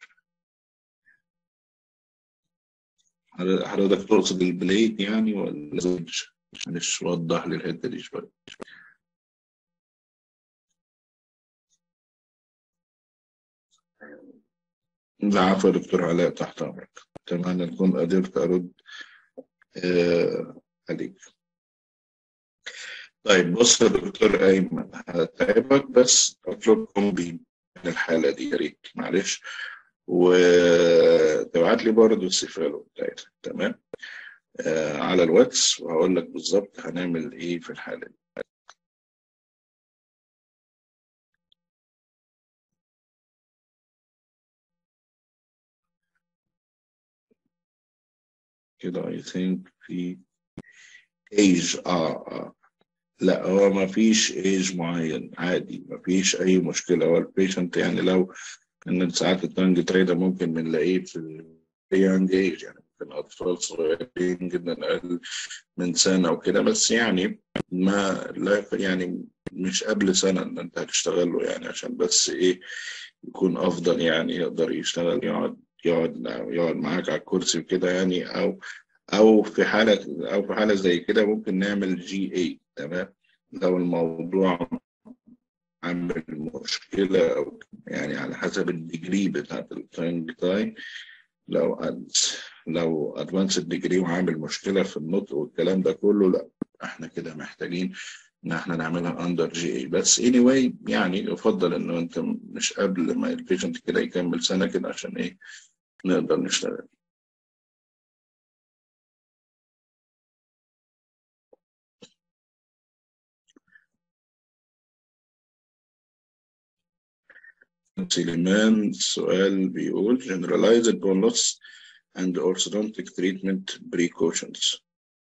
حضرتك تقصد البليد يعني ولا زوج معلش وضح لي الحته دي شويه العفو يا دكتور علاء تحت امرك اتمنى اكون قدرت ارد آه عليك طيب بص يا دكتور ايمن هتعبك بس اطلب كومبي من الحاله دي يا ريت معلش وتبعت لي برضه السيفالو بتاعتها تمام آه على الواتس وهقول لك بالظبط هنعمل ايه في الحاله دي كده I think في age اه اه لا هو ما فيش ايج معين عادي ما فيش اي مشكله هو البيشنت يعني لو ان ساعات التانج تريدر ممكن بنلاقيه في يانج ايج يعني ممكن اطفال صغيرين جدا اقل من سنه وكده بس يعني ما لا يعني مش قبل سنه ان انت هتشتغل له يعني عشان بس ايه يكون افضل يعني يقدر يشتغل يقعد يقعد يقعد معاك على الكرسي وكده يعني او او في حاله او في حاله زي كده ممكن نعمل جي اي تمام لو الموضوع عامل مشكله او يعني على حسب الديجري بتاعت التانج تايم لو أد... لو ادفانسد ديجري وعامل مشكله في النطق والكلام ده كله لا احنا كده محتاجين ان احنا نعملها اندر جي اي بس اني anyway يعني يفضل انه انت مش قبل ما البيشنت كده يكمل سنه كده عشان ايه نقدر نشتغل سليمان السؤال بيقول generalized bone loss and orthodontic treatment precautions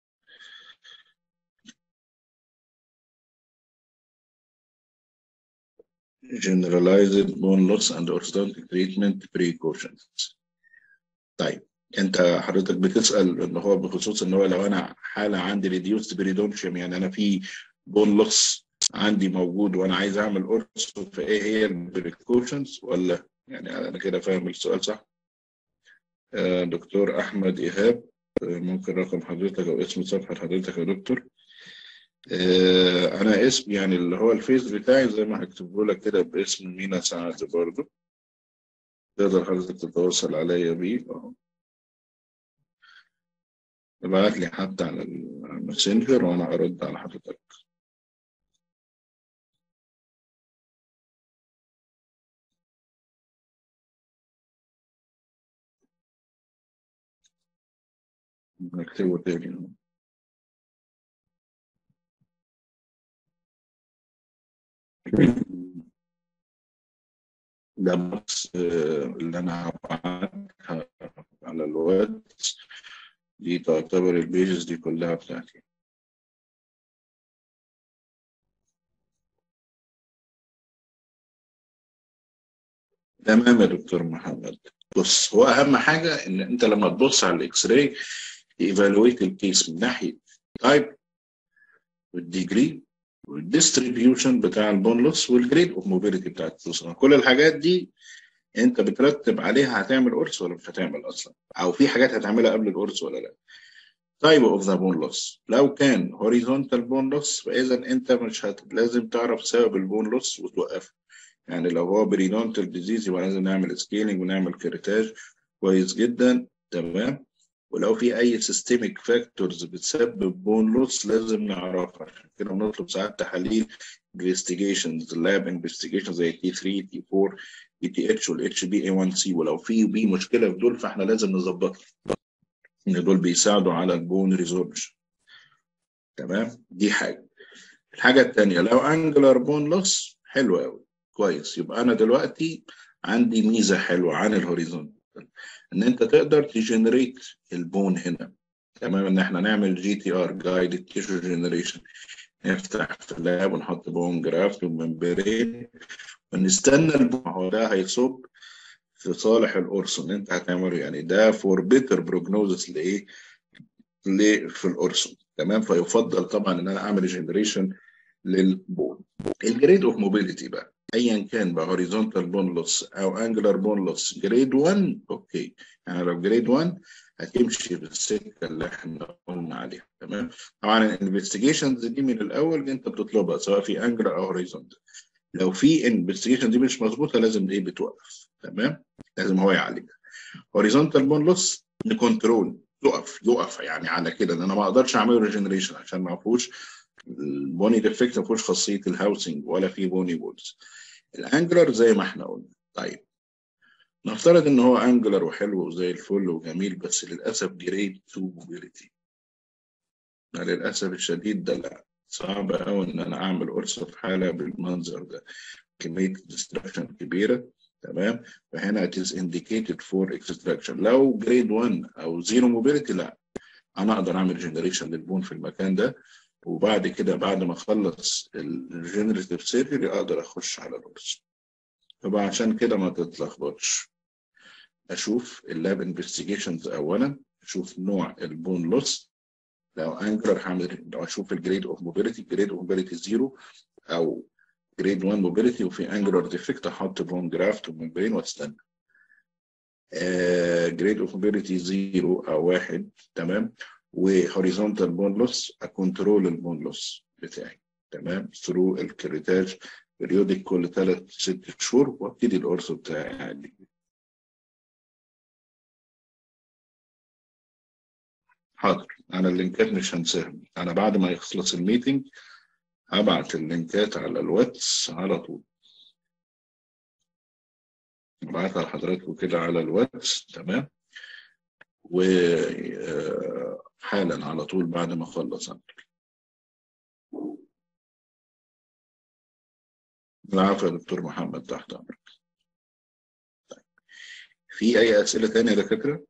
generalized bone loss and orthodontic treatment precautions طيب انت حضرتك بتسال ان هو بخصوص ان هو لو انا حاله عندي ريديوست بريدونشيوم يعني انا في بون لوس عندي موجود وانا عايز اعمل اورسو فايه هي البريكوشنز ولا يعني انا كده فاهم السؤال صح؟ آه دكتور احمد ايهاب آه ممكن رقم حضرتك او اسم صفحه حضرتك يا دكتور آه انا اسم يعني اللي هو الفيس بتاعي زي ما هكتبه لك كده باسم مينا سعد برضه تقدر حضرتك تتواصل عليا بيه اهو ابعت لي حتى على الماسنجر وانا ارد على حضرتك نكتبه تاني ده بس اللي انا هبعتها على الواتس دي تعتبر البيجز دي كلها بتاعتي تمام يا دكتور محمد بص هو اهم حاجه ان انت لما تبص على الاكس راي ايفالويت الكيس من ناحيه تايب والديجري والديستريبيوشن بتاع البونلس والجريد اوف موبيليتي بتاعت التصنيع كل الحاجات دي انت بترتب عليها هتعمل قرص ولا مش هتعمل اصلا او في حاجات هتعملها قبل القرص ولا لا تايب اوف ذا بون لوس لو كان هوريزونتال بون لوس فاذا انت مش هت... لازم تعرف سبب البون لوس وتوقفه يعني لو هو بريدونتال ديزيز يبقى لازم نعمل سكيلينج ونعمل كريتاج كويس جدا تمام ولو في اي سيستميك فاكتورز بتسبب بون لوس لازم نعرفها عشان كده بنطلب ساعات تحاليل انفستيجيشنز لاب انفستيجيشنز زي تي 3 تي 4 بي تي اتش والاتش بي اي 1 سي ولو في بي مشكله في دول فاحنا لازم نظبطها ان دول بيساعدوا على البون ريزوربشن تمام دي حاجه الحاجه الثانيه لو انجلر بون لوس حلو قوي كويس يبقى انا دلوقتي عندي ميزه حلوه عن الهوريزونتال ان انت تقدر تجنريت البون هنا تمام ان احنا نعمل جي تي ار جايد تيشو جنريشن نفتح في اللاب ونحط بون جرافت وممبرين ونستنى البون هو ده هيصب في صالح القرص اللي انت هتعمله يعني ده فور بيتر بروجنوزس لايه؟ في القرص تمام فيفضل طبعا ان انا اعمل جنريشن للبون الجريد اوف موبيليتي بقى ايا كان بقى هوريزونتال بون لوس او انجلر بون لوس جريد 1 اوكي يعني لو جريد 1 هتمشي بالسكه اللي احنا قلنا عليها تمام طبعا الانفستيجيشنز دي من الاول انت بتطلبها سواء في انجلر او هوريزونتال لو في انفستيجيشن دي مش مظبوطه لازم ايه بتوقف تمام لازم هو يعالجها هوريزونتال بون لوس نكنترول يقف يقف يعني على كده ان انا ما اقدرش اعمله ريجنريشن عشان ما فيهوش البوني ديفكت ما فيهوش خاصيه الهاوسنج ولا في بوني بولز الانجلر زي ما احنا قلنا طيب نفترض ان هو انجلر وحلو وزي الفل وجميل بس للاسف جريد 2 موبيليتي للاسف الشديد ده لا صعب قوي ان انا اعمل قرص في حاله بالمنظر ده كميه ديستراكشن كبيره تمام فهنا it is indicated for extraction لو جريد 1 او زيرو موبيليتي لا انا اقدر اعمل جنريشن للبون في المكان ده وبعد كده بعد ما اخلص الجنريتيف سيرجري اقدر اخش على القرص طبعا عشان كده ما تتلخبطش اشوف اللاب انفستيجيشنز اولا اشوف نوع البون لوس لو انجلر هعمل لو اشوف الجريد اوف موبيليتي جريد اوف موبيليتي زيرو او جريد 1 موبيليتي وفي انجلر ديفكت احط بون جرافت وممبرين واستنى جريد اوف موبيليتي زيرو او واحد تمام وهوريزونتال بون لوس اكونترول البون لوس بتاعي تمام ثرو الكريتاج بريودك كل ثلاث ست شهور وابتدي القرص بتاعي عادي حاضر انا اللينكات مش هنساها انا بعد ما يخلص الميتنج هبعت اللينكات على الواتس على طول ابعتها لحضراتكم كده على الواتس تمام وحالا على طول بعد ما اخلص العفو يا دكتور محمد تحت امرك طيب. في اي اسئله ثانيه يا دكاتره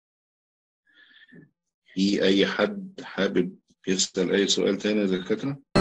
في اي حد حابب يسال اي سؤال ثاني يا دكاتره